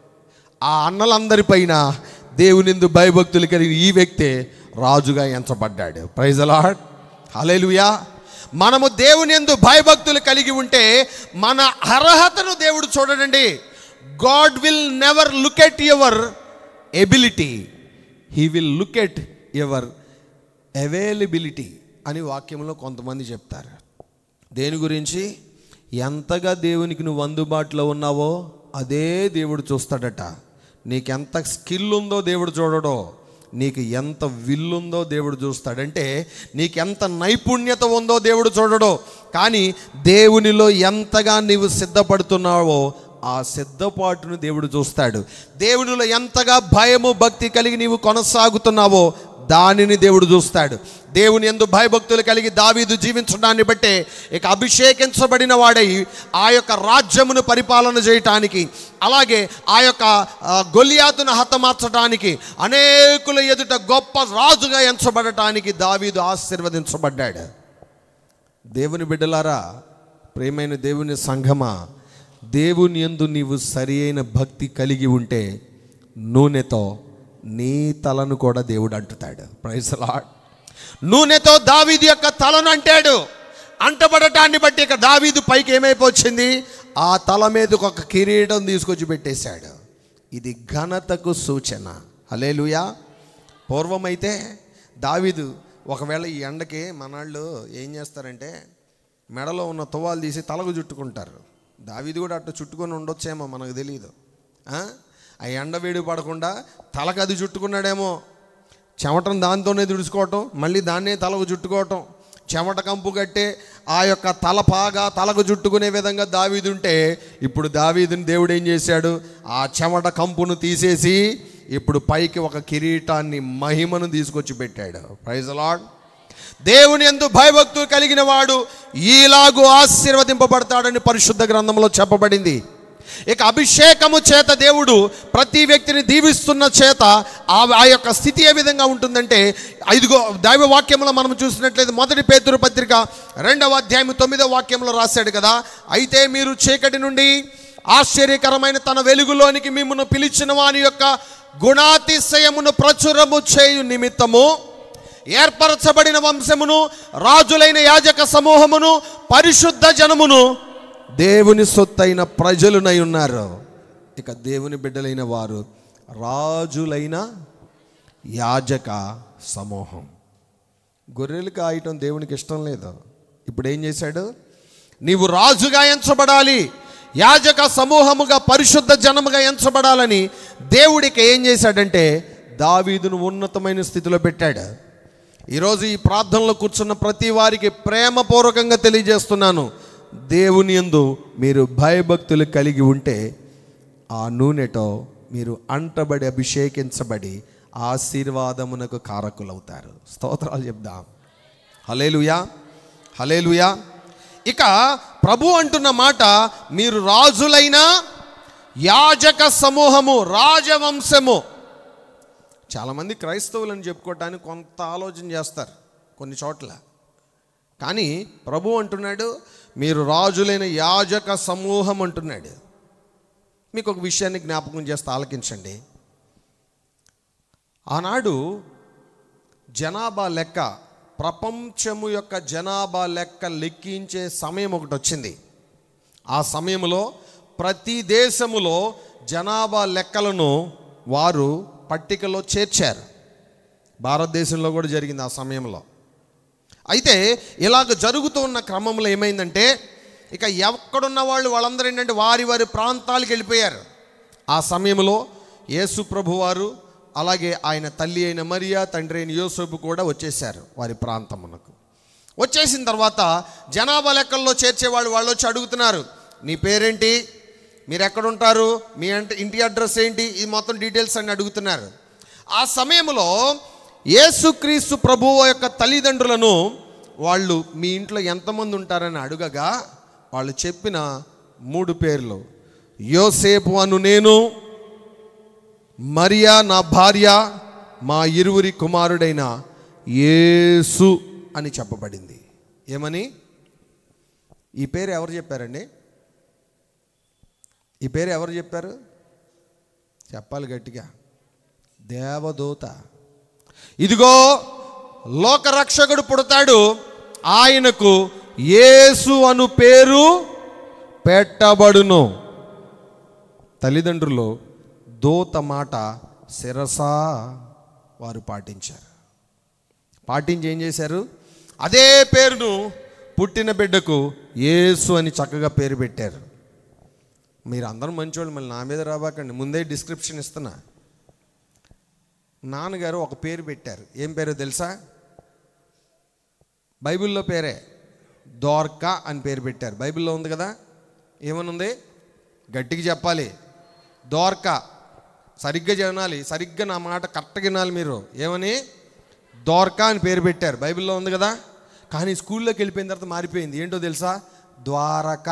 ఆ అన్నలందరిపైన దేవునిందు భయభక్తులు కలిగి ఈ వ్యక్తే రాజుగా ఎంచబడ్డాడు ప్రైజ్ అలాడ్ హలేలుయా మనము దేవుని ఎందు భయభక్తులు కలిగి ఉంటే మన అర్హతను దేవుడు చూడడండి God will never look at your ability he will look at your availability అని వాక్యంలో కొంతమంది చెప్తారు దేని గురించి ఎంతగా దేవునికి నువ్వు అందుబాటులో ఉన్నావో అదే దేవుడు చూస్తాడట నీకెంత స్కిల్ ఉందో దేవుడు చూడడో నీకు ఎంత విల్లుందో దేవుడు చూస్తాడంటే నీకెంత నైపుణ్యత ఉందో దేవుడు చూడడో కానీ దేవునిలో ఎంతగా నీవు సిద్ధపడుతున్నావో ఆ సిద్ధపాటును దేవుడు చూస్తాడు దేవునిలో ఎంతగా భయము భక్తి కలిగి నీవు కొనసాగుతున్నావో దానిని దేవుడు చూస్తాడు దేవుని ఎందు భయభక్తులు కలిగి దావీదు జీవించడాన్ని బట్టే ఇక అభిషేకించబడిన వాడై ఆ యొక్క రాజ్యమును పరిపాలన చేయటానికి అలాగే ఆ యొక్క ఆ, గొలియాతును హతమార్చడానికి అనేకుల ఎదుట గొప్ప రాజుగా ఎంచబడటానికి దావీదు ఆశీర్వదించబడ్డాడు దేవుని బిడ్డలారా ప్రేమైన దేవుని సంఘమా దేవుని యందు నీవు సరి అయిన భక్తి కలిగి ఉంటే నూనెతో నీ తలను కూడా దేవుడు అంటుతాడు ప్రైజ్ లాడ్ నూనెతో దావీదు యొక్క తలను అంటాడు అంటబడటాన్ని బట్టి ఇక దావీదు పైకి ఏమైపోయింది ఆ తల మీదకి ఒక కిరీటం తీసుకొచ్చి పెట్టేశాడు ఇది ఘనతకు సూచన హలేలుయా పూర్వమైతే దావీదు ఒకవేళ ఈ ఎండకి మనాళ్ళు ఏం చేస్తారంటే మెడలో ఉన్న తువాలు తీసి తలకు చుట్టుకుంటారు దావీదు కూడా అట్లా చుట్టుకొని ఉండొచ్చేమో మనకు తెలియదు ఆ? ఆ ఎండ వేడి పడకుండా తలకు అది చుట్టుకున్నాడేమో చెమటను దాంతోనే తుడుచుకోవటం మళ్ళీ దాన్నే తలకు చుట్టుకోవటం చెమట కంపు కట్టే ఆ యొక్క తలపాగా తలకు చుట్టుకునే విధంగా దావీదుంటే ఇప్పుడు దావీదుని దేవుడు ఏం చేశాడు ఆ చెమట కంపును తీసేసి ఇప్పుడు పైకి ఒక కిరీటాన్ని మహిమను తీసుకొచ్చి పెట్టాడు ప్రైజ్ లాడ్ దేవుని ఎందు భయభక్తులు కలిగిన వాడు ఈలాగు ఆశీర్వదింపబడతాడని పరిశుద్ధ గ్రంథంలో చెప్పబడింది ఇక అభిషేకము చేత దేవుడు ప్రతి వ్యక్తిని దీవిస్తున్న చేత ఆ ఆ యొక్క స్థితి ఏ విధంగా ఉంటుందంటే ఐదుగో దైవ వాక్యంలో మనం చూసినట్లయితే మొదటి పేతురు పత్రిక రెండవ అధ్యాయం తొమ్మిదవ వాక్యంలో రాశాడు కదా అయితే మీరు చీకటి నుండి ఆశ్చర్యకరమైన తన వెలుగులోనికి మిమ్మల్ని పిలిచిన వాని యొక్క గుణాతిశయమును ప్రచురము చేయు నిమిత్తము ఏర్పరచబడిన వంశమును రాజులైన యాజక సమూహమును పరిశుద్ధ జనమును దేవుని సొత్తైన ప్రజలునై ఉన్నారు ఇక దేవుని బిడ్డలైన వారు రాజులైన యాజక సమూహం గొర్రెలు కాయటం దేవునికి ఇష్టం లేదు ఇప్పుడు ఏం చేశాడు నీవు రాజుగా ఎంచబడాలి యాజక సమూహముగా పరిశుద్ధ జనముగా ఎంచబడాలని దేవుడికి ఏం చేశాడంటే దావీదును ఉన్నతమైన స్థితిలో పెట్టాడు ఈరోజు ఈ ప్రార్థనలో కూర్చున్న ప్రతి వారికి ప్రేమపూర్వకంగా తెలియజేస్తున్నాను దేవుని యందు మీరు భయభక్తులు కలిగి ఉంటే ఆ నూనెతో మీరు అంటబడి అభిషేకించబడి ఆశీర్వాదమునకు కారకులవుతారు స్తోత్రాలు చెప్దాం హలేలుయా హలేలుయా ఇక ప్రభు అంటున్న మాట మీరు రాజులైన యాజక సమూహము రాజవంశము చాలామంది క్రైస్తవులని చెప్పుకోవటానికి కొంత ఆలోచన చేస్తారు కొన్ని చోట్ల కానీ ప్రభు అంటున్నాడు మీరు రాజులైన యాజక సమూహం అంటున్నాడు మీకు ఒక విషయాన్ని జ్ఞాపకం చేస్తే ఆలకించండి ఆనాడు జనాభా లెక్క ప్రపంచము యొక్క జనాభా లెక్క లెక్కించే సమయం ఒకటి వచ్చింది ఆ సమయంలో ప్రతి దేశములో జనాభా లెక్కలను వారు పట్టికలో చేర్చారు భారతదేశంలో కూడా జరిగింది ఆ సమయంలో అయితే ఇలాగ జరుగుతున్న క్రమంలో ఏమైందంటే ఇక ఎక్కడున్న వాళ్ళు వాళ్ళందరూ ఏంటంటే వారి వారి ప్రాంతాలకు వెళ్ళిపోయారు ఆ సమయంలో యేసు ప్రభు వారు అలాగే ఆయన తల్లి అయిన మరియా తండ్రి అయిన యోసేపు కూడా వచ్చేసారు వారి ప్రాంతమునకు వచ్చేసిన తర్వాత జనాభా లెక్కల్లో చేర్చేవాళ్ళు వాళ్ళు వచ్చి అడుగుతున్నారు నీ పేరేంటి మీరు ఎక్కడుంటారు మీ అంటే ఇంటి అడ్రస్ ఏంటి ఈ మొత్తం డీటెయిల్స్ అన్ని అడుగుతున్నారు ఆ సమయంలో యేసుక్రీస్తు ప్రభువు యొక్క తల్లిదండ్రులను వాళ్ళు మీ ఇంట్లో ఎంతమంది ఉంటారని అడుగగా వాళ్ళు చెప్పిన మూడు పేర్లు యోసేపు అను నేను మరియా నా భార్య మా ఇరువురి కుమారుడైన యేసు అని చెప్పబడింది ఏమని ఈ పేరు ఎవరు చెప్పారండి ఈ పేరు ఎవరు చెప్పారు చెప్పాలి గట్టిగా దేవదూత ఇదిగో లోకరక్షకుడు పుడతాడు ఆయనకు యేసు అను పేరు పెట్టబడును తల్లిదండ్రులు దూత మాట శిరసా వారు పాటించారు పాటించి ఏం చేశారు అదే పేరును పుట్టిన బిడ్డకు యేసు అని చక్కగా పేరు పెట్టారు మీరు అందరూ మంచోళ్ళు మళ్ళీ నా మీద రాబాకండి ముందే డిస్క్రిప్షన్ ఇస్తున్నా నాన్నగారు ఒక పేరు పెట్టారు ఏం పేరో తెలుసా బైబిల్లో పేరే దోర్కా అని పేరు పెట్టారు బైబిల్లో ఉంది కదా ఏమనుంది గట్టిగా చెప్పాలి దోర్కా సరిగ్గా వినాలి సరిగ్గా నా మాట కరెక్ట్గా వినాలి మీరు ఏమని దోర్కా అని పేరు పెట్టారు బైబిల్లో ఉంది కదా కానీ స్కూల్లోకి వెళ్ళిపోయిన తర్వాత మారిపోయింది ఏంటో తెలుసా ద్వారక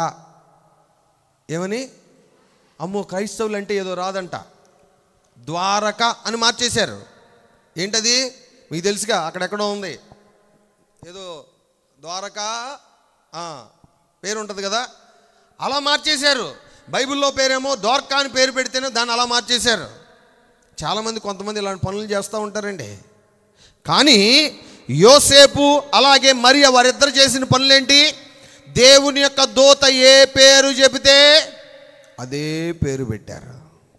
ఏమని అమ్మో క్రైస్తవులు అంటే ఏదో రాదంట ద్వారక అని మార్చేశారు ఏంటది మీకు తెలుసుగా అక్కడెక్కడో ఉంది ఏదో ద్వారక ఆ, పేరు ఉంటుంది కదా అలా మార్చేశారు బైబిల్లో పేరేమో ద్వారకా అని పేరు పెడితేనే దాన్ని అలా మార్చేశారు చాలామంది కొంతమంది ఇలాంటి పనులు చేస్తూ ఉంటారండి కానీ యోసేపు అలాగే మరియ వారిద్దరు చేసిన పనులేంటి దేవుని యొక్క దూత ఏ పేరు చెబితే అదే పేరు పెట్టారు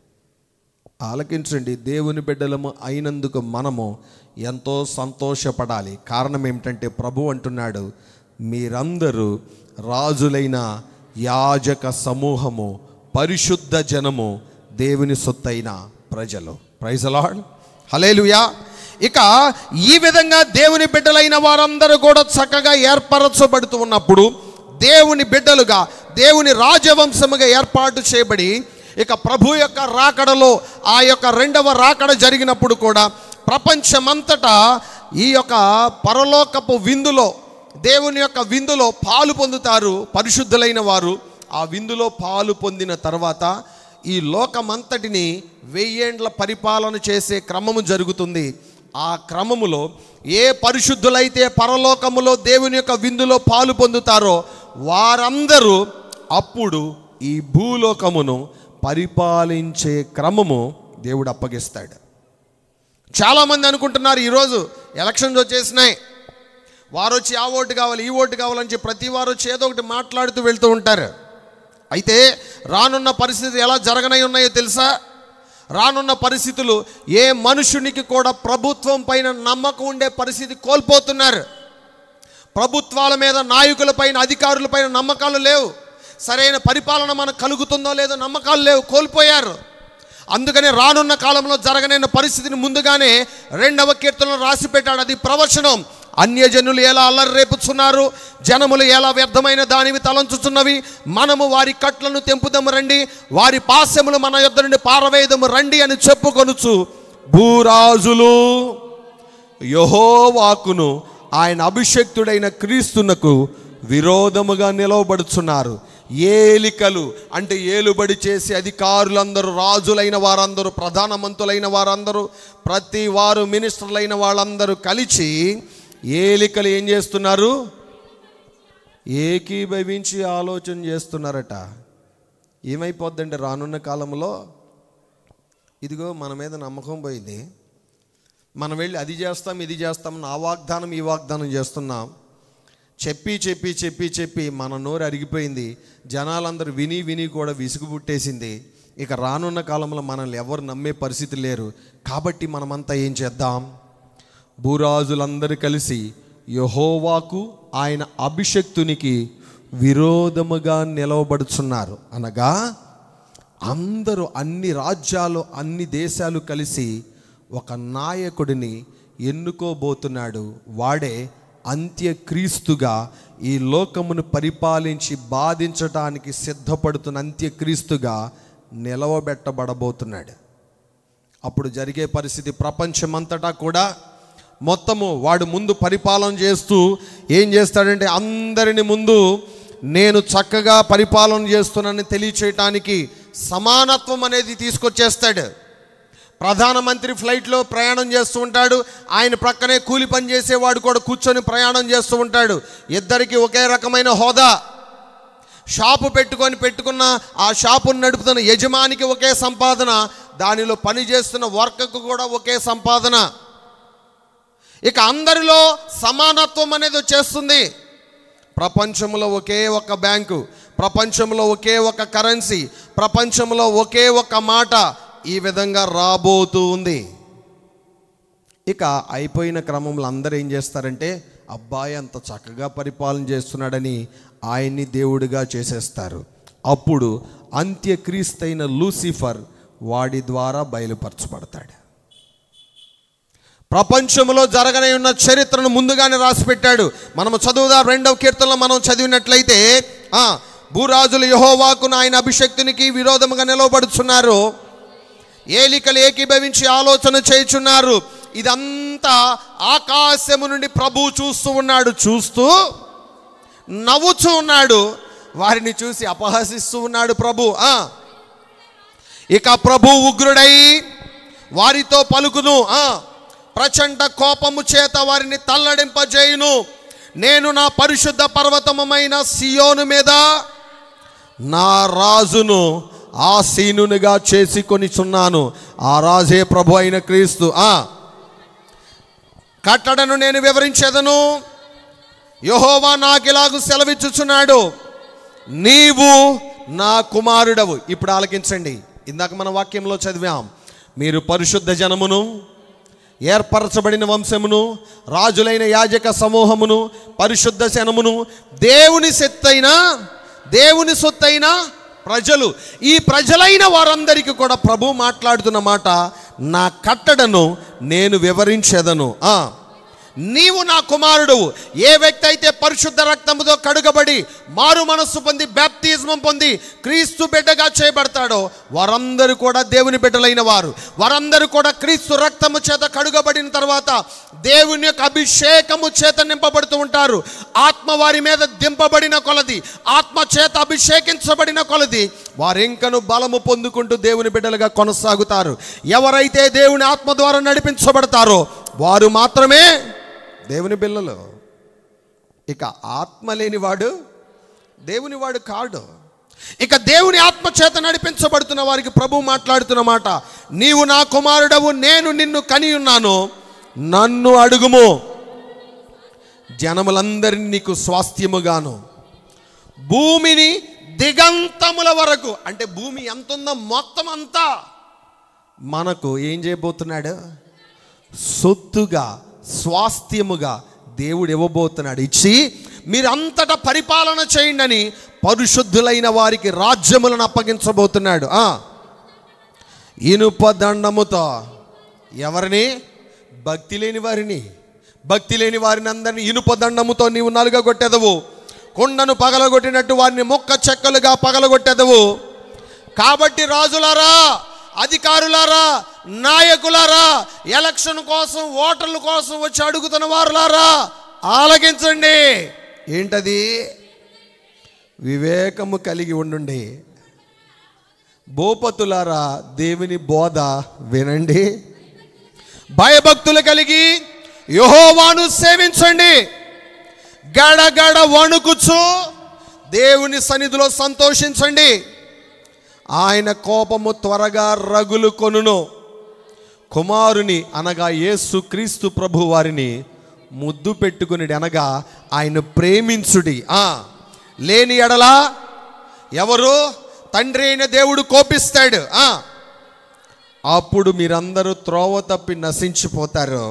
ఆలకించండి దేవుని బిడ్డలము అయినందుకు మనము ఎంతో సంతోషపడాలి కారణం ఏమిటంటే ప్రభు అంటున్నాడు మీరందరూ రాజులైన యాజక సమూహము పరిశుద్ధ జనము దేవుని సొత్తైన ప్రజలు ప్రైజలాడ్ హలేలుయా ఇక ఈ విధంగా దేవుని బిడ్డలైన వారందరూ కూడా చక్కగా ఏర్పరచబడుతూ ఉన్నప్పుడు దేవుని బిడ్డలుగా దేవుని రాజవంశముగా ఏర్పాటు చేయబడి ఇక ప్రభు యొక్క రాకడలో ఆ యొక్క రెండవ రాకడ జరిగినప్పుడు కూడా ప్రపంచమంతటా ఈ యొక్క పరలోకపు విందులో దేవుని యొక్క విందులో పాలు పొందుతారు పరిశుద్ధులైన వారు ఆ విందులో పాలు పొందిన తర్వాత ఈ లోకమంతటిని వెయ్యేండ్ల పరిపాలన చేసే క్రమము జరుగుతుంది ఆ క్రమములో ఏ పరిశుద్ధులైతే పరలోకములో దేవుని యొక్క విందులో పాలు పొందుతారో వారందరూ అప్పుడు ఈ భూలోకమును పరిపాలించే క్రమము దేవుడు అప్పగిస్తాడు చాలామంది అనుకుంటున్నారు ఈరోజు ఎలక్షన్స్ వచ్చేసినాయి వారు వచ్చి ఆ ఓటు కావాలి ఈ ఓటు కావాలని చెప్పి ప్రతి వారు వచ్చి ఏదో ఒకటి మాట్లాడుతూ వెళ్తూ ఉంటారు అయితే రానున్న పరిస్థితి ఎలా జరగనై ఉన్నాయో తెలుసా రానున్న పరిస్థితులు ఏ మనుషునికి కూడా ప్రభుత్వం పైన నమ్మకం ఉండే పరిస్థితి కోల్పోతున్నారు ప్రభుత్వాల మీద నాయకుల పైన అధికారుల పైన నమ్మకాలు లేవు సరైన పరిపాలన మనకు కలుగుతుందో లేదో నమ్మకాలు లేవు కోల్పోయారు అందుకనే రానున్న కాలంలో జరగనైన పరిస్థితిని ముందుగానే రెండవ కీర్తనలో రాసి పెట్టాడు అది ప్రవచనం అన్యజనులు ఎలా అల్లరి రేపుచున్నారు జనములు ఎలా వ్యర్థమైన దానివి తలంచుచున్నవి మనము వారి కట్లను తెంపుదము రండి వారి పాశములు మన యొద్ద నుండి పారవేయదము రండి అని చెప్పుకొనుచు భూరాజులు యహోవాకును ఆయన అభిషక్తుడైన క్రీస్తునకు విరోధముగా నిలవబడుచున్నారు ఏలికలు అంటే ఏలుబడి చేసే అధికారులందరూ రాజులైన వారందరూ ప్రధానమంతులైన వారందరూ ప్రతి వారు మినిస్టర్లైన వాళ్ళందరూ కలిసి ఏలికలు ఏం చేస్తున్నారు ఏకీభవించి ఆలోచన చేస్తున్నారట ఏమైపోద్దండి రానున్న కాలంలో ఇదిగో మన మీద నమ్మకం పోయింది మనం వెళ్ళి అది చేస్తాం ఇది చేస్తాం ఆ వాగ్దానం ఈ వాగ్దానం చేస్తున్నాం చెప్పి చెప్పి చెప్పి చెప్పి మన నోరు అరిగిపోయింది జనాలందరూ విని విని కూడా విసుగు పుట్టేసింది ఇక రానున్న కాలంలో మనల్ని ఎవరు నమ్మే పరిస్థితి లేరు కాబట్టి మనమంతా ఏం చేద్దాం భూరాజులందరూ కలిసి యహోవాకు ఆయన అభిషక్తునికి విరోధముగా నిలవబడుచున్నారు అనగా అందరూ అన్ని రాజ్యాలు అన్ని దేశాలు కలిసి ఒక నాయకుడిని ఎన్నుకోబోతున్నాడు వాడే అంత్యక్రీస్తుగా ఈ లోకమును పరిపాలించి బాధించడానికి సిద్ధపడుతున్న అంత్యక్రీస్తుగా నిలవబెట్టబడబోతున్నాడు అప్పుడు జరిగే పరిస్థితి ప్రపంచమంతటా కూడా మొత్తము వాడు ముందు పరిపాలన చేస్తూ ఏం చేస్తాడంటే అందరిని ముందు నేను చక్కగా పరిపాలన చేస్తున్నానని తెలియచేయటానికి సమానత్వం అనేది తీసుకొచ్చేస్తాడు ప్రధానమంత్రి ఫ్లైట్లో ప్రయాణం చేస్తూ ఉంటాడు ఆయన ప్రక్కనే కూలి పని చేసేవాడు కూడా కూర్చొని ప్రయాణం చేస్తూ ఉంటాడు ఇద్దరికి ఒకే రకమైన హోదా షాపు పెట్టుకొని పెట్టుకున్న ఆ షాపును నడుపుతున్న యజమానికి ఒకే సంపాదన దానిలో పని చేస్తున్న వర్కకు కూడా ఒకే సంపాదన ఇక అందరిలో సమానత్వం అనేది వచ్చేస్తుంది ప్రపంచంలో ఒకే ఒక బ్యాంకు ప్రపంచంలో ఒకే ఒక కరెన్సీ ప్రపంచంలో ఒకే ఒక మాట ఈ విధంగా రాబోతూ ఉంది ఇక అయిపోయిన క్రమంలో అందరూ ఏం చేస్తారంటే అబ్బాయి అంత చక్కగా పరిపాలన చేస్తున్నాడని ఆయన్ని దేవుడిగా చేసేస్తారు అప్పుడు అంత్యక్రీస్తైన లూసిఫర్ వాడి ద్వారా బయలుపరచబడతాడు ప్రపంచంలో జరగనే ఉన్న చరిత్రను ముందుగానే రాసిపెట్టాడు మనము చదువుదా రెండవ కీర్తనలో మనం చదివినట్లయితే ఆ, భూరాజులు యహోవాకు ఆయన అభిషక్తునికి విరోధముగా నిలవబడుచున్నారు ఏలికలు ఏకీభవించి ఆలోచన చేయుచున్నారు ఇదంతా ఆకాశము నుండి ప్రభు చూస్తూ ఉన్నాడు చూస్తూ నవ్వుచూ ఉన్నాడు వారిని చూసి అపహసిస్తూ ఉన్నాడు ప్రభు ఆ ఇక ప్రభు ఉగ్రుడై వారితో పలుకును ఆ ప్రచండ కోపము చేత వారిని తల్లడింపజేయును నేను నా పరిశుద్ధ పర్వతమైన సియోను మీద నా రాజును ఆసీనునిగా చేసి కొనిచున్నాను ఆ రాజే ప్రభు అయిన క్రీస్తు ఆ కట్టడను నేను వివరించేదను యహోవా నాకిలాగు సెలవిచ్చుచున్నాడు నీవు నా కుమారుడవు ఇప్పుడు ఆలకించండి ఇందాక మన వాక్యంలో చదివాం మీరు పరిశుద్ధ జనమును ఏర్పరచబడిన వంశమును రాజులైన యాజక సమూహమును పరిశుద్ధ జనమును దేవుని సొత్తైన దేవుని సొత్తైన ప్రజలు ఈ ప్రజలైన వారందరికీ కూడా ప్రభు మాట్లాడుతున్న మాట నా కట్టడను నేను వివరించేదను ఆ నీవు నా కుమారుడువు ఏ వ్యక్తి అయితే పరిశుద్ధ రక్తముతో కడుగబడి మారు మనస్సు పొంది బ్యాప్తిజమం పొంది క్రీస్తు బిడ్డగా చేయబడతాడో వారందరూ కూడా దేవుని బిడ్డలైన వారు వారందరూ కూడా క్రీస్తు రక్తము చేత కడుగబడిన తర్వాత దేవుని యొక్క అభిషేకము చేత నింపబడుతూ ఉంటారు ఆత్మ వారి మీద దింపబడిన కొలది ఆత్మ చేత అభిషేకించబడిన కొలది వారింకను బలము పొందుకుంటూ దేవుని బిడ్డలుగా కొనసాగుతారు ఎవరైతే దేవుని ఆత్మ ద్వారా నడిపించబడతారో వారు మాత్రమే దేవుని బిల్లలు ఇక ఆత్మ లేనివాడు దేవుని వాడు కాడు ఇక దేవుని ఆత్మ చేత నడిపించబడుతున్న వారికి ప్రభు మాట్లాడుతున్న మాట నీవు నా కుమారుడవు నేను నిన్ను కని ఉన్నాను నన్ను అడుగుము జనములందరినీ నీకు స్వాస్థ్యముగాను భూమిని దిగంతముల వరకు అంటే భూమి ఎంత ఉందో మొత్తం అంతా మనకు ఏం చేయబోతున్నాడు సొత్తుగా స్వాస్థ్యముగా దేవుడు ఇవ్వబోతున్నాడు ఇచ్చి మీరంతటా పరిపాలన చేయండి అని పరిశుద్ధులైన వారికి రాజ్యములను అప్పగించబోతున్నాడు ఆ ఇనుప దండముతో ఎవరిని భక్తి లేని వారిని భక్తి లేని వారిని అందరినీ ఇనుప దండముతో నీవు నలుగగొట్టెదవు కొండను పగలగొట్టినట్టు వారిని మొక్క చెక్కలుగా పగలగొట్టెదవు కాబట్టి రాజులారా అధికారులారా నాయకులారా ఎలక్షన్ కోసం ఓటర్ల కోసం వచ్చి అడుగుతున్న వారులారా ఆలకించండి ఏంటది వివేకము కలిగి ఉండండి భూపతులారా దేవుని బోధ వినండి భయభక్తులు కలిగి యహోవాను సేవించండి గడగడ వణుకుచు దేవుని సన్నిధిలో సంతోషించండి ఆయన కోపము త్వరగా రగులు కొనును కుమారుని అనగా యేసు క్రీస్తు ప్రభు వారిని ముద్దు పెట్టుకుని అనగా ఆయన ప్రేమించుడి ఆ లేని ఎడలా ఎవరు తండ్రి అయిన దేవుడు కోపిస్తాడు ఆ అప్పుడు మీరందరూ త్రోవ తప్పి నశించిపోతారు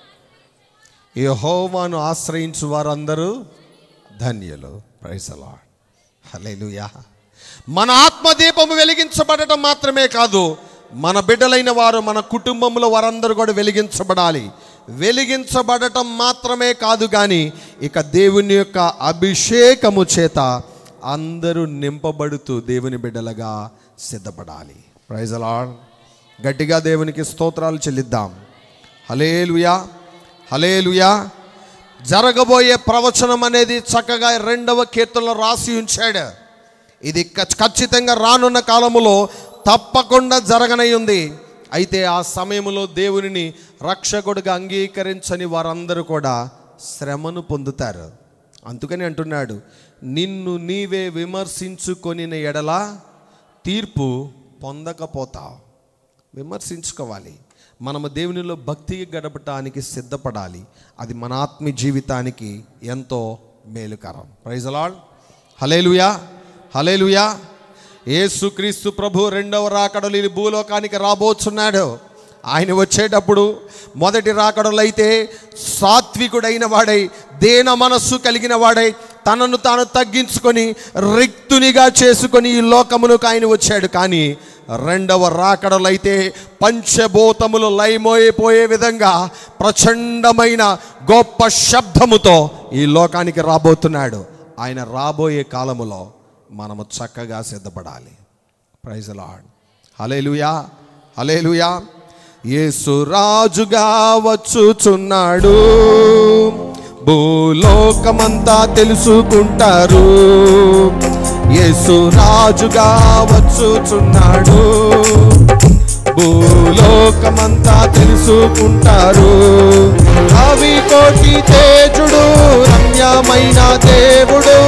యహోవాను ఆశ్రయించు వారందరూ ధన్యులు ప్రైసలా హల్లెలూయా మన ఆత్మదీపము వెలిగించబడటం మాత్రమే కాదు మన బిడ్డలైన వారు మన కుటుంబంలో వారందరూ కూడా వెలిగించబడాలి వెలిగించబడటం మాత్రమే కాదు కానీ ఇక దేవుని యొక్క అభిషేకము చేత అందరూ నింపబడుతూ దేవుని బిడ్డలుగా సిద్ధపడాలి ప్రైజలాడ్ గట్టిగా దేవునికి స్తోత్రాలు చెల్లిద్దాం హలేలుయా హలేలుయా జరగబోయే ప్రవచనం అనేది చక్కగా రెండవ కీర్తనలో రాసి ఉంచాడు ఇది ఖచ్- ఖచ్చితంగా రానున్న కాలములో తప్పకుండా జరగనై ఉంది అయితే ఆ సమయంలో దేవునిని రక్షకుడిగా అంగీకరించని వారందరూ కూడా శ్రమను పొందుతారు అందుకని అంటున్నాడు నిన్ను నీవే విమర్శించుకొనిన ఎడల తీర్పు పొందకపోతావు విమర్శించుకోవాలి మనము దేవునిలో భక్తి గడపటానికి సిద్ధపడాలి అది మన ఆత్మీయ జీవితానికి ఎంతో మేలుకరం ప్రైజలాడ్ హలేలుయా హలేలుయా యేసుక్రీస్తు ప్రభు రెండవ రాకడలు ఈ భూలోకానికి రాబోచున్నాడు ఆయన వచ్చేటప్పుడు మొదటి రాకడలు అయితే సాత్వికుడైన వాడై దేన మనస్సు కలిగిన వాడై తనను తాను తగ్గించుకొని రిక్తునిగా చేసుకొని ఈ లోకమునకు ఆయన వచ్చాడు కానీ రెండవ రాకడలైతే పంచభూతములు లయమోయిపోయే విధంగా ప్రచండమైన గొప్ప శబ్దముతో ఈ లోకానికి రాబోతున్నాడు ఆయన రాబోయే కాలములో మనము చక్కగా సిద్ధపడాలి praise Lord hallelujah hallelujah Yesu రాజుగా వచ్చుచున్నాడు భూలోకమంతా తెలుసుకుంటారు యేసు రాజుగా వచ్చుచున్నాడు భూలోకమంతా తెలుసుకుంటారు కవి కోటి తేజుడు రమ్యమైన దేవుడు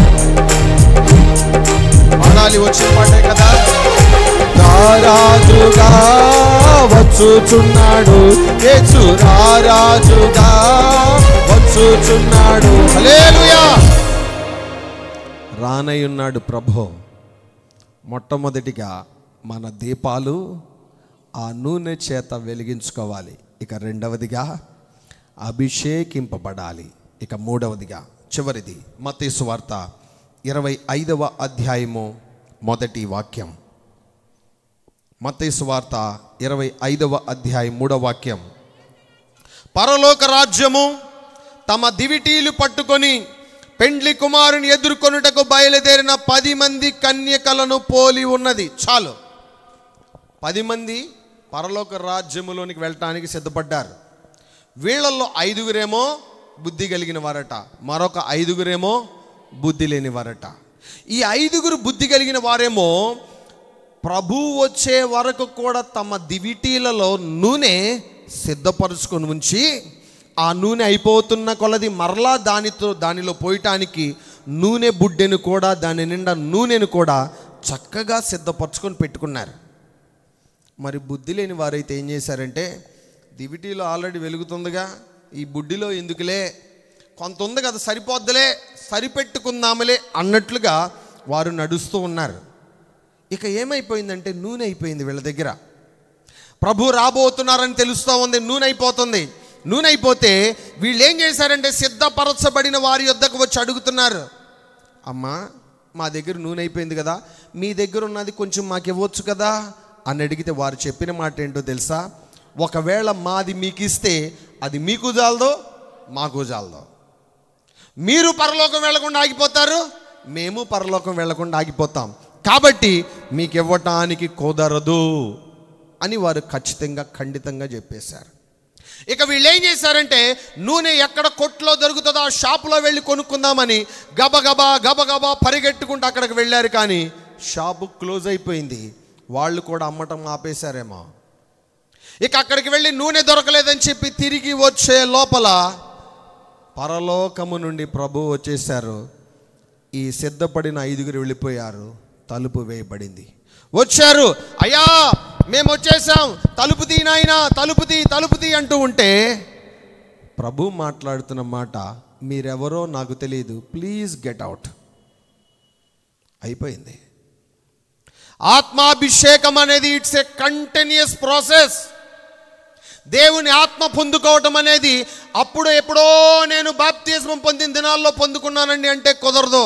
పాడాలి వచ్చిన పాటే కదా రారాజుగా వచ్చుచున్నాడు యేసు రారాజుగా వచ్చుచున్నాడు హల్లెలూయా రానయ్యున్నాడు ప్రభు మొట్టమొదటిగా మన దీపాలు ఆ నూనె చేత వెలిగించుకోవాలి ఇక రెండవదిగా అభిషేకింపబడాలి ఇక మూడవదిగా చివరిది మతీసు వార్త ఇరవై ఐదవ అధ్యాయము మొదటి వాక్యం మతీసు వార్త ఇరవై ఐదవ అధ్యాయం మూడవ వాక్యం పరలోక రాజ్యము తమ దివిటీలు పట్టుకొని పెండ్లి కుమారుని ఎదుర్కొనుటకు బయలుదేరిన పది మంది కన్యకలను పోలి ఉన్నది చాలు పది మంది పరలోక రాజ్యములోనికి వెళ్ళటానికి సిద్ధపడ్డారు వీళ్ళల్లో ఐదుగురేమో బుద్ధి కలిగిన వారట మరొక ఐదుగురేమో బుద్ధి లేని వారట ఈ ఐదుగురు బుద్ధి కలిగిన వారేమో ప్రభు వచ్చే వరకు కూడా తమ దివిటీలలో నూనె సిద్ధపరుచుకొని ఉంచి ఆ నూనె అయిపోతున్న కొలది మరలా దానితో దానిలో పోయటానికి నూనె బుడ్డెను కూడా దాని నిండా నూనెను కూడా చక్కగా సిద్ధపరచుకొని పెట్టుకున్నారు మరి బుద్ధి లేని వారైతే ఏం చేశారంటే దివిటీలో ఆల్రెడీ వెలుగుతుందిగా ఈ బుడ్డిలో ఎందుకులే కొంత ఉంది కదా సరిపోద్దులే సరిపెట్టుకుందాములే అన్నట్లుగా వారు నడుస్తూ ఉన్నారు ఇక ఏమైపోయిందంటే నూనె అయిపోయింది వీళ్ళ దగ్గర ప్రభు రాబోతున్నారని తెలుస్తూ ఉంది నూనె అయిపోతుంది నూనె అయిపోతే వీళ్ళు ఏం చేశారంటే సిద్ధపరచబడిన వారి యొద్దకు వచ్చి అడుగుతున్నారు అమ్మా మా దగ్గర నూనె అయిపోయింది కదా మీ దగ్గర ఉన్నది కొంచెం మాకు ఇవ్వచ్చు కదా అని అడిగితే వారు చెప్పిన మాట ఏంటో తెలుసా ఒకవేళ మాది మీకు ఇస్తే అది మీకు జాలదో మాకు జాలదు మీరు పరలోకం వెళ్లకుండా ఆగిపోతారు మేము పరలోకం వెళ్లకుండా ఆగిపోతాం కాబట్టి మీకు ఇవ్వటానికి కుదరదు అని వారు ఖచ్చితంగా ఖండితంగా చెప్పేశారు ఇక వీళ్ళు ఏం చేశారంటే నూనె ఎక్కడ కొట్లో దొరుకుతుందో ఆ షాపులో వెళ్ళి కొనుక్కుందామని గబగబా గబగబా పరిగెట్టుకుంటూ అక్కడికి వెళ్ళారు కానీ షాపు క్లోజ్ అయిపోయింది వాళ్ళు కూడా అమ్మటం ఆపేశారేమో ఇక అక్కడికి వెళ్ళి నూనె దొరకలేదని చెప్పి తిరిగి వచ్చే లోపల పరలోకము నుండి ప్రభు వచ్చేశారు ఈ సిద్ధపడిన ఐదుగురు వెళ్ళిపోయారు తలుపు వేయబడింది వచ్చారు అయ్యా మేము వచ్చేసాం తలుపు తీ నాయనా తలుపు తీ తలుపు తీ అంటూ ఉంటే ప్రభు మాట్లాడుతున్న మాట మీరెవరో నాకు తెలియదు ప్లీజ్ గెట్ అవుట్ అయిపోయింది ఆత్మాభిషేకం అనేది ఇట్స్ ఏ కంటిన్యూస్ ప్రాసెస్ దేవుని ఆత్మ పొందుకోవటం అనేది అప్పుడు ఎప్పుడో నేను బాప్తిజం పొందిన దినాల్లో పొందుకున్నానండి అంటే కుదరదు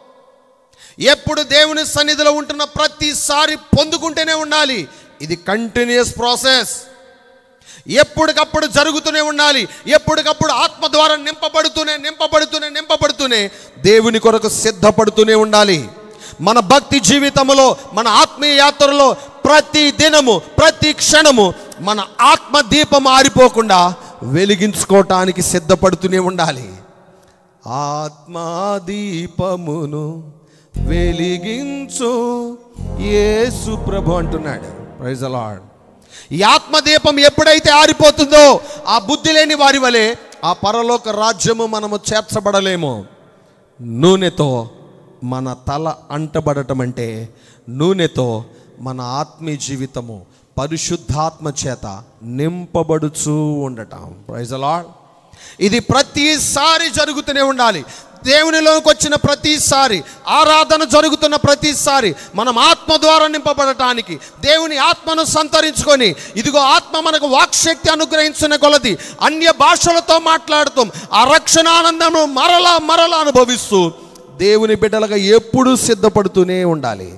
ఎప్పుడు దేవుని సన్నిధిలో ఉంటున్న ప్రతిసారి పొందుకుంటూనే ఉండాలి ఇది కంటిన్యూస్ ప్రాసెస్ ఎప్పటికప్పుడు జరుగుతూనే ఉండాలి ఎప్పటికప్పుడు ఆత్మ ద్వారా నింపబడుతూనే నింపబడుతూనే నింపబడుతూనే దేవుని కొరకు సిద్ధపడుతూనే ఉండాలి మన భక్తి జీవితంలో మన ఆత్మీయ యాత్రలో ప్రతి దినము ప్రతి క్షణము మన ఆత్మ దీపం ఆరిపోకుండా వెలిగించుకోవటానికి సిద్ధపడుతూనే ఉండాలి ఆత్మా దీపమును వెలిగించు యేసు ప్రభు అంటున్నాడు ప్రైజ్ అలాడ్ ఈ ఆత్మదీపం ఎప్పుడైతే ఆరిపోతుందో ఆ బుద్ధి లేని వారి వలె ఆ పరలోక రాజ్యము మనము చేర్చబడలేము నూనెతో మన తల అంటబడటం అంటే నూనెతో మన ఆత్మీయ జీవితము పరిశుద్ధాత్మ చేత నింపబడుచూ ఉండటం ప్రైజ్ అలాడ్ ఇది ప్రతిసారి జరుగుతూనే ఉండాలి దేవునిలోకి వచ్చిన ప్రతిసారి ఆరాధన జరుగుతున్న ప్రతిసారి మనం ఆత్మ ద్వారా నింపబడటానికి దేవుని ఆత్మను సంతరించుకొని ఇదిగో ఆత్మ మనకు వాక్శక్తి అనుగ్రహించిన కొలది అన్య భాషలతో మాట్లాడుతాం ఆ రక్షణ ఆనందము మరలా మరలా అనుభవిస్తూ దేవుని బిడ్డలుగా ఎప్పుడూ సిద్ధపడుతూనే ఉండాలి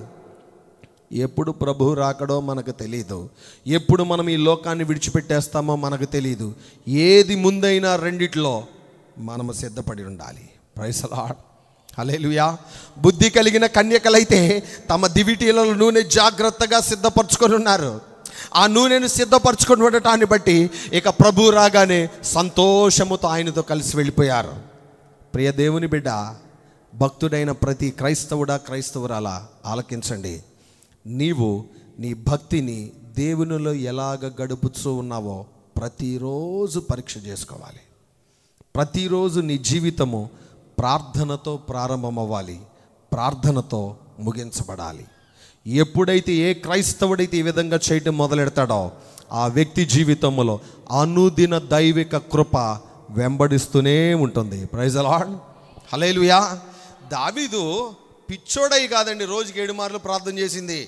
ఎప్పుడు ప్రభు రాకడో మనకు తెలియదు ఎప్పుడు మనం ఈ లోకాన్ని విడిచిపెట్టేస్తామో మనకు తెలియదు ఏది ముందైనా రెండిట్లో మనము సిద్ధపడి ఉండాలి ప్రైసలాడ్ హలేలుయా బుద్ధి కలిగిన కన్యకలైతే తమ దివిటీలలో నూనె జాగ్రత్తగా సిద్ధపరచుకొని ఉన్నారు ఆ నూనెను సిద్ధపరచుకొని ఉండటాన్ని బట్టి ఇక ప్రభు రాగానే సంతోషముతో ఆయనతో కలిసి వెళ్ళిపోయారు ప్రియ దేవుని బిడ్డ భక్తుడైన ప్రతి క్రైస్తవుడా క్రైస్తవురాలా ఆలకించండి నీవు నీ భక్తిని దేవునిలో ఎలాగ గడుపుతూ ఉన్నావో ప్రతిరోజు పరీక్ష చేసుకోవాలి ప్రతిరోజు నీ జీవితము ప్రార్థనతో ప్రారంభమవ్వాలి ప్రార్థనతో ముగించబడాలి ఎప్పుడైతే ఏ క్రైస్తవుడైతే ఈ విధంగా చేయటం మొదలెడతాడో ఆ వ్యక్తి జీవితంలో అనుదిన దైవిక కృప వెంబడిస్తూనే ఉంటుంది ప్రైజ్ అలాడ్ హలేలుయా దావీదు పిచ్చోడై కాదండి రోజుకి ఏడు మార్లు ప్రార్థన చేసింది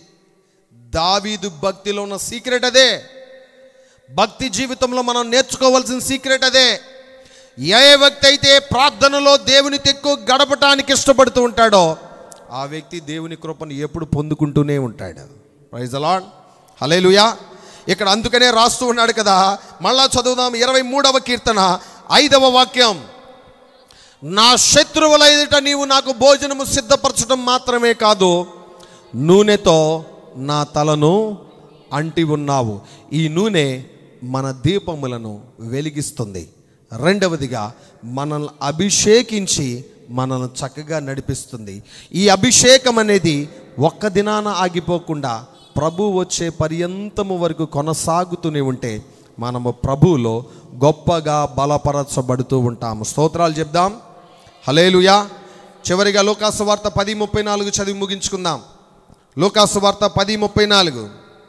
దావీదు భక్తిలో ఉన్న సీక్రెట్ అదే భక్తి జీవితంలో మనం నేర్చుకోవాల్సిన సీక్రెట్ అదే ఏ వ్యక్తి అయితే ప్రార్థనలో దేవునితో ఎక్కువ గడపటానికి ఇష్టపడుతూ ఉంటాడో ఆ వ్యక్తి దేవుని కృపను ఎప్పుడు పొందుకుంటూనే ఉంటాడు ప్రైజ్ అలాడ్ హలేలుయా ఇక్కడ అందుకనే రాస్తూ ఉన్నాడు కదా మళ్ళా చదువుదాం ఇరవై మూడవ కీర్తన ఐదవ వాక్యం నా శత్రువుల ఎదుట నీవు నాకు భోజనము సిద్ధపరచడం మాత్రమే కాదు నూనెతో నా తలను అంటి ఉన్నావు ఈ నూనె మన దీపములను వెలిగిస్తుంది రెండవదిగా మనల్ని అభిషేకించి మనల్ని చక్కగా నడిపిస్తుంది ఈ అభిషేకం అనేది ఒక్క దినాన ఆగిపోకుండా ప్రభు వచ్చే పర్యంతము వరకు కొనసాగుతూనే ఉంటే మనము ప్రభువులో గొప్పగా బలపరచబడుతూ ఉంటాము స్తోత్రాలు చెప్దాం హలేలుయా చివరిగా లోకాసు వార్త పది ముప్పై నాలుగు చదివి ముగించుకుందాం లోకాసు వార్త పది ముప్పై నాలుగు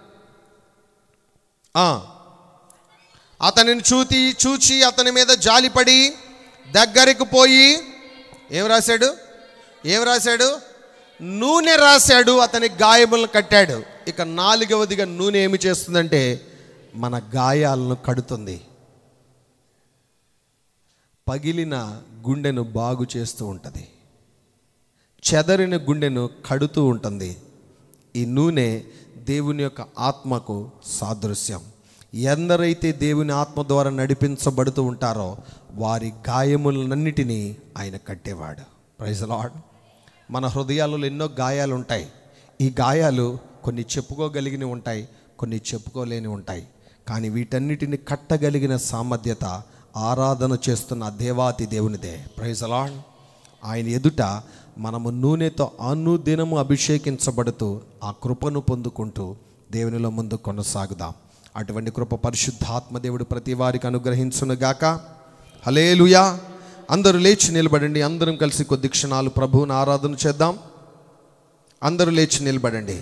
ఆ. అతనిని చూతి చూచి అతని మీద జాలిపడి దగ్గరికి పోయి ఏం రాశాడు ఏం రాశాడు నూనె రాశాడు అతని గాయములను కట్టాడు ఇక నాలుగవదిగా నూనె ఏమి చేస్తుందంటే మన గాయాలను కడుతుంది పగిలిన గుండెను బాగు చేస్తూ ఉంటుంది చెదరిన గుండెను కడుతూ ఉంటుంది ఈ నూనె దేవుని యొక్క ఆత్మకు సాదృశ్యం ఎందరైతే దేవుని ఆత్మ ద్వారా నడిపించబడుతూ ఉంటారో వారి గాయములన్నిటినీ ఆయన కట్టేవాడు ప్రైజ్ లాడ్ మన హృదయాలలో ఎన్నో గాయాలు ఉంటాయి ఈ గాయాలు కొన్ని చెప్పుకోగలిగినవి ఉంటాయి కొన్ని చెప్పుకోలేని ఉంటాయి కానీ వీటన్నిటిని కట్టగలిగిన సామర్థ్యత ఆరాధన చేస్తున్న దేవాతి దేవునిదే ప్రైజ్ లాడ్ ఆయన ఎదుట మనము నూనెతో అనుదినము అభిషేకించబడుతూ ఆ కృపను పొందుకుంటూ దేవునిలో ముందు కొనసాగుదాం అటువంటి కృప పరిశుద్ధాత్మ దేవుడు ప్రతి వారికి అనుగ్రహించునుగాక హలేలుయా అందరూ లేచి నిలబడండి అందరం కలిసి కొద్ది క్షణాలు ప్రభువుని ఆరాధన చేద్దాం అందరూ లేచి నిలబడండి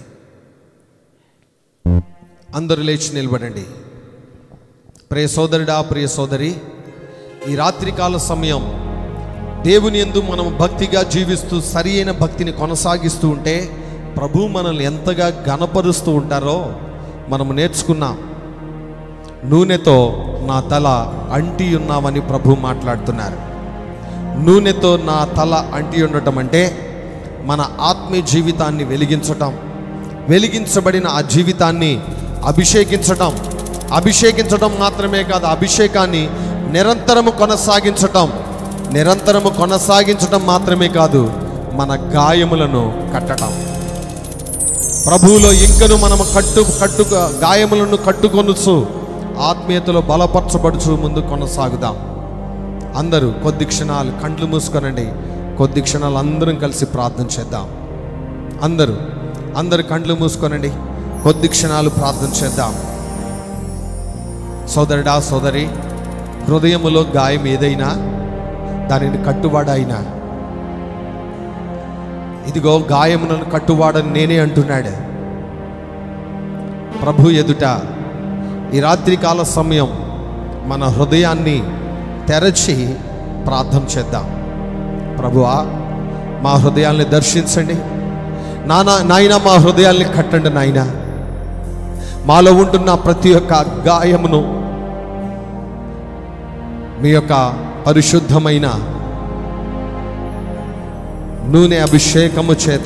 అందరూ లేచి నిలబడండి ప్రియ సోదరుడా ప్రియ సోదరి ఈ రాత్రికాల సమయం దేవుని ఎందు మనం భక్తిగా జీవిస్తూ సరి అయిన భక్తిని కొనసాగిస్తూ ఉంటే ప్రభు మనల్ని ఎంతగా గనపరుస్తూ ఉంటారో మనము నేర్చుకున్నాం నూనెతో నా తల అంటి ఉన్నామని ప్రభు మాట్లాడుతున్నారు నూనెతో నా తల అంటి ఉండటం అంటే మన ఆత్మీయ జీవితాన్ని వెలిగించటం వెలిగించబడిన ఆ జీవితాన్ని అభిషేకించటం అభిషేకించడం మాత్రమే కాదు అభిషేకాన్ని నిరంతరము కొనసాగించటం నిరంతరము కొనసాగించటం మాత్రమే కాదు మన గాయములను కట్టడం ప్రభువులో ఇంకను మనము కట్టు కట్టు గాయములను కట్టుకొనుచు ఆత్మీయతలో బలపరచబడుచు ముందు కొనసాగుదాం అందరూ కొద్ది క్షణాలు కండ్లు మూసుకొనండి కొద్ది క్షణాలు అందరం కలిసి ప్రార్థన చేద్దాం అందరూ అందరు కండ్లు మూసుకొనండి కొద్ది క్షణాలు ప్రార్థన చేద్దాం సోదరుడా సోదరి హృదయములో గాయం ఏదైనా దానిని కట్టువాడైనా ఇదిగో గాయములను కట్టువాడని నేనే అంటున్నాడు ప్రభు ఎదుట ఈ రాత్రికాల సమయం మన హృదయాన్ని తెరచి ప్రార్థన చేద్దాం ప్రభువా మా హృదయాల్ని దర్శించండి నానా నాయన మా హృదయాల్ని కట్టండి నాయన మాలో ఉంటున్న ప్రతి ఒక్క గాయమును మీ యొక్క పరిశుద్ధమైన నూనె అభిషేకము చేత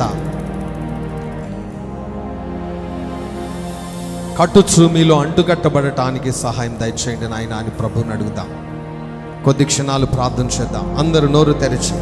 కట్టుచు మీలో అంటుకట్టబడటానికి సహాయం దయచేయండి నాయన అని ప్రభుని అడుగుదాం కొద్ది క్షణాలు ప్రార్థన చేద్దాం అందరూ నోరు తెరిచి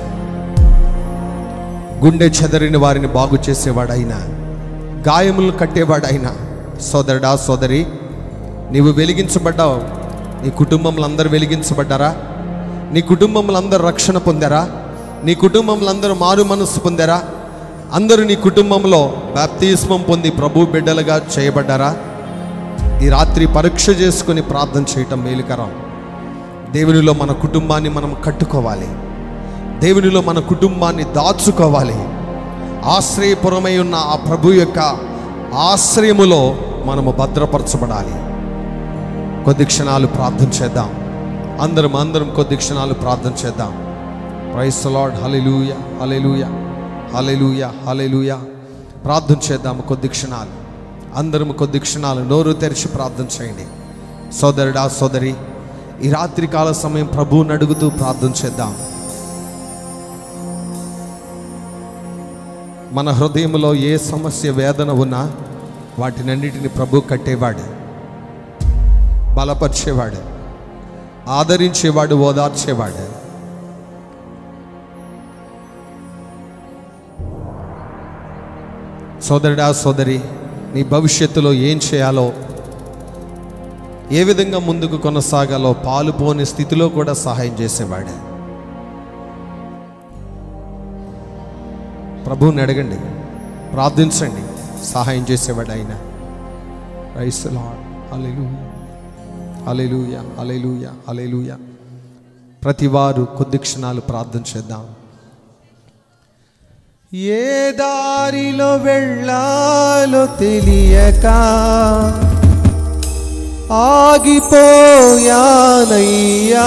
గుండె చెదరిన వారిని బాగు చేసేవాడైనా గాయములు కట్టేవాడైనా సోదరుడా సోదరి నీవు వెలిగించబడ్డావు నీ కుటుంబంలో అందరూ వెలిగించబడ్డారా నీ కుటుంబంలో అందరూ రక్షణ పొందారా నీ కుటుంబంలో అందరూ మారు మనస్సు పొందారా అందరూ నీ కుటుంబంలో బాప్తిస్మం పొంది ప్రభు బిడ్డలుగా చేయబడ్డారా ఈ రాత్రి పరీక్ష చేసుకొని ప్రార్థన చేయటం మేలుకరం దేవునిలో మన కుటుంబాన్ని మనం కట్టుకోవాలి దేవునిలో మన కుటుంబాన్ని దాచుకోవాలి ఆశ్రయపురమై ఉన్న ఆ ప్రభు యొక్క ఆశ్రయములో మనము భద్రపరచబడాలి కొద్ది క్షణాలు ప్రార్థన చేద్దాం అందరం అందరం కొద్ది క్షణాలు ప్రార్థన చేద్దాం praise Lord hallelujah hallelujah hallelujah hallelujah ప్రార్థన చేద్దాము కొద్ది క్షణాలు అందరం కొద్ది క్షణాలు నోరు తెరిచి ప్రార్థన చేయండి సోదరుడా సోదరి ఈ రాత్రి కాల సమయం ప్రభువుని అడుగుతూ ప్రార్థన చేద్దాం మన హృదయంలో ఏ సమస్య వేదన ఉన్నా వాటినన్నిటిని ప్రభు కట్టేవాడు బలపరిచేవాడు ఆదరించేవాడు ఓదార్చేవాడు సోదరుడా సోదరి నీ భవిష్యత్తులో ఏం చేయాలో ఏ విధంగా ముందుకు కొనసాగాలో పాలుపోని స్థితిలో కూడా సహాయం చేసేవాడు ప్రభువుని అడగండి ప్రార్థించండి సహాయం చేసేవాడు ఆయన praise Lord hallelujah hallelujah hallelujah hallelujah ప్రతి వారు కొద్ది క్షణాలు ప్రార్థన చేద్దాం ఏ దారిలో వెళ్ళాలో తెలియక ఆగిపోయానయ్యా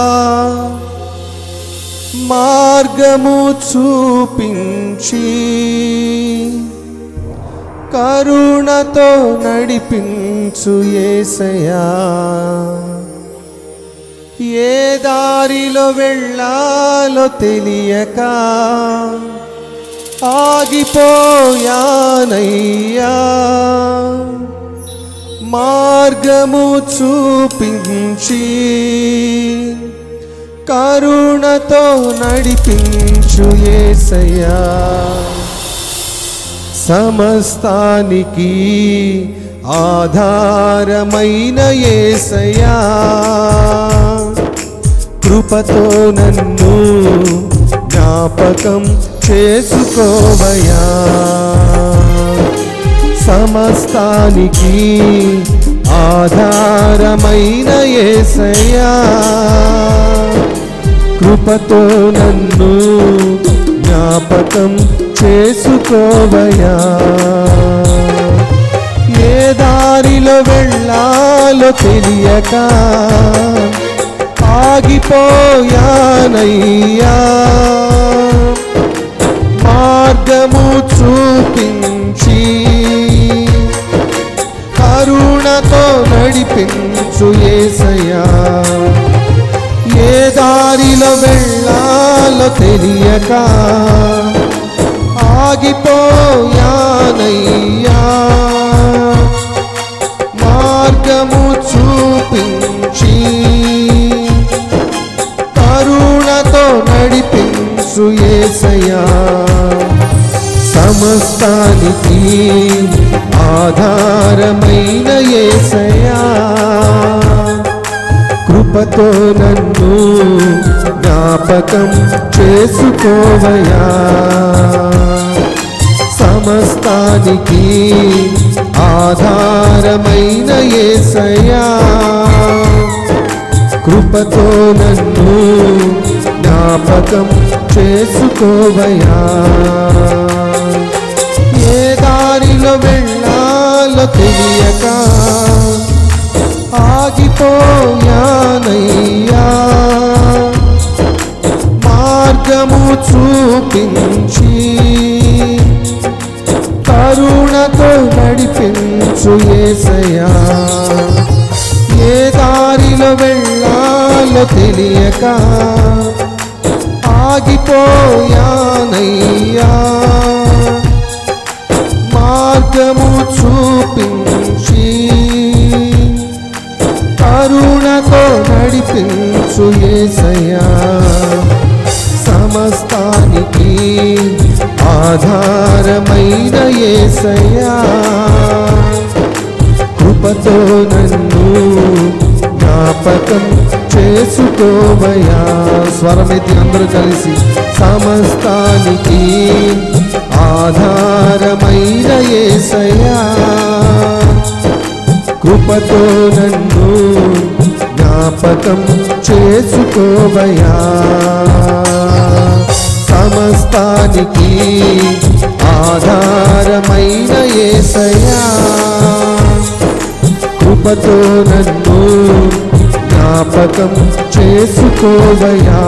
మార్గము చూపించి కరుణతో నడిపించు ఏసయా ఏ దారిలో వెళ్ళాలో తెలియక ఆగిపోయానయ్యా మార్గము చూపించి కరుణతో నడిపించు ఏసయ్యా సమస్తానికి ఆధారమైన ఏసయ్యా కృపతో నన్ను జ్ఞాపకం చేసుకోవయా సమస్తానికి ఆధారమైన ఏసయ్యా కృపతో నన్ను జ్ఞాపకం చేసుకోవయా ఏ దారిలో వెళ్ళాలో తెలియక ఆగిపోయానయ్యా మార్గము చూపించి కరుణతో నడిపించు ఏసయ్యా ఏ దారిలో వెళ్ళాలో తెలియక ఆగిపోయానయ్యా మార్గము చూపించి కరుణతో నడిపించు ఏసయ్యా సమస్తానికి ఆధారమైన ఏసయ్యా కృపతో నన్ను జ్ఞాపకం చేసుకోవయా సమస్తానికి ఆధారమైన ఏసయ్యా కృపతో నన్ను జ్ఞాపకం చేసుకోవయా ఏ దారిలో వెళ్ళాలో తెలియక ఆగిపోయానయ్యా మార్గము చూపించి కరుణతో నడిపించు ఏసయ్యా ఏ దారిలో వెళ్ళాలో తెలియక ఆగిపోయానయ్యా మార్గము చూపించి కరుణతో నడిపించు ఏసయ్యా సమస్తానికి ఆధారమైన ఏసయ్యా కృపతో నన్ను జ్ఞాపకం చేసుకోవయా స్వరమెత్తి అందరూ కలిసి సమస్తానికి ఆధారమైన ఏసయ్యా కృపతో నన్ను జ్ఞాపకం చేసుకోవయా సమస్తానికి ఆధారమైన ఏసయ్యా కృపతో నన్ను జ్ఞాపకం చేసుకోవయా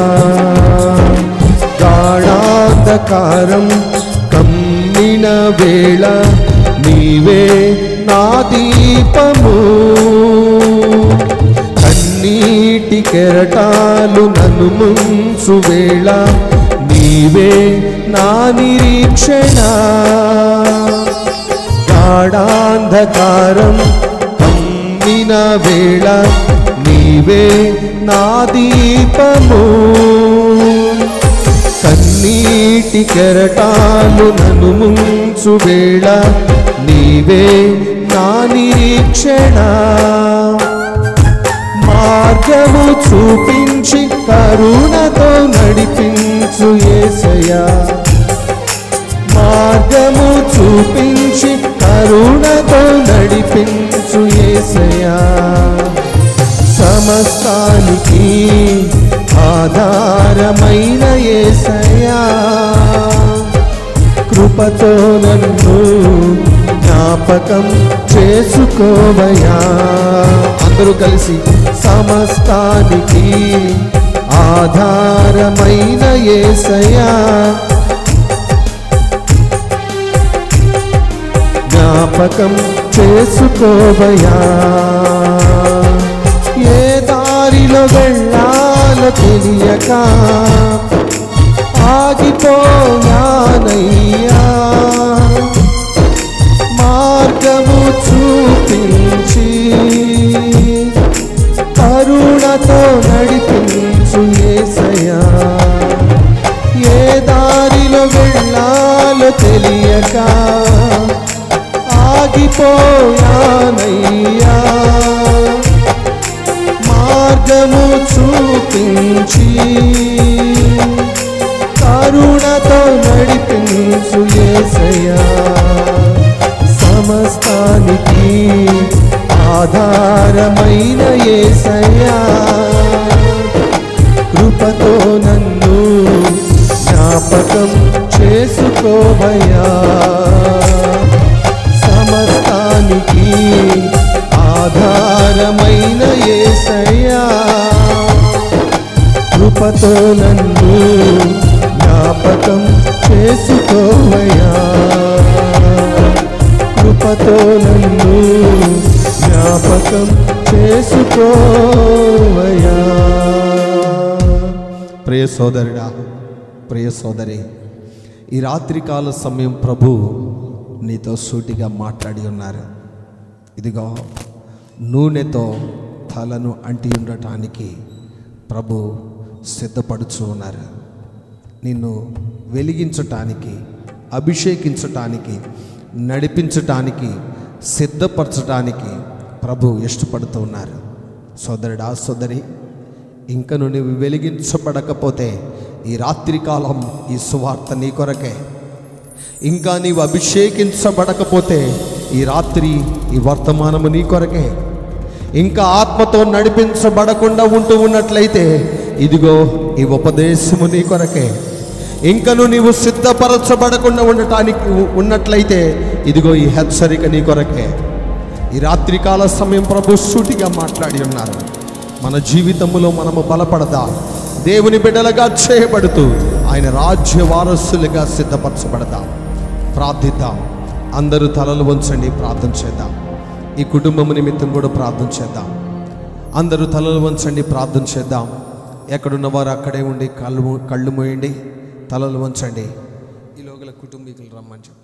గాఢాంధకారం కమ్మిన వేళ నీవే నా దీపము కన్నీటి కెరటాలు నన్ను ముంచు వేళ నీవే నా నిరీక్షణ గాఢాంధకారం కమ్మిన వేళ నీవే నా దీపము కన్నీటి కెరటాలు నన్ను ముంచు వేళ నీవే నా నిరీక్షణ మార్గము చూపించి కరుణతో నడిపించు ఏసయ్యా మార్గము చూపించి కరుణతో నడిపించు ఏసయ్యా సమస్తానికి ఆధారమైన ఏసయ్యా కృపతో నన్ను జ్ఞాపకం చేసుకోవయా అందరూ కలిసి సమస్తానికి ఆధారమైన ఏసయ్యా జ్ఞాపకం చేసుకోవయా ఏ దారిలో వెళ్ళాలో తెలియక ఆగిపోయానయ్యా మార్గము చూపించి తెలియక ఆగిపోయానయ్యా మార్గము చూపించి కరుణతో నడిపించు యేసయ్యా సమస్తానికి ఆధారమైన యేసయ్యా కృపతో నన్ను జ్ఞాపకం చేసుకోవయ్యా సమస్తానికి ఆధారమైన యేసయ్యా కృపతో నన్ను జ్ఞాపకం చేసుకోవయ్యా కృపతో నన్ను జ్ఞాపకం చేసుకోవయ్యా ప్రియ సోదరుడా ప్రియ సోదరి ఈ రాత్రికాల సమయం ప్రభు నీతో సూటిగా మాట్లాడి ఉన్నారు ఇదిగో నూనెతో తలను అంటి ఉండటానికి ప్రభు సిద్ధపడుచు ఉన్నారు నిన్ను వెలిగించటానికి అభిషేకించటానికి నడిపించటానికి సిద్ధపరచటానికి ప్రభు ఇష్టపడుతూ ఉన్నారు సోదరుడా సోదరి ఇంకను నువ్వు వెలిగించబడకపోతే ఈ రాత్రికాలం ఈ సువార్త నీ కొరకే ఇంకా నీవు అభిషేకించబడకపోతే ఈ రాత్రి ఈ వర్తమానము నీ కొరకే ఇంకా ఆత్మతో నడిపించబడకుండా ఉంటూ ఉన్నట్లయితే ఇదిగో ఈ ఉపదేశము నీ కొరకే ఇంకను నీవు సిద్ధపరచబడకుండా ఉండటానికి ఉన్నట్లయితే ఇదిగో ఈ హెచ్చరిక నీ కొరకే ఈ రాత్రికాల సమయం ప్రభు సూటిగా మాట్లాడి ఉన్నారు మన జీవితంలో మనము బలపడదా దేవుని బిడ్డలుగా చేయబడుతూ ఆయన రాజ్య వారసులుగా సిద్ధపరచబడదాం ప్రార్థిద్దాం అందరూ తలలు వంచండి ప్రార్థన చేద్దాం ఈ కుటుంబం నిమిత్తం కూడా ప్రార్థన చేద్దాం అందరూ తలలు వంచండి ప్రార్థన చేద్దాం ఎక్కడున్న వారు అక్కడే ఉండి కళ్ళు మూ- కళ్ళు మూయండి తలలు వంచండి ఈ లోగల కుటుంబీకులు రమ్మని చెప్పండి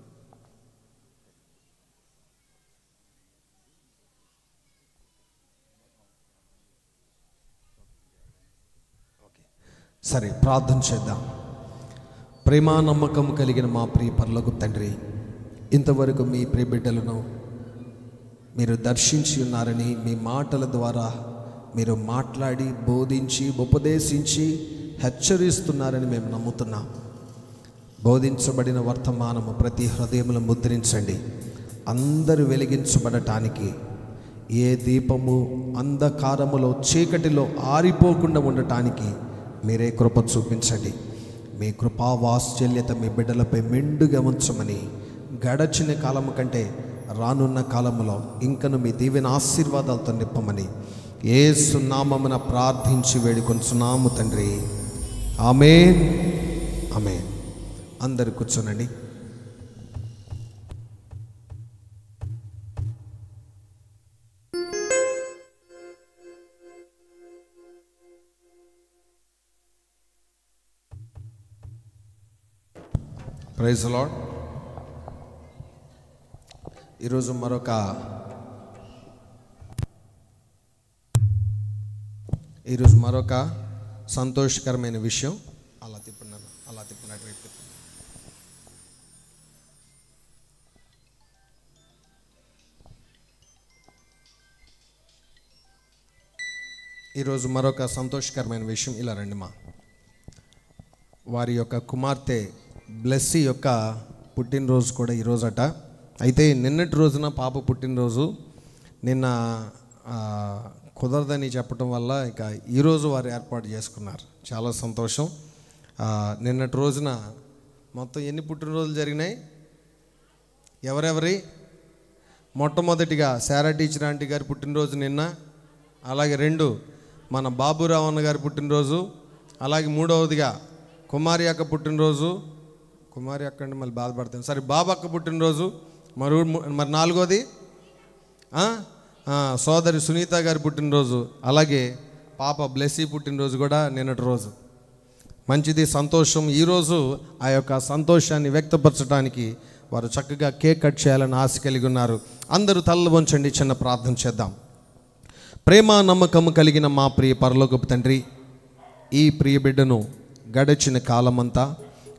సరే ప్రార్థన చేద్దాం ప్రేమా నమ్మకం కలిగిన మా ప్రియ పర్లకు తండ్రి ఇంతవరకు మీ ప్రియ బిడ్డలను మీరు దర్శించి ఉన్నారని మీ మాటల ద్వారా మీరు మాట్లాడి బోధించి ఉపదేశించి హెచ్చరిస్తున్నారని మేము నమ్ముతున్నాం బోధించబడిన వర్తమానము ప్రతి హృదయములు ముద్రించండి అందరూ వెలిగించబడటానికి ఏ దీపము అంధకారములో చీకటిలో ఆరిపోకుండా ఉండటానికి మీరే కృప చూపించండి మీ కృపా వాత్సల్యత మీ బిడ్డలపై మెండుగా ఉంచమని గడచిన కాలము కంటే రానున్న కాలములో ఇంకను మీ దీవెన ఆశీర్వాదాలతో నింపమని ఏ సున్నామమున ప్రార్థించి వేడుకొంచున్నాము తండ్రి ఆమె ఆమె అందరు కూర్చోనండి ప్రైజ్ లాడ్ ఈరోజు మరొక ఈరోజు మరొక సంతోషకరమైన విషయం అలా తిప్పున్నాను అలా తిప్పినట్టు వైపు తిప్పు. ఈరోజు మరొక సంతోషకరమైన విషయం ఇలా రండి మా వారి యొక్క కుమార్తె బ్లెస్సీ యొక్క పుట్టినరోజు కూడా ఈరోజట అయితే నిన్నటి రోజున పాప పుట్టినరోజు నిన్న ఆ, కుదరదని చెప్పడం వల్ల ఇక ఈరోజు వారు ఏర్పాటు చేసుకున్నారు చాలా సంతోషం ఆ, నిన్నటి రోజున మొత్తం ఎన్ని పుట్టినరోజులు జరిగినాయి ఎవరెవరి మొట్టమొదటిగా శారా టీచర్ ఆంటీ గారి పుట్టినరోజు నిన్న అలాగే రెండు మన బాబురావు అన్న గారి పుట్టినరోజు అలాగే మూడవదిగా కుమారి అక్క పుట్టినరోజు కుమారి అక్క అంటే మళ్ళీ బాధపడతాను సరే బాబు అక్క పుట్టినరోజు మరి మరి నాలుగోది ఆ? ఆ, సోదరి సునీత గారి పుట్టినరోజు అలాగే పాప బ్లెస్సీ పుట్టినరోజు కూడా నిన్నటి రోజు మంచిది సంతోషం ఈరోజు ఆ యొక్క సంతోషాన్ని వ్యక్తపరచడానికి వారు చక్కగా కేక్ కట్ చేయాలని ఆశ కలిగి ఉన్నారు అందరూ తలలు వంచండి చిన్న ప్రార్థన చేద్దాం ప్రేమ నమ్మకము కలిగిన మా ప్రియ పరలోకపు తండ్రి ఈ ప్రియ బిడ్డను గడిచిన కాలమంతా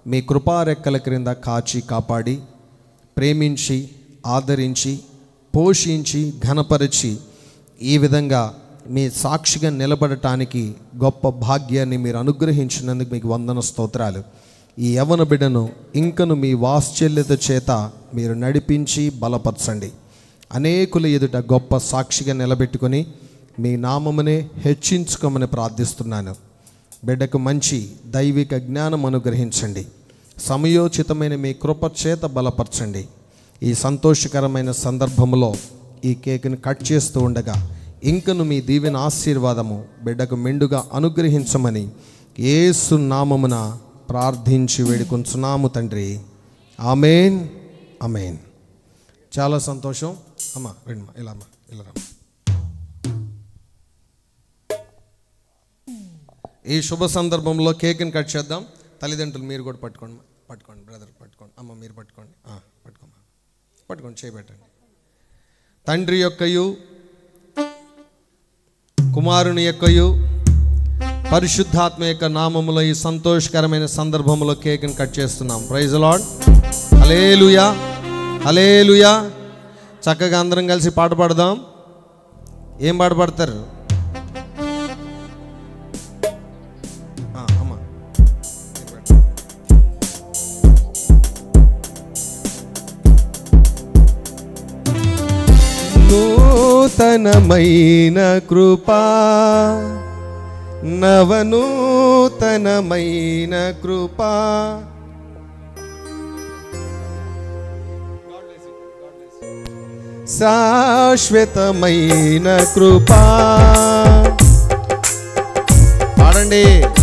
మీ కృపారెక్కల క్రింద కాచి కాపాడి ప్రేమించి ఆదరించి పోషించి ఘనపరిచి ఈ విధంగా మీ సాక్షిగా నిలబడటానికి గొప్ప భాగ్యాన్ని మీరు అనుగ్రహించినందుకు మీకు వందన స్తోత్రాలు ఈ యవన బిడ్డను ఇంకను మీ వాత్సల్యత చేత మీరు నడిపించి బలపరచండి అనేకుల ఎదుట గొప్ప సాక్షిగా నిలబెట్టుకొని మీ నామమునే హెచ్చించుకోమని ప్రార్థిస్తున్నాను బిడ్డకు మంచి దైవిక జ్ఞానం అనుగ్రహించండి సమయోచితమైన మీ కృప చేత బలపరచండి ఈ సంతోషకరమైన సందర్భంలో ఈ కేక్ని కట్ చేస్తూ ఉండగా ఇంకను మీ దీవెన ఆశీర్వాదము బిడ్డకు మెండుగా అనుగ్రహించమని ఏసు నామమున ప్రార్థించి వేడుకొంచున్నాము తండ్రి ఆమెన్ అమేన్ చాలా సంతోషం అమ్మా రండి ఇలా అమ్మా ఇలా రమ్మా ఈ శుభ సందర్భంలో కేక్ని కట్ చేద్దాం తల్లిదండ్రులు మీరు కూడా పట్టుకోండి పట్టుకోండి బ్రదర్ పట్టుకోండి అమ్మ మీరు పట్టుకోండి ఆ, పట్టుకోమ్మా పట్టుకోండి చేయబెట్టండి తండ్రి యొక్కయు కుమారుని యొక్కయు పరిశుద్ధాత్మ యొక్క నామములో ఈ సంతోషకరమైన సందర్భంలో కేక్ని కట్ చేస్తున్నాం ప్రైజ్ లాడ్ హలేలుయా హలేలుయా చక్కగా అందరం కలిసి పాట పాడదాం ఏం పాట పాడతారు ఆ, అమ్మ నూతనమైన కృపా నవనూతనమైన కృపా శాశ్వతమైన కృపా పాడండి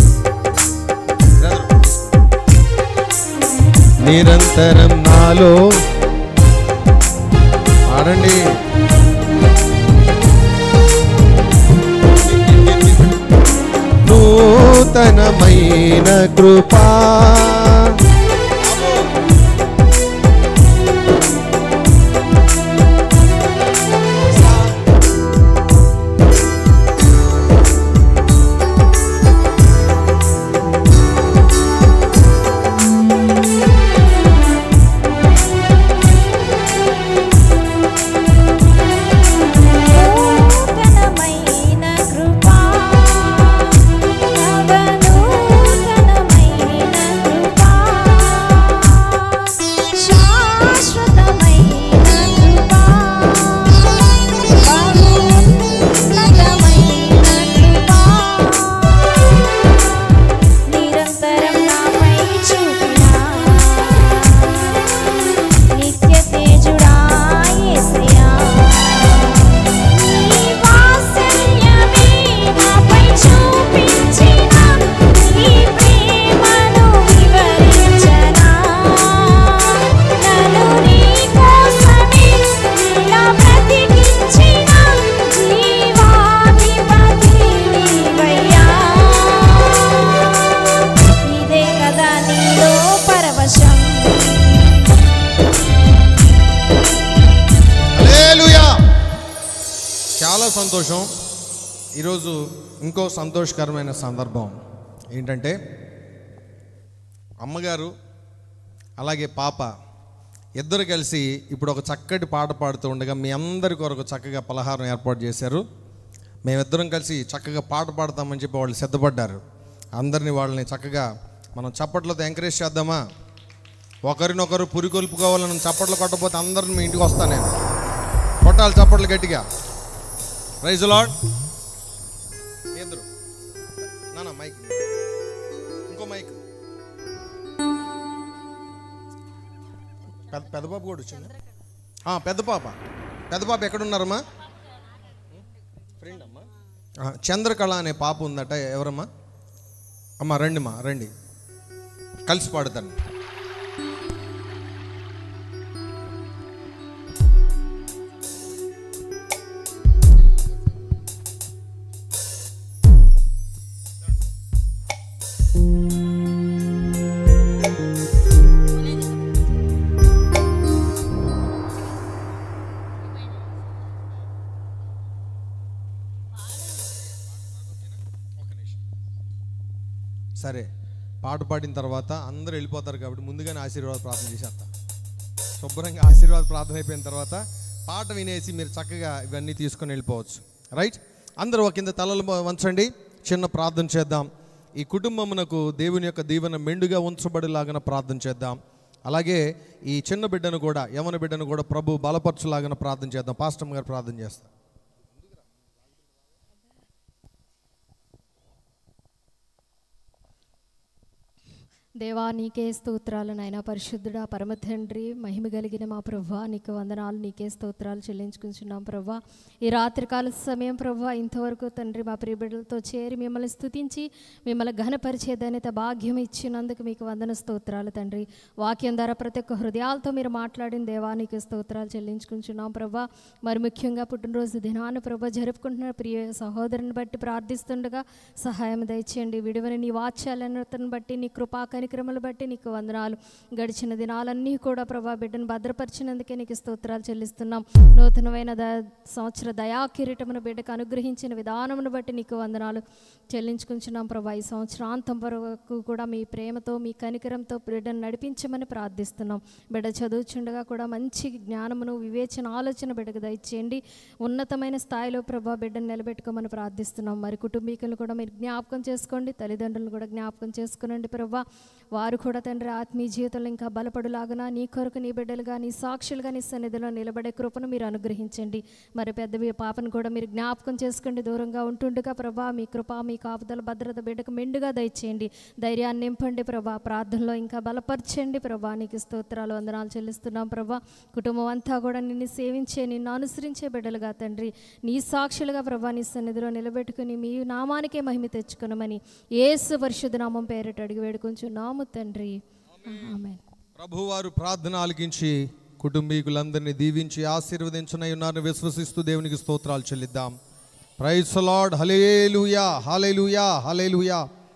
నిరంతరం నాలో పాడండి నూతనమైన కృపా నూతనమైన కృపా నవనూతనమైన కృపా శాశ్వతమైన కృపా బహున్నతమైన కృపా నిరంతరం నాపై చూపిన నిత్య తేజుడా యేసయ్యా నీ వాత్సల్యమే నాపై చూపించిన నీ ప్రేమను వివరించనా నన్ను నీ కోసమే ఇలా బ్రతికించిన జీవాధిపతి నీవయ్యా ఇదే కదా నీలో పరవశం హల్లెలూయా చాలా సంతోషం ఈరోజు ఇంకో సంతోషకరమైన సందర్భం ఏంటంటే అమ్మగారు అలాగే పాప ఇద్దరు కలిసి ఇప్పుడు ఒక చక్కటి పాట పాడుతూ ఉండగా మీ అందరి కొరకు చక్కగా పలహారం ఏర్పాటు చేశారు మేమిద్దరం కలిసి చక్కగా పాట పాడతామని చెప్పి వాళ్ళు సిద్ధపడ్డారు అందరినీ వాళ్ళని చక్కగా మనం చప్పట్లతో ఎంకరేజ్ చేద్దామా ఒకరినొకరు పురికొల్పుకోవాలని చప్పట్లు కొట్టకపోతే అందరిని మీ ఇంటికి వస్తాను నేను కొట్టాలి చప్పట్లు గట్టిగా రైజ్ లాడ్ ఇద్దరు నాన్న మైక్ ఇంకో మైక్ పెద్ద పెద్ద పాప కూడా వచ్చింది ఆ, పెద్ద పాప పెద్ద పాప ఎక్కడున్నారమ్మా ఫ్రెండ్ అమ్మా ఆ, చంద్రకళ అనే పాప ఉందట ఎవరమ్మా అమ్మా రండి మా రండి కలిసి పాడుతాను సరే పాట పాడిన తర్వాత అందరూ వెళ్ళిపోతారు కాబట్టి ముందుగానే ఆశీర్వాద ప్రార్థన చేసేస్తా శుభ్రంగా ఆశీర్వాద ప్రార్థన అయిపోయిన తర్వాత పాట వినేసి మీరు చక్కగా ఇవన్నీ తీసుకొని వెళ్ళిపోవచ్చు రైట్ అందరూ ఒక కింద తలలు వంచండి చిన్న ప్రార్థన చేద్దాం ఈ కుటుంబమునకు దేవుని యొక్క దీవెన మెండుగా ఉంచబడిలాగన ప్రార్థన చేద్దాం అలాగే ఈ చిన్న బిడ్డను కూడా యవన బిడ్డను కూడా ప్రభు బలపరచులాగన ప్రార్థన చేద్దాం పాస్టమ్ గారు ప్రార్థన చేస్తాం దేవా నీకే స్తోత్రాలు నాయన పరిశుద్ధుడా పరమ తండ్రి మహిమ కలిగిన మా ప్రభా నీకు వందనాలు నీకే స్తోత్రాలు చెల్లించుకుంటున్నాం ప్రభా ఈ రాత్రికాల సమయం ప్రభా ఇంతవరకు తండ్రి మా ప్రియబిడ్డలతో చేరి మిమ్మల్ని స్తుతించి మిమ్మల్ని ఘనపరిచే ధన్యత భాగ్యం ఇచ్చినందుకు మీకు వందన స్తోత్రాలు తండ్రి వాక్యం ద్వారా ప్రతి ఒక్క హృదయాలతో మీరు మాట్లాడిన దేవా నీకు స్తోత్రాలు చెల్లించుకుంటున్నాం ప్రభా మరి ముఖ్యంగా పుట్టినరోజు దినాన్ని ప్రభా జరుపుకుంటున్న ప్రియ సహోదరుని బట్టి ప్రార్థిస్తుండగా సహాయం దయచేయండి విడువని నీ వాత్సల్యతను బట్టి నీ కృపా కనిక్రమలు బట్టి నీకు వందనాలు గడిచిన దినాలన్నీ కూడా ప్రభా బిడ్డను భద్రపరిచినందుకే నీకు స్తోత్రాలు చెల్లిస్తున్నాం నూతనమైన ద సంవత్సర దయా కిరీటమును బిడ్డకు అనుగ్రహించిన విధానమును బట్టి నీకు వందనాలు చెల్లించుకుంటున్నాం ప్రభా ఈ సంవత్సరాంతం వరకు కూడా మీ ప్రేమతో మీ కనికరంతో బిడ్డను నడిపించమని ప్రార్థిస్తున్నాం బిడ్డ చదువుచుండగా కూడా మంచి జ్ఞానమును వివేచన ఆలోచన బిడ్డకు దయచేయండి ఉన్నతమైన స్థాయిలో ప్రభా బిడ్డను నిలబెట్టుకోమని ప్రార్థిస్తున్నాం మరి కుటుంబీకులను కూడా మీరు జ్ఞాపకం చేసుకోండి తల్లిదండ్రులను కూడా జ్ఞాపకం చేసుకునండి ప్రభా వారు కూడా తండ్రి ఆత్మీయ జీవితంలో ఇంకా బలపడులాగునా నీ కొరకు నీ బిడ్డలుగా నీ సాక్షులుగా నీ సన్నిధిలో నిలబడే కృపను మీరు అనుగ్రహించండి మరి పెద్ద మీ పాపను కూడా మీరు జ్ఞాపకం చేసుకోండి దూరంగా ఉంటుండగా ప్రభా మీ కృప మీ కాపుదల భద్రత బిడ్డకు మెండుగా దయచేయండి ధైర్యాన్ని నింపండి ప్రభా ప్రార్థనలో ఇంకా బలపరచండి ప్రభా నీకు స్తోత్రాలు వందనాలు చెల్లిస్తున్నాం ప్రభా కుటుంబం అంతా కూడా నిన్ను సేవించే నిన్ను అనుసరించే బిడ్డలుగా తండ్రి నీ సాక్షులుగా ప్రభా నీ సన్నిధిలో నిలబెట్టుకుని మీ నామానికే మహిమ తెచ్చుకునమని ఏసు పరిశుద్ధ నామం పేరిట అడిగి వేడుకొంచున్నాము తండ్రి ఆమెన్ ప్రభువారు ప్రార్థన ఆలకించి కుటుంబీకులందరినీ దీవించి ఆశీర్వదించనై ఉన్నారని విశ్వసిస్తూ దేవునికి స్తోత్రాలు చెల్లిద్దాం praise Lord hallelujah hallelujah hallelujah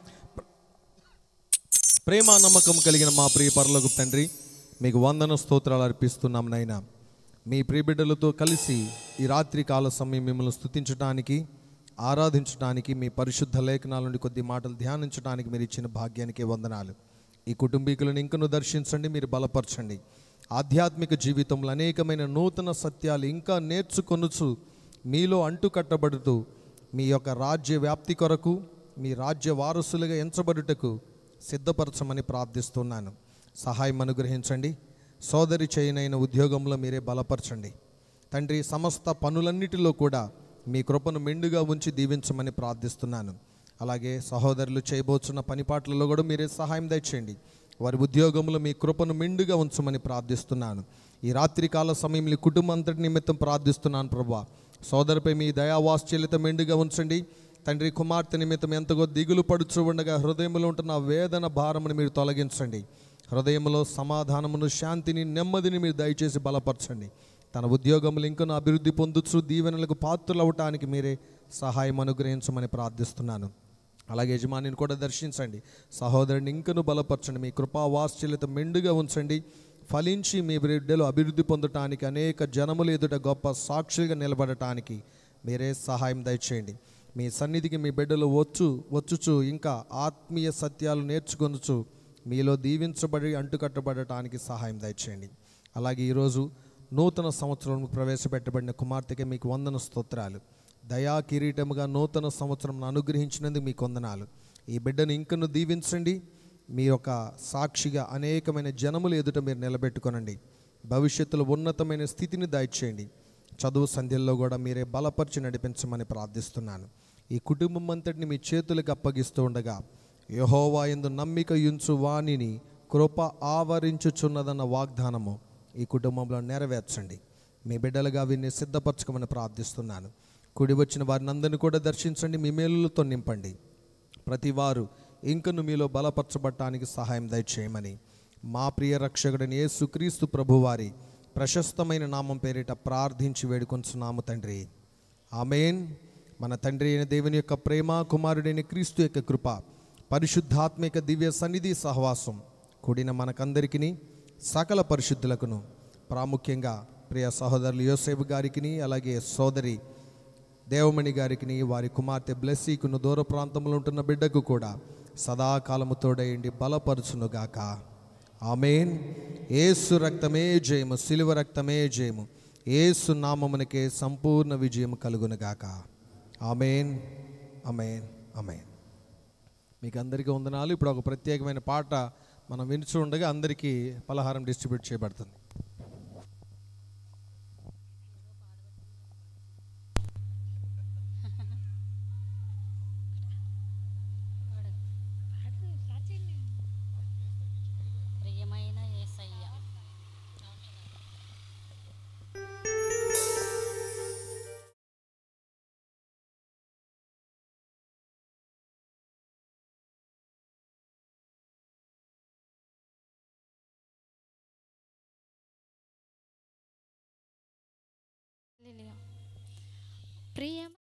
ప్రేమ నమ్మకం కలిగిన మా ప్రియ పరలోకు తండ్రి మీకు వందన స్తోత్రాలు అర్పిస్తున్నాం నైనా మీ ప్రియబిడ్డలతో కలిసి ఈ రాత్రి కాల సమయం మిమ్మల్ని స్తుతించడానికి ఆరాధించడానికి మీ పరిశుద్ధ లేఖనాల నుండి కొద్ది మాటలు ధ్యానించడానికి మీరు ఇచ్చిన భాగ్యానికి వందనాలు ఈ కుటుంబీకులను ఇంకను దర్శించండి మీరు బలపరచండి ఆధ్యాత్మిక జీవితంలో అనేకమైన నూతన సత్యాలు ఇంకా నేర్చుకొనుచు మీలో అంటుకట్టబడుతూ మీ యొక్క రాజ్య వ్యాప్తి కొరకు మీ రాజ్య వారసులుగా ఎంచబడుటకు సిద్ధపరచమని ప్రార్థిస్తున్నాను సహాయం అనుగ్రహించండి సోదరి చేయనైన ఉద్యోగంలో మీరే బలపరచండి తండ్రి సమస్త పనులన్నిటిలో కూడా మీ కృపను మెండుగా ఉంచి దీవించమని ప్రార్థిస్తున్నాను అలాగే సహోదరులు చేయబోతున్న పనిపాట్లలో కూడా మీరే సహాయం దయచేయండి వారి ఉద్యోగంలో మీ కృపను మెండుగా ఉంచమని ప్రార్థిస్తున్నాను ఈ రాత్రికాల సమయంలో ఈ కుటుంబం అంతటి నిమిత్తం ప్రార్థిస్తున్నాను ప్రభా సోదరుపై మీ దయావాశ్చల్యత మెండుగా ఉంచండి తండ్రి కుమార్తె నిమిత్తం ఎంతగో దిగులు పడుచు ఉండగా హృదయంలో ఉంటున్న ఆ వేదన భారమును మీరు తొలగించండి హృదయంలో సమాధానమును శాంతిని నెమ్మదిని మీరు దయచేసి బలపరచండి తన ఉద్యోగములు ఇంకను అభివృద్ధి పొందుచు దీవెనలకు పాత్రలు అవటానికి మీరే సహాయం అనుగ్రహించమని ప్రార్థిస్తున్నాను అలాగే యజమానిని కూడా దర్శించండి సహోదరుని ఇంకను బలపరచండి మీ కృపా వాత్సల్యత మెండుగా ఉంచండి ఫలించి మీ బిడ్డలు అభివృద్ధి పొందటానికి అనేక జనములు ఎదుట గొప్ప సాక్షిగా నిలబడటానికి మీరే సహాయం దయచేయండి మీ సన్నిధికి మీ బిడ్డలు వచ్చు వచ్చుచు ఇంకా ఆత్మీయ సత్యాలు నేర్చుకొనుచు మీలో దీవించబడి అంటుకట్టబడటానికి సహాయం దయచేయండి అలాగే ఈరోజు నూతన సంవత్సరం ప్రవేశపెట్టబడిన కుమార్తెకి మీకు వందన స్తోత్రాలు దయా కిరీటముగా నూతన సంవత్సరం అనుగ్రహించినందుకు మీకు వందనాలు ఈ బిడ్డను ఇంకను దీవించండి మీ యొక్క సాక్షిగా అనేకమైన జనములు ఎదుట మీరు నిలబెట్టుకొనండి భవిష్యత్తులో ఉన్నతమైన స్థితిని దయచేయండి చదువు సంధ్యల్లో కూడా మీరే బలపరిచి నడిపించమని ప్రార్థిస్తున్నాను ఈ కుటుంబం అంతటిని మీ చేతులకు అప్పగిస్తూ ఉండగా యహోవా ఎందు నమ్మిక యుంచు వాణిని కృప ఆవరించుచున్నదన్న వాగ్దానము ఈ కుటుంబంలో నెరవేర్చండి మీ బిడ్డలుగా వీరిని సిద్ధపరచుకోమని ప్రార్థిస్తున్నాను కుడి వచ్చిన వారిని అందరినీ కూడా దర్శించండి మీ మేలులతో నింపండి ప్రతి వారు ఇంకను మీలో బలపరచబడటానికి సహాయం దయచేయమని మా ప్రియ రక్షకుడని యేసుక్రీస్తు ప్రభువారి ప్రశస్తమైన నామం పేరిట ప్రార్థించి వేడుకొంచున్నాము తండ్రి ఆమెన్ మన తండ్రి అయిన దేవుని యొక్క ప్రేమ కుమారుడైన క్రీస్తు యొక్క కృప పరిశుద్ధాత్మిక దివ్య సన్నిధి సహవాసం కూడిన మనకందరికీ సకల పరిశుద్ధులకును ప్రాముఖ్యంగా ప్రియ సహోదరులు యోసేపు గారికి అలాగే సోదరి దేవమణి గారికి వారి కుమార్తె బ్లెస్సీకును దూర ప్రాంతంలో ఉంటున్న బిడ్డకు కూడా సదాకాలము తోడయండి బలపరుచునుగాక ఆమెన్ ఏసు రక్తమే జయము సిలువ రక్తమే జయము ఏసు నామమునకే సంపూర్ణ విజయం కలుగునుగాక ఆమెన్ అమేన్ అమేన్ మీకు అందరికీ వందనాలు ఇప్పుడు ఒక ప్రత్యేకమైన పాట మనం వినుచు ఉండగా అందరికీ పలహారం డిస్ట్రిబ్యూట్ చేయబడుతుంది ప్రియమైన యేసయ్య ప్రియం